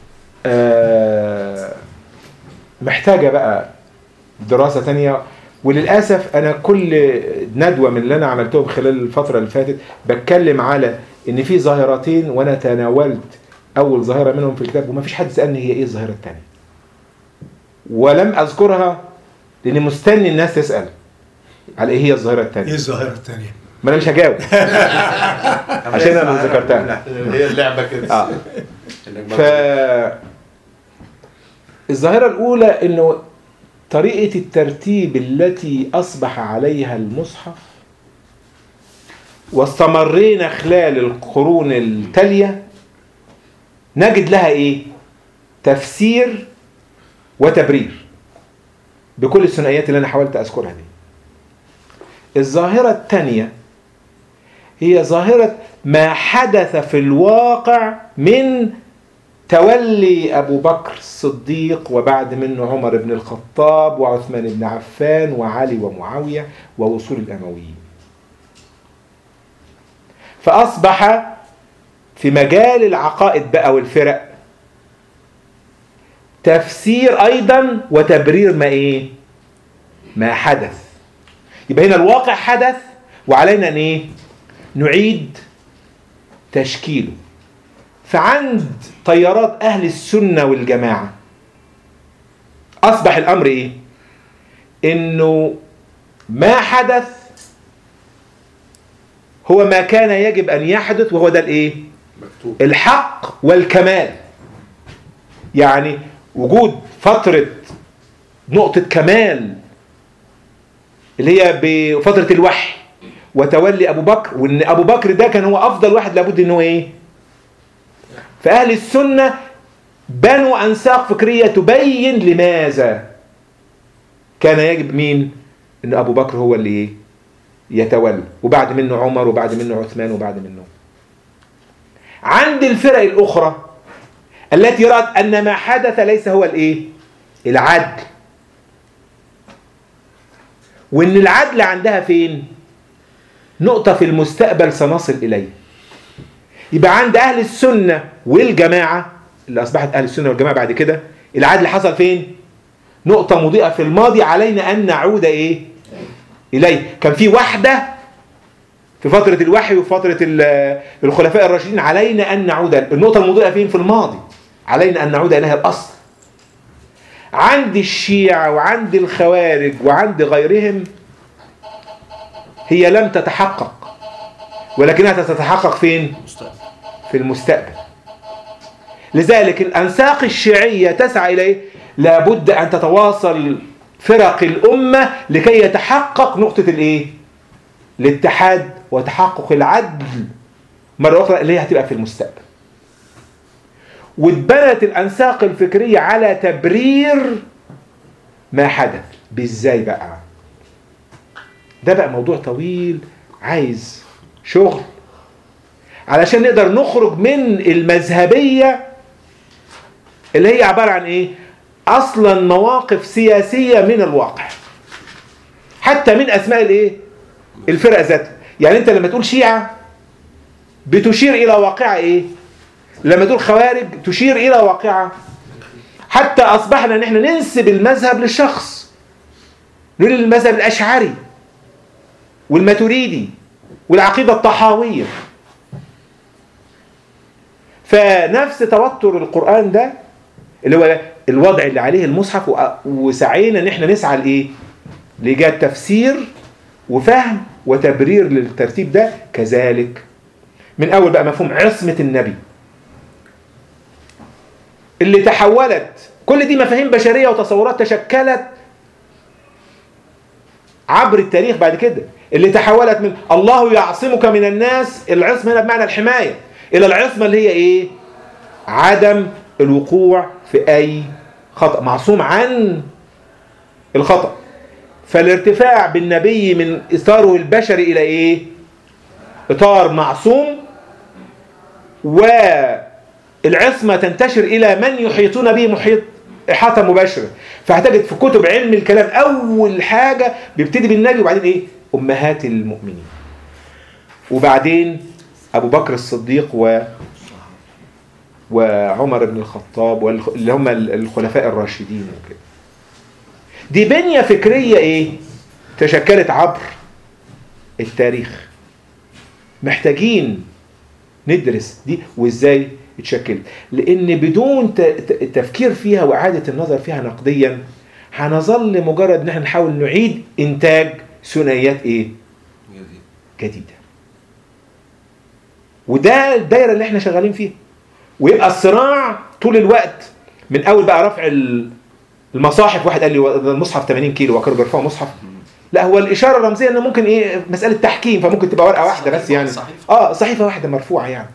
آه، محتاجة بقى دراسة تانية وللأسف أنا كل ندوة من اللي أنا عملتهم خلال الفترة اللي فاتت بتكلم على إن في ظاهرتين وأنا تناولت أول ظاهرة منهم في الكتاب وما فيش حد سألني هي إيه الظاهرة التانية ولم أذكرها لأني مستني الناس تسأل على إيه هي الظاهرة ايه التانية الظاهره الثانيه؟ ما أنا مش هجاوب عشان أنا اللي ذكرتها هي اللعبة كده آه. إنك ف الظاهرة الأولى إنه طريقة الترتيب التي أصبح عليها المصحف واستمرينا خلال القرون التالية نجد لها إيه؟ تفسير وتبرير بكل الثنائيات اللي أنا حاولت أذكرها دي الظاهرة الثانية هي ظاهرة ما حدث في الواقع من تولي أبو بكر الصديق وبعد منه عمر بن الخطاب وعثمان بن عفان وعلي ومعاوية ووصول الأمويين فأصبح في مجال العقائد بقى والفرق تفسير أيضا وتبرير ما إيه ما حدث يبقى هنا الواقع حدث وعلينا أن إيه نعيد تشكيله فعند طيارات أهل السنة والجماعة أصبح الأمر إيه؟ إنه ما حدث هو ما كان يجب أن يحدث وهو ده الإيه؟ مكتوب الحق والكمال يعني وجود فترة نقطة كمال اللي هي بفترة الوحي وتولي أبو بكر وإن أبو بكر ده كان هو أفضل واحد لابد إنه إيه؟ فأهل السنة بنوا أنساق فكرية تبين لماذا كان يجب مين إن أبو بكر هو اللي إيه؟ يتولى وبعد منه عمر وبعد منه عثمان وبعد منه عند الفرق الأخرى التي رأت أن ما حدث ليس هو الإيه؟ العدل وإن العدل عندها فين؟ نقطة في المستقبل سنصل إليه يبقى عند أهل السنة والجماعة اللي أصبحت أهل السنة والجماعة بعد كده العدل حصل فين؟ نقطة مضيئة في الماضي علينا أن نعود إيه؟ إليه كان في وحدة في فترة الوحي وفترة ال- الخلفاء الراشدين علينا أن نعود النقطة المضيئة فين في الماضي علينا أن نعود إليها الأصل عند الشيعة وعند الخوارج وعند غيرهم هي لم تتحقق ولكنها تتحقق فين؟ في المستقبل لذلك الأنساق الشيعية تسعى إليه لابد أن تتواصل فرق الأمة لكي يتحقق نقطة الإيه؟ الاتحاد وتحقق العدل مرة أخرى اللي هي هتبقى في المستقبل واتبنت الأنساق الفكرية على تبرير ما حدث بإزاي بقى ده بقى موضوع طويل عايز شغل علشان نقدر نخرج من المذهبية اللي هي عبارة عن ايه اصلا مواقف سياسية من الواقع حتى من اسماء الايه الفرق ذاتها يعني انت لما تقول شيعة بتشير الى واقعة ايه لما تقول خوارج تشير الى واقعة حتى اصبحنا ان احنا ننسب المذهب للشخص نقول المذهب الاشعري والماتريدي والعقيدة الطحاوية فنفس توتر القرآن ده اللي هو الوضع اللي عليه المصحف و- وسعينا ان احنا نسعى لايه لإيجاد تفسير وفهم وتبرير للترتيب ده كذلك من اول بقى مفهوم عصمة النبي اللي تحولت كل دي مفاهيم بشرية وتصورات تشكلت عبر التاريخ بعد كده اللي تحولت من الله يعصمك من الناس العصمة هنا بمعنى الحماية إلى العصمة اللي هي إيه عدم الوقوع في أي خطأ معصوم عن الخطأ فالارتفاع بالنبي من اطاره البشري الى ايه اطار معصوم والعصمه تنتشر الى من يحيطون به محيط احاطه مباشره فهتجد في كتب علم الكلام اول حاجه بيبتدي بالنبي وبعدين ايه امهات المؤمنين وبعدين ابو بكر الصديق و وعمر بن الخطاب والخ- اللي هم ال- الخلفاء الراشدين وكده دي بنية فكرية ايه تشكلت عبر التاريخ محتاجين ندرس دي وازاي اتشكلت لان بدون ت- ت- تفكير فيها واعادة النظر فيها نقديا هنظل مجرد ان احنا نحاول نعيد انتاج ثنائيات ايه جديدة وده الدايرة اللي احنا شغالين فيها ويبقى الصراع طول الوقت من اول بقى رفع ال- المصاحف واحد قال لي ده المصحف 80 كيلو وكانوا بيرفعوا مصحف لا هو الاشاره الرمزيه انه ممكن ايه مساله تحكيم فممكن تبقى ورقه واحده بس يعني صحيفة. اه صحيفه واحده مرفوعه يعني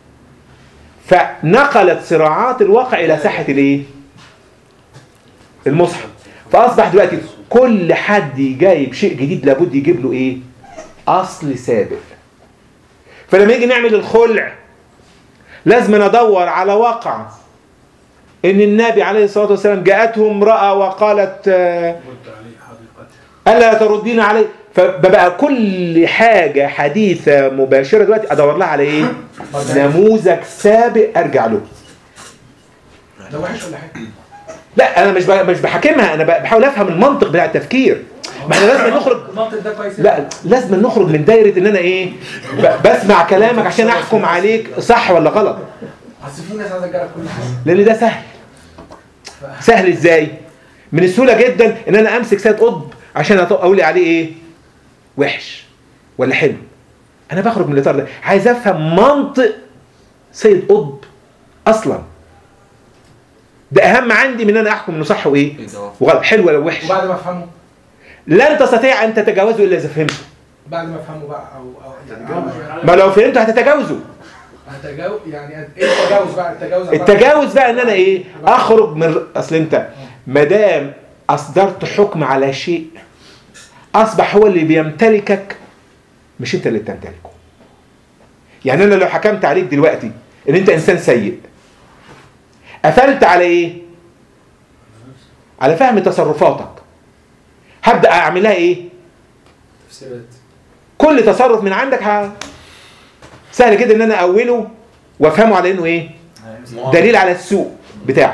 فنقلت صراعات الواقع الى ساحه الايه المصحف فاصبح دلوقتي كل حد جايب شيء جديد لابد يجيب له ايه اصل سابق فلما يجي نعمل الخلع لازم ندور على واقع ان النبي عليه الصلاه والسلام جاءته امراه وقالت آه، رد عليه حقيقته الا تردين علي فبقى كل حاجه حديثه مباشره دلوقتي ادور لها على ايه نموذج سابق ارجع له ده وحش ولا حاجه؟ لا انا مش ب- مش بحاكمها انا ب- بحاول افهم المنطق بتاع التفكير ما احنا لازم نخرج المنطق ده كويس لا لازم نخرج من دايره ان انا ايه ب- بسمع كلامك عشان احكم عليك صح ولا غلط اصل في ناس عايزه تجرب كل حاجه لان ده سهل سهل ازاي من السهوله جدا ان انا امسك سيد قطب عشان أط- اقول عليه ايه وحش ولا حلو انا بخرج من الاطار ده عايز افهم منطق سيد قطب اصلا ده اهم عندي من ان انا احكم انه صح وايه وغلط حلو ولا وحش وبعد ما افهمه لن تستطيع ان تتجاوزه الا اذا فهمته بعد ما افهمه بقى او او يعني ما لو فهمته هتتجاوزه هتجاوز يعني ايه التجاوز بقى التجاوز التجاوز بقى ان انا ايه اخرج من اصل انت ما دام اصدرت حكم على شيء اصبح هو اللي بيمتلكك مش انت اللي بتمتلكه يعني انا لو حكمت عليك دلوقتي ان انت انسان سيء قفلت على ايه على فهم تصرفاتك هبدا اعمل لها ايه تفسيرات كل تصرف من عندك ه... سهل كده ان انا اوله وافهمه على انه ايه دليل على السوء بتاعك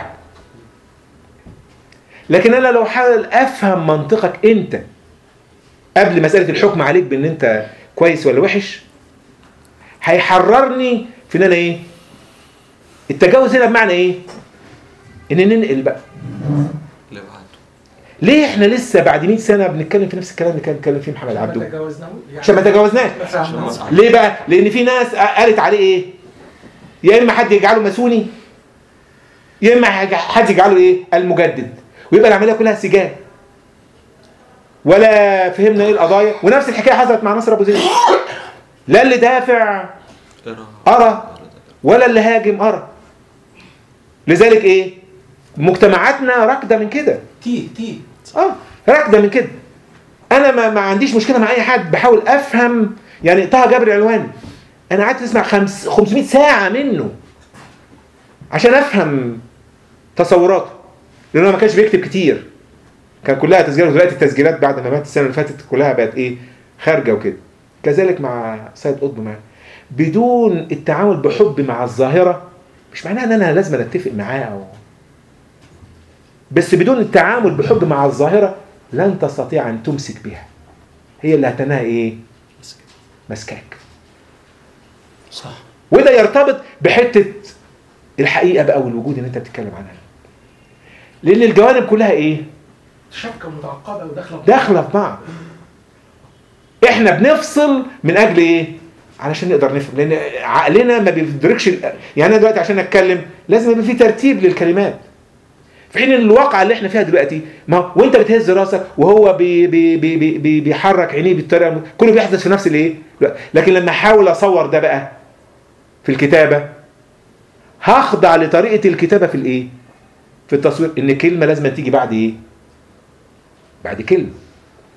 لكن انا لو حاول افهم منطقك انت قبل مساله الحكم عليك بان انت كويس ولا وحش هيحررني في ان انا ايه التجاوز هنا بمعنى ايه ان ننقل بقى اللي بعده ليه احنا لسه بعد 100 سنه بنتكلم في نفس الكلام اللي كان بيتكلم فيه محمد ما عبده تجاوزناه يعني عشان ما تجاوزناش ليه بقى لان في ناس قالت عليه ايه يا اما حد يجعله ماسوني يا اما حد يجعله ايه المجدد ويبقى العمليه كلها سجال ولا فهمنا ايه القضايا ونفس الحكايه حصلت مع نصر ابو زيد لا اللي دافع ارى ولا اللي هاجم ارى لذلك ايه مجتمعاتنا راكده من كده تي تي اه راكده من كده انا ما, ما عنديش مشكله مع اي حد بحاول افهم يعني طه جابر علواني انا قعدت اسمع خمس 500 ساعه منه عشان افهم تصوراته لانه ما كانش بيكتب كتير كان كلها تسجيلات دلوقتي التسجيلات بعد ما مات السنه اللي فاتت كلها بقت ايه خارجه وكده كذلك مع سيد قطب معاه بدون التعامل بحب مع الظاهره مش معناها ان انا لازم اتفق معاه او بس بدون التعامل بحب مع الظاهرة لن تستطيع أن تمسك بها هي اللي هتنها إيه؟ مسكاك صح وده يرتبط بحتة الحقيقة بقى والوجود اللي أنت بتتكلم عنها لأن الجوانب كلها إيه؟ شبكه متعقده وداخله داخلة في بعض إحنا بنفصل من أجل إيه؟ علشان نقدر نفهم لأن عقلنا ما بيدركش ال- يعني أنا دلوقتي عشان أتكلم لازم يبقى في ترتيب للكلمات في حين ان الواقع اللي احنا فيها دلوقتي ما هو وانت بتهز راسك وهو بي بي بي بي بي بيحرك عينيه بالطريقه الم- كله بيحدث في نفس الايه لكن لما احاول اصور ده بقى في الكتابه هخضع لطريقه الكتابه في الايه في التصوير ان كلمه لازم تيجي بعد ايه بعد كلمه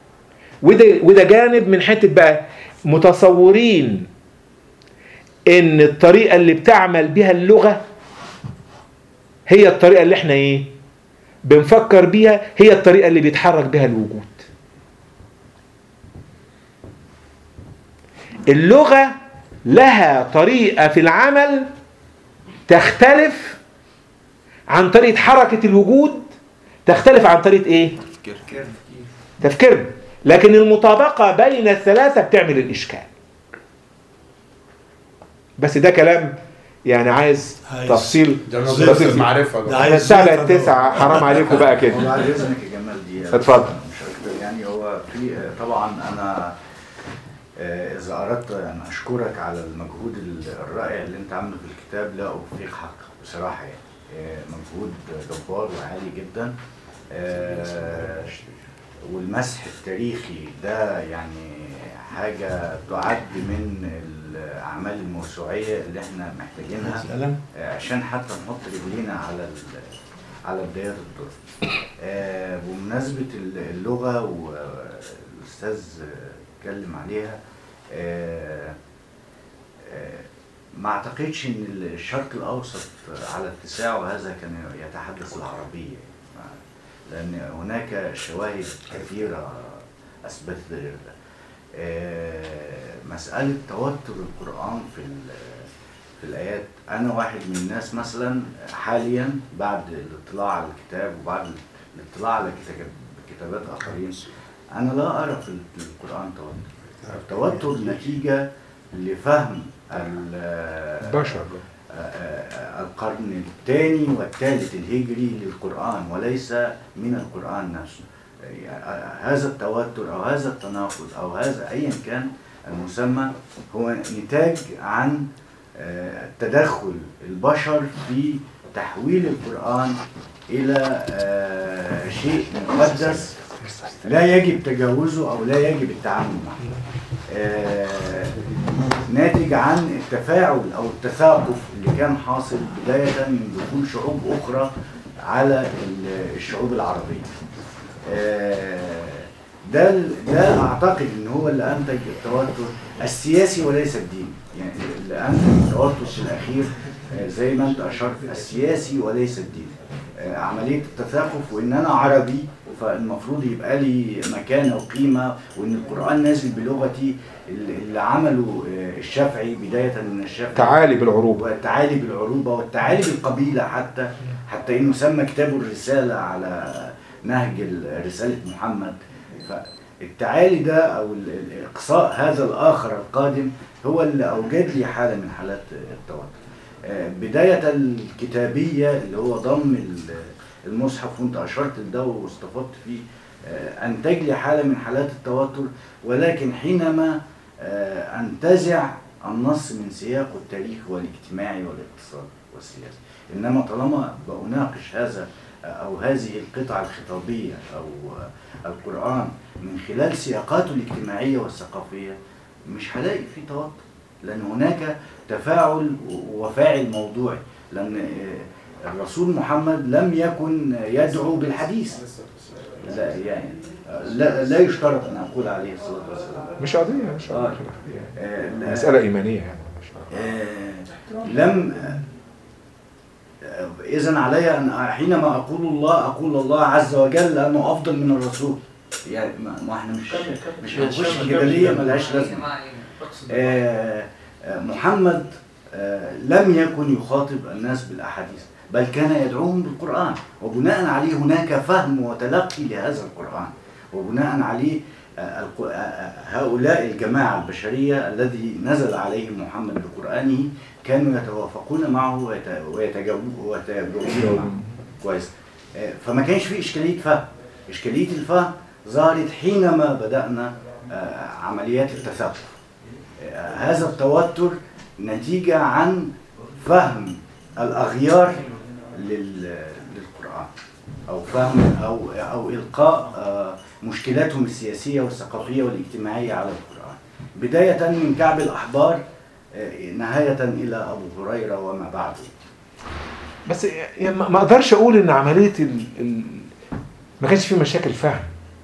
وده وده جانب من حته بقى متصورين ان الطريقه اللي بتعمل بها اللغه هي الطريقه اللي احنا ايه بنفكر بيها هي الطريقه اللي بيتحرك بها الوجود اللغه لها طريقه في العمل تختلف عن طريقه حركه الوجود تختلف عن طريقه ايه تفكير تفكيرنا لكن المطابقة بين الثلاثة بتعمل الإشكال بس ده كلام يعني عايز عايز- تفصيل ده نظرية تفصيل. المعرفة ده بقى عايز الساعة زيادة بقت بقى. تسعة حرام عليكم بقى كده وبعد اذنك يا جمال دي اتفضل. مش اكتر يعني هو في طبعا انا آه، اذا اردت ان اشكرك على المجهود ال- الرائع اللي انت عامله في الكتاب لا اوفيك حق بصراحه يعني آه، مجهود جبار وعالي جدا آه، والمسح التاريخي ده يعني حاجه تعد من الاعمال الموسوعيه اللي احنا محتاجينها سلام آه، عشان حتى نحط رجلينا على ال- على بدايات الدور آه، بمناسبة ال- اللغة والأستاذ آه، اتكلم عليها آه، آه، ما أعتقدش إن الشرق الأوسط على اتساعه هذا كان يتحدث العربية لأن هناك شواهد كثيرة أثبتت غير ده آه، مسألة توتر القرآن في ال- في الآيات أنا واحد من الناس مثلا حاليا بعد الاطلاع على الكتاب وبعد الاطلاع على كتاب- كتابات آخرين أنا لا أرى في القرآن توتر التوتر نتيجة لفهم ال- بشر القرن الثاني والثالث الهجري للقرآن وليس من القرآن نفسه يعني هذا التوتر أو هذا التناقض أو هذا أيا كان المسمى هو نتاج عن آه، تدخل البشر في تحويل القرآن إلى آه، شيء مقدس لا يجب تجاوزه أو لا يجب التعامل معه آه، ناتج عن التفاعل او التثاقف اللي كان حاصل بدايه من دخول شعوب اخرى على ال- الشعوب العربيه. آه، ده ال- ده اعتقد ان هو اللي انتج التوتر السياسي وليس الديني، يعني اللي انتج التوتر في الاخير آه، زي ما انت اشرت السياسي وليس الديني. آه، عمليه التثاقف وان انا عربي فالمفروض يبقى لي مكانه وقيمه وان القران نازل بلغتي اللي اللي عمله آه، الشافعي بدايه من الشافعي تعالي بالعروبة والتعالي بالعروبة والتعالي بالقبيلة حتى حتى انه سمى كتابه الرسالة على نهج ال- رسالة محمد فالتعالي ده او ال- ال- اقصاء هذا الاخر القادم هو اللي اوجد لي حالة من حالات التوتر آه، بداية الكتابية اللي هو ضم ال- المصحف وانت اشرت لده واستفدت فيه آه، انتج لي حالة من حالات التوتر ولكن حينما آه، انتزع النص من سياقه التاريخي والاجتماعي والاقتصادي والسياسي انما طالما بناقش هذا او هذه القطعه الخطابيه او القران من خلال سياقاته الاجتماعيه والثقافيه مش هلاقي فيه توتر لان هناك تفاعل وفاعل موضوعي لان آه، الرسول محمد لم يكن يدعو بالحديث لا يعني آه، لا, لا يشترط ان اقول عليه الصلاه والسلام مش قضية مش آه. قضية آه، لا- مسألة إيمانية يعني مش قضية. آه، لم إذا علي أن حينما أقول الله أقول الله عز وجل لأنه أفضل من الرسول يعني ما ما احنا مش مش هنخش في جدلية ملهاش لازمة آه، آه، محمد آه، لم يكن يخاطب الناس بالأحاديث بل كان يدعوهم بالقرآن وبناء عليه هناك فهم وتلقي لهذا القرآن وبناء عليه آه، الق- آه، آه، هؤلاء الجماعة البشرية الذي نزل عليهم محمد بقرآنه كانوا يتوافقون معه ويت- ويتجاوبون ويتجاوبون معه كويس آه، فما كانش في إشكالية فهم إشكالية الفهم ظهرت حينما بدأنا آه، عمليات التثقف آه، هذا التوتر نتيجة عن فهم الأغيار لل- للقرآن أو فهم أو أو إلقاء آه، مشكلاتهم السياسية والثقافية والاجتماعية على القرآن بداية من كعب الأحبار آه، نهاية إلى أبو هريرة وما بعده بس يعني ما ما اقدرش اقول ان عمليه ال... ال... ما كانش في مشاكل فهم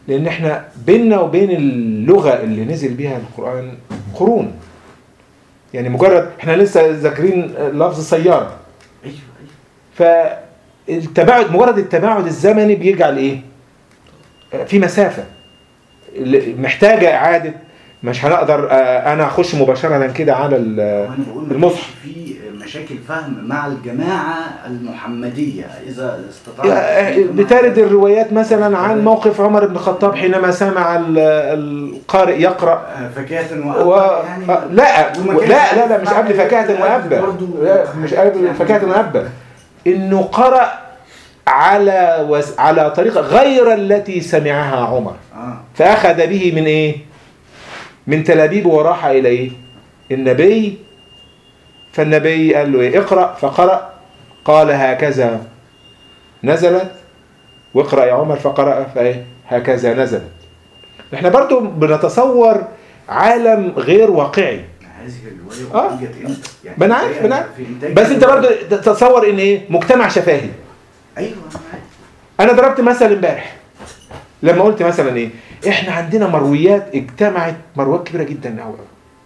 لان احنا بيننا وبين اللغه اللي نزل بيها القران قرون يعني مجرد احنا لسه ذاكرين لفظ سياره ايوه ايوه فالتباعد مجرد التباعد الزمني بيجعل ايه في مسافه اللي محتاجه اعاده مش هنقدر آه، انا اخش مباشره كده على ال- وانا بقول ما المصحف. كانش في مشاكل فهم مع الجماعه المحمديه اذا استطاع بترد الروايات مثلا عن موقف عمر بن الخطاب حينما سمع ال- القارئ يقرأ فكاهة و... وأبا يعني آه، لا وما لا كانش لا لا مش قبل فكاهة وأبا برضو- لا مش قبل فكاهة وأبا إنه قرأ على وس... على طريقة غير التي سمعها عمر اه فأخذ به من إيه؟ من تلابيب وراح إلى إيه؟ النبي فالنبي قال له إيه؟ اقرأ فقرأ قال هكذا نزلت واقرأ يا عمر فقرأ فإيه؟ هكذا نزلت احنا برضو بنتصور عالم غير واقعي هذه الروايه آه. انتجت امتى؟ يعني ما انا عارف ما انا عارف في إنتاج بس انت برضو تتصور ان ايه مجتمع شفاهي ايوه انا عارف انا ضربت مثل امبارح لما قلت مثلا ايه احنا عندنا مرويات اجتمعت مرويات كبيره جدا قوي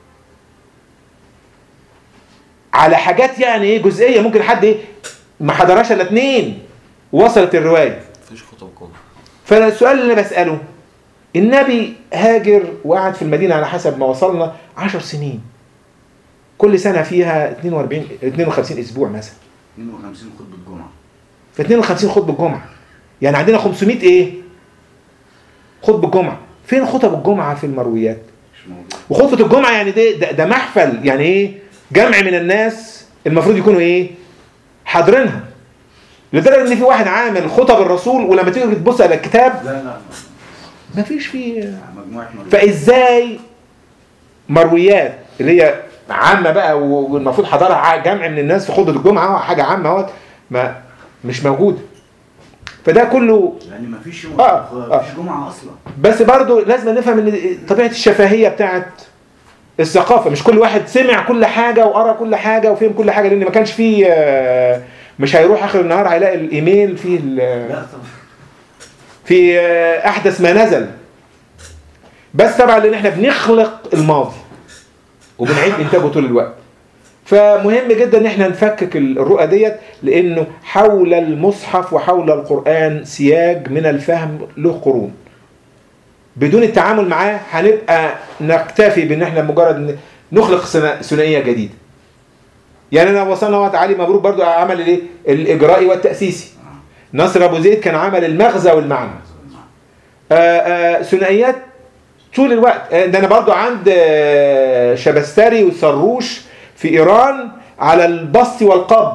على حاجات يعني ايه جزئيه ممكن حد ايه ما حضرهاش الا اتنين وصلت الروايه مفيش خطب جمعة فالسؤال اللي أنا بساله النبي هاجر وقعد في المدينه على حسب ما وصلنا 10 سنين كل سنه فيها 42 52 اسبوع مثلا 52 خطبه الجمعه في 52 خطبه الجمعه يعني عندنا 500 ايه خطبه الجمعه فين خطب الجمعه في المرويات مش موجود وخطبه الجمعه يعني ده, ده ده محفل يعني ايه جمع من الناس المفروض يكونوا ايه حاضرينها لدرجه ان في واحد عامل خطب الرسول ولما تيجي تبص على الكتاب لا لا لا مفيش فيه مجموعه مرات فازاي مرويات اللي هي عامه بقى والمفروض حضرها ع- جمع من الناس في خطبه الجمعه حاجه عامه اهوت ما مش موجوده فده كله لان ما فيش آه، آه. مفيش جمعه اصلا بس برضو لازم نفهم ان طبيعه الشفهيه بتاعت الثقافه مش كل واحد سمع كل حاجه وقرا كل حاجه وفهم كل حاجه لان ما كانش فيه آه، مش هيروح اخر النهار هيلاقي الايميل فيه ال- لا طبعا في آه، احدث ما نزل بس طبعا لان احنا بنخلق الماضي وبنعيد انتاجه طول الوقت فمهم جدا ان احنا نفكك الرؤى ديت لانه حول المصحف وحول القران سياج من الفهم له قرون بدون التعامل معاه هنبقى نكتفي بان احنا مجرد ن- نخلق ثنا- ثنائيه جديده يعني انا وصلنا وقت علي مبروك برضو عمل الايه الاجرائي والتاسيسي نصر ابو زيد كان عمل المغزى والمعنى آه، آه، ثنائيات طول الوقت آه، ده انا برضو عند آه، شبستري وسروش في ايران على البسط والقبض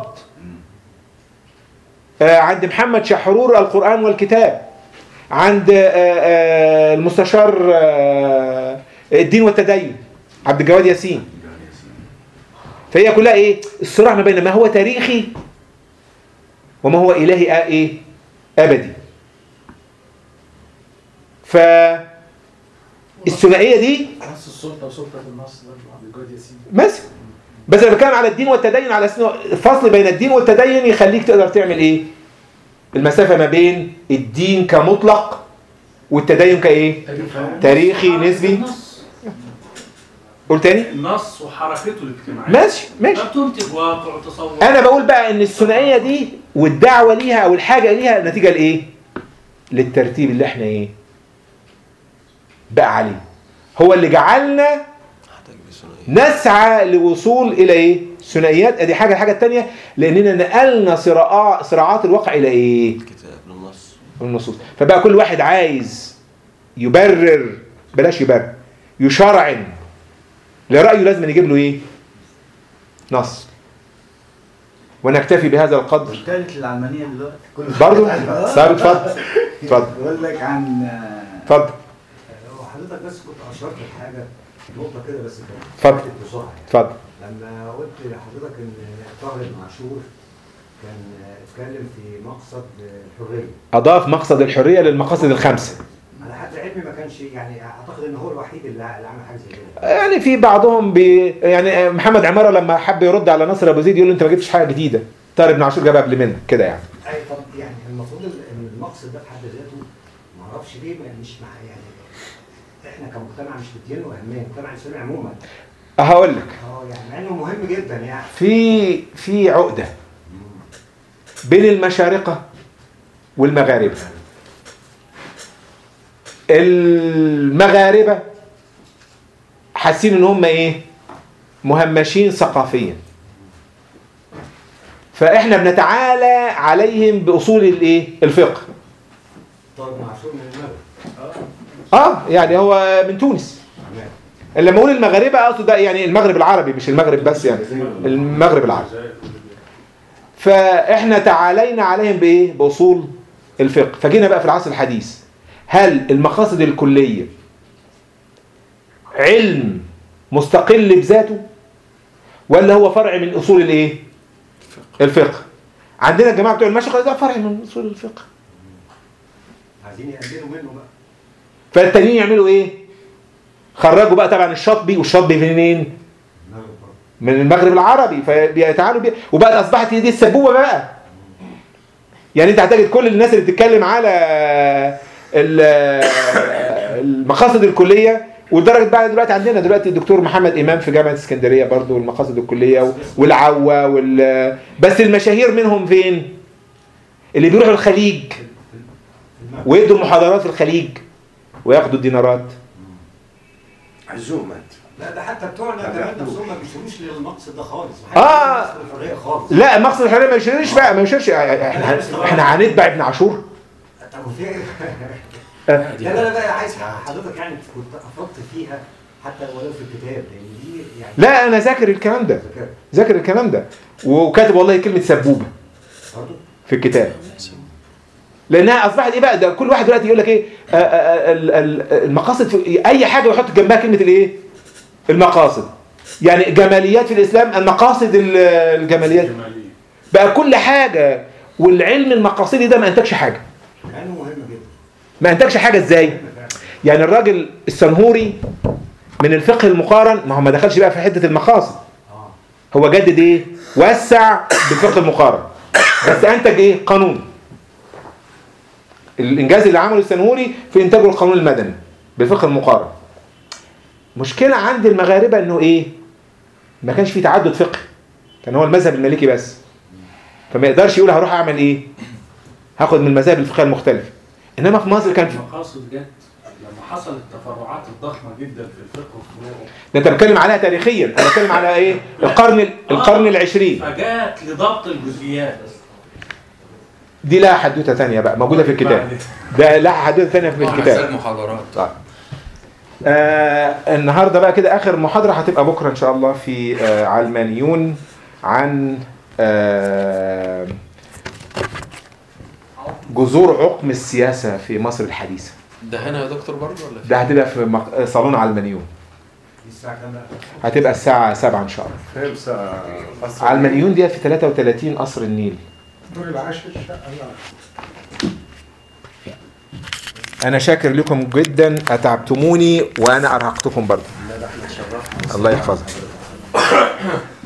آه، عند محمد شحرور القرآن والكتاب عند آه، آه، المستشار آه، الدين والتدين عبد الجواد ياسين فهي كلها ايه الصراع ما بين ما هو تاريخي وما هو الهي آه، ايه ابدي ف الثنائيه دي نص السلطه وسلطه النص برضه عبد الجواد ياسين مثلا بس انا بتكلم على الدين والتدين على اساس إنه الفصل بين الدين والتدين يخليك تقدر تعمل ايه المسافه ما بين الدين كمطلق والتدين كايه تاريخي نسبي قول تاني النص وحركته الاجتماعيه ماشي ماشي لا تنتج واقع وتصور انا بقول بقى ان الثنائيه دي والدعوه ليها او الحاجه ليها نتيجه لايه للترتيب اللي احنا ايه بقى عليه هو اللي جعلنا احتاج بثنائية نسعى لوصول الى ايه ثنائيات ادي حاجه الحاجه الثانيه لاننا نقلنا صراعات صراعات الواقع الى ايه كتاب للنص النصوص فبقى كل واحد عايز يبرر بلاش يبرر يشرعن لرايه لازم يجيب له ايه نص ونكتفي بهذا القدر الثالث العلمانيه دلوقتي كله برضو طيب اتفضل اتفضل بقول لك عن آه، اتفضل هو حضرتك بس كنت اشرت لحاجه نقطه كده بس كانت اتفضل. فاتت بسرعه يعني. اتفضل لما قلت لحضرتك ان طاهر بن عاشور كان اتكلم في مقصد الحريه اضاف مقصد الحريه للمقاصد الخمسه على حد علمي ما كانش يعني اعتقد ان هو الوحيد اللي اللي عمل حاجه زي كده يعني في بعضهم بي يعني محمد عماره لما حب يرد على نصر ابو زيد يقول له انت ما جبتش حاجه جديده طارق بن عاشور جابها قبل منك كده يعني اي طب يعني المفروض ان المقصد ده في حد ذاته ما اعرفش اعرفش ليه ما- مش مع يعني احنا كمجتمع مش مدينه اهميه المجتمع الاسلامي عموما هقول لك اه يعني مع انه مهم جدا يعني في في عقدة بين المشارقة والمغاربة المغاربة حاسين ان هم ايه مهمشين ثقافيا فاحنا بنتعالى عليهم باصول الايه الفقه طارق معشور من المغرب اه يعني هو من تونس تمام لما اقول المغاربه اقصد ده يعني المغرب العربي مش المغرب بس يعني المغرب العربي فاحنا تعالينا عليهم بايه باصول الفقه فجينا بقى في العصر الحديث هل المقاصد الكليه علم مستقل بذاته ولا هو فرع من اصول الايه الفقه عندنا الجماعه بتوع المشرق ده فرع من اصول الفقه عايزين يقللوا منه بقى فالتانيين يعملوا ايه خرجوا بقى طبعا الشاطبي والشاطبي منين المغرب برضه من المغرب العربي فبيتعالوا بيها وبقت اصبحت هي دي السبوبه بقى يعني انت هتجد كل الناس اللي بتتكلم على ال- المقاصد الكليه ولدرجه بقى دلوقتي عندنا دلوقتي الدكتور محمد امام في جامعه اسكندريه برضو المقاصد الكليه والعوه وال بس المشاهير منهم فين؟ اللي بيروحوا الخليج ويدوا محاضرات في الخليج وياخدوا الدينارات عزومة لا ده حتى بتوعنا طب كمان ياخدوه. نفسهم ما بيشوفوش للمقصد ده خالص آه. محدش بيبص للحريه خالص لا مقصد الحريه ما يشيرش بقى ما يشيرش احنا احنا هنتبع ابن عاشور طب وفي ايه؟ آه. لا لا لا بقى عايز حضرتك يعني كنت افرطت فيها حتى ولو في الكتاب لان دي يعني لا انا ذاكر الكلام ده ذكاء ذاكر الكلام ده وكاتب والله كلمه سبوبه برضه في الكتاب لانها اصبحت ايه بقى ده كل واحد دلوقتي يقول لك ايه آه، آه، ال- ال- المقاصد في اي حاجه ويحط جنبها كلمه الايه المقاصد يعني جماليات في الاسلام المقاصد ال- الجماليات بقى كل حاجه والعلم المقاصدي ده ما انتجش حاجه كانه مهم جدا ما انتجش حاجه ازاي يعني الراجل السنهوري من الفقه المقارن ما هو ما دخلش بقى في حته المقاصد اه هو جدد ايه وسع بالفقه المقارن بس انتج ايه قانون الانجاز اللي عمله السنهوري في انتاجه القانون المدني بالفقه المقارن مشكلة عند المغاربة انه ايه ما كانش في تعدد فقهي كان هو المذهب المالكي بس فما يقدرش يقول هروح اعمل ايه هاخد من المذاهب الفقهية المختلفة انما في مصر كان في المقاصد جت لما حصلت التفرعات الضخمه جدا في الفقه وفروعه ده انت بتكلم عليها تاريخيا انا بتكلم على ايه القرن القرن العشرين فجاءت لضبط الجزئيات دي لها حدوته ثانيه بقى موجوده في الكتاب ده لها حدوته ثانيه في محتاج الكتاب محاضرات طيب. آه النهارده بقى كده اخر محاضره هتبقى بكره ان شاء الله في آه علمانيون عن آه جذور عقم السياسه في مصر الحديثه ده هنا يا دكتور برضه ولا في ده هتبقى في مق... صالون علمانيون دي الساعه كام بقى؟ هتبقى الساعه 7 ان شاء الله خمسة قصر علمانيون دي في 33 قصر النيل الدور العاشر شقه الأرض. انا شاكر لكم جدا اتعبتموني وانا ارهقتكم برضه لا ده احنا اتشرفنا الله يحفظك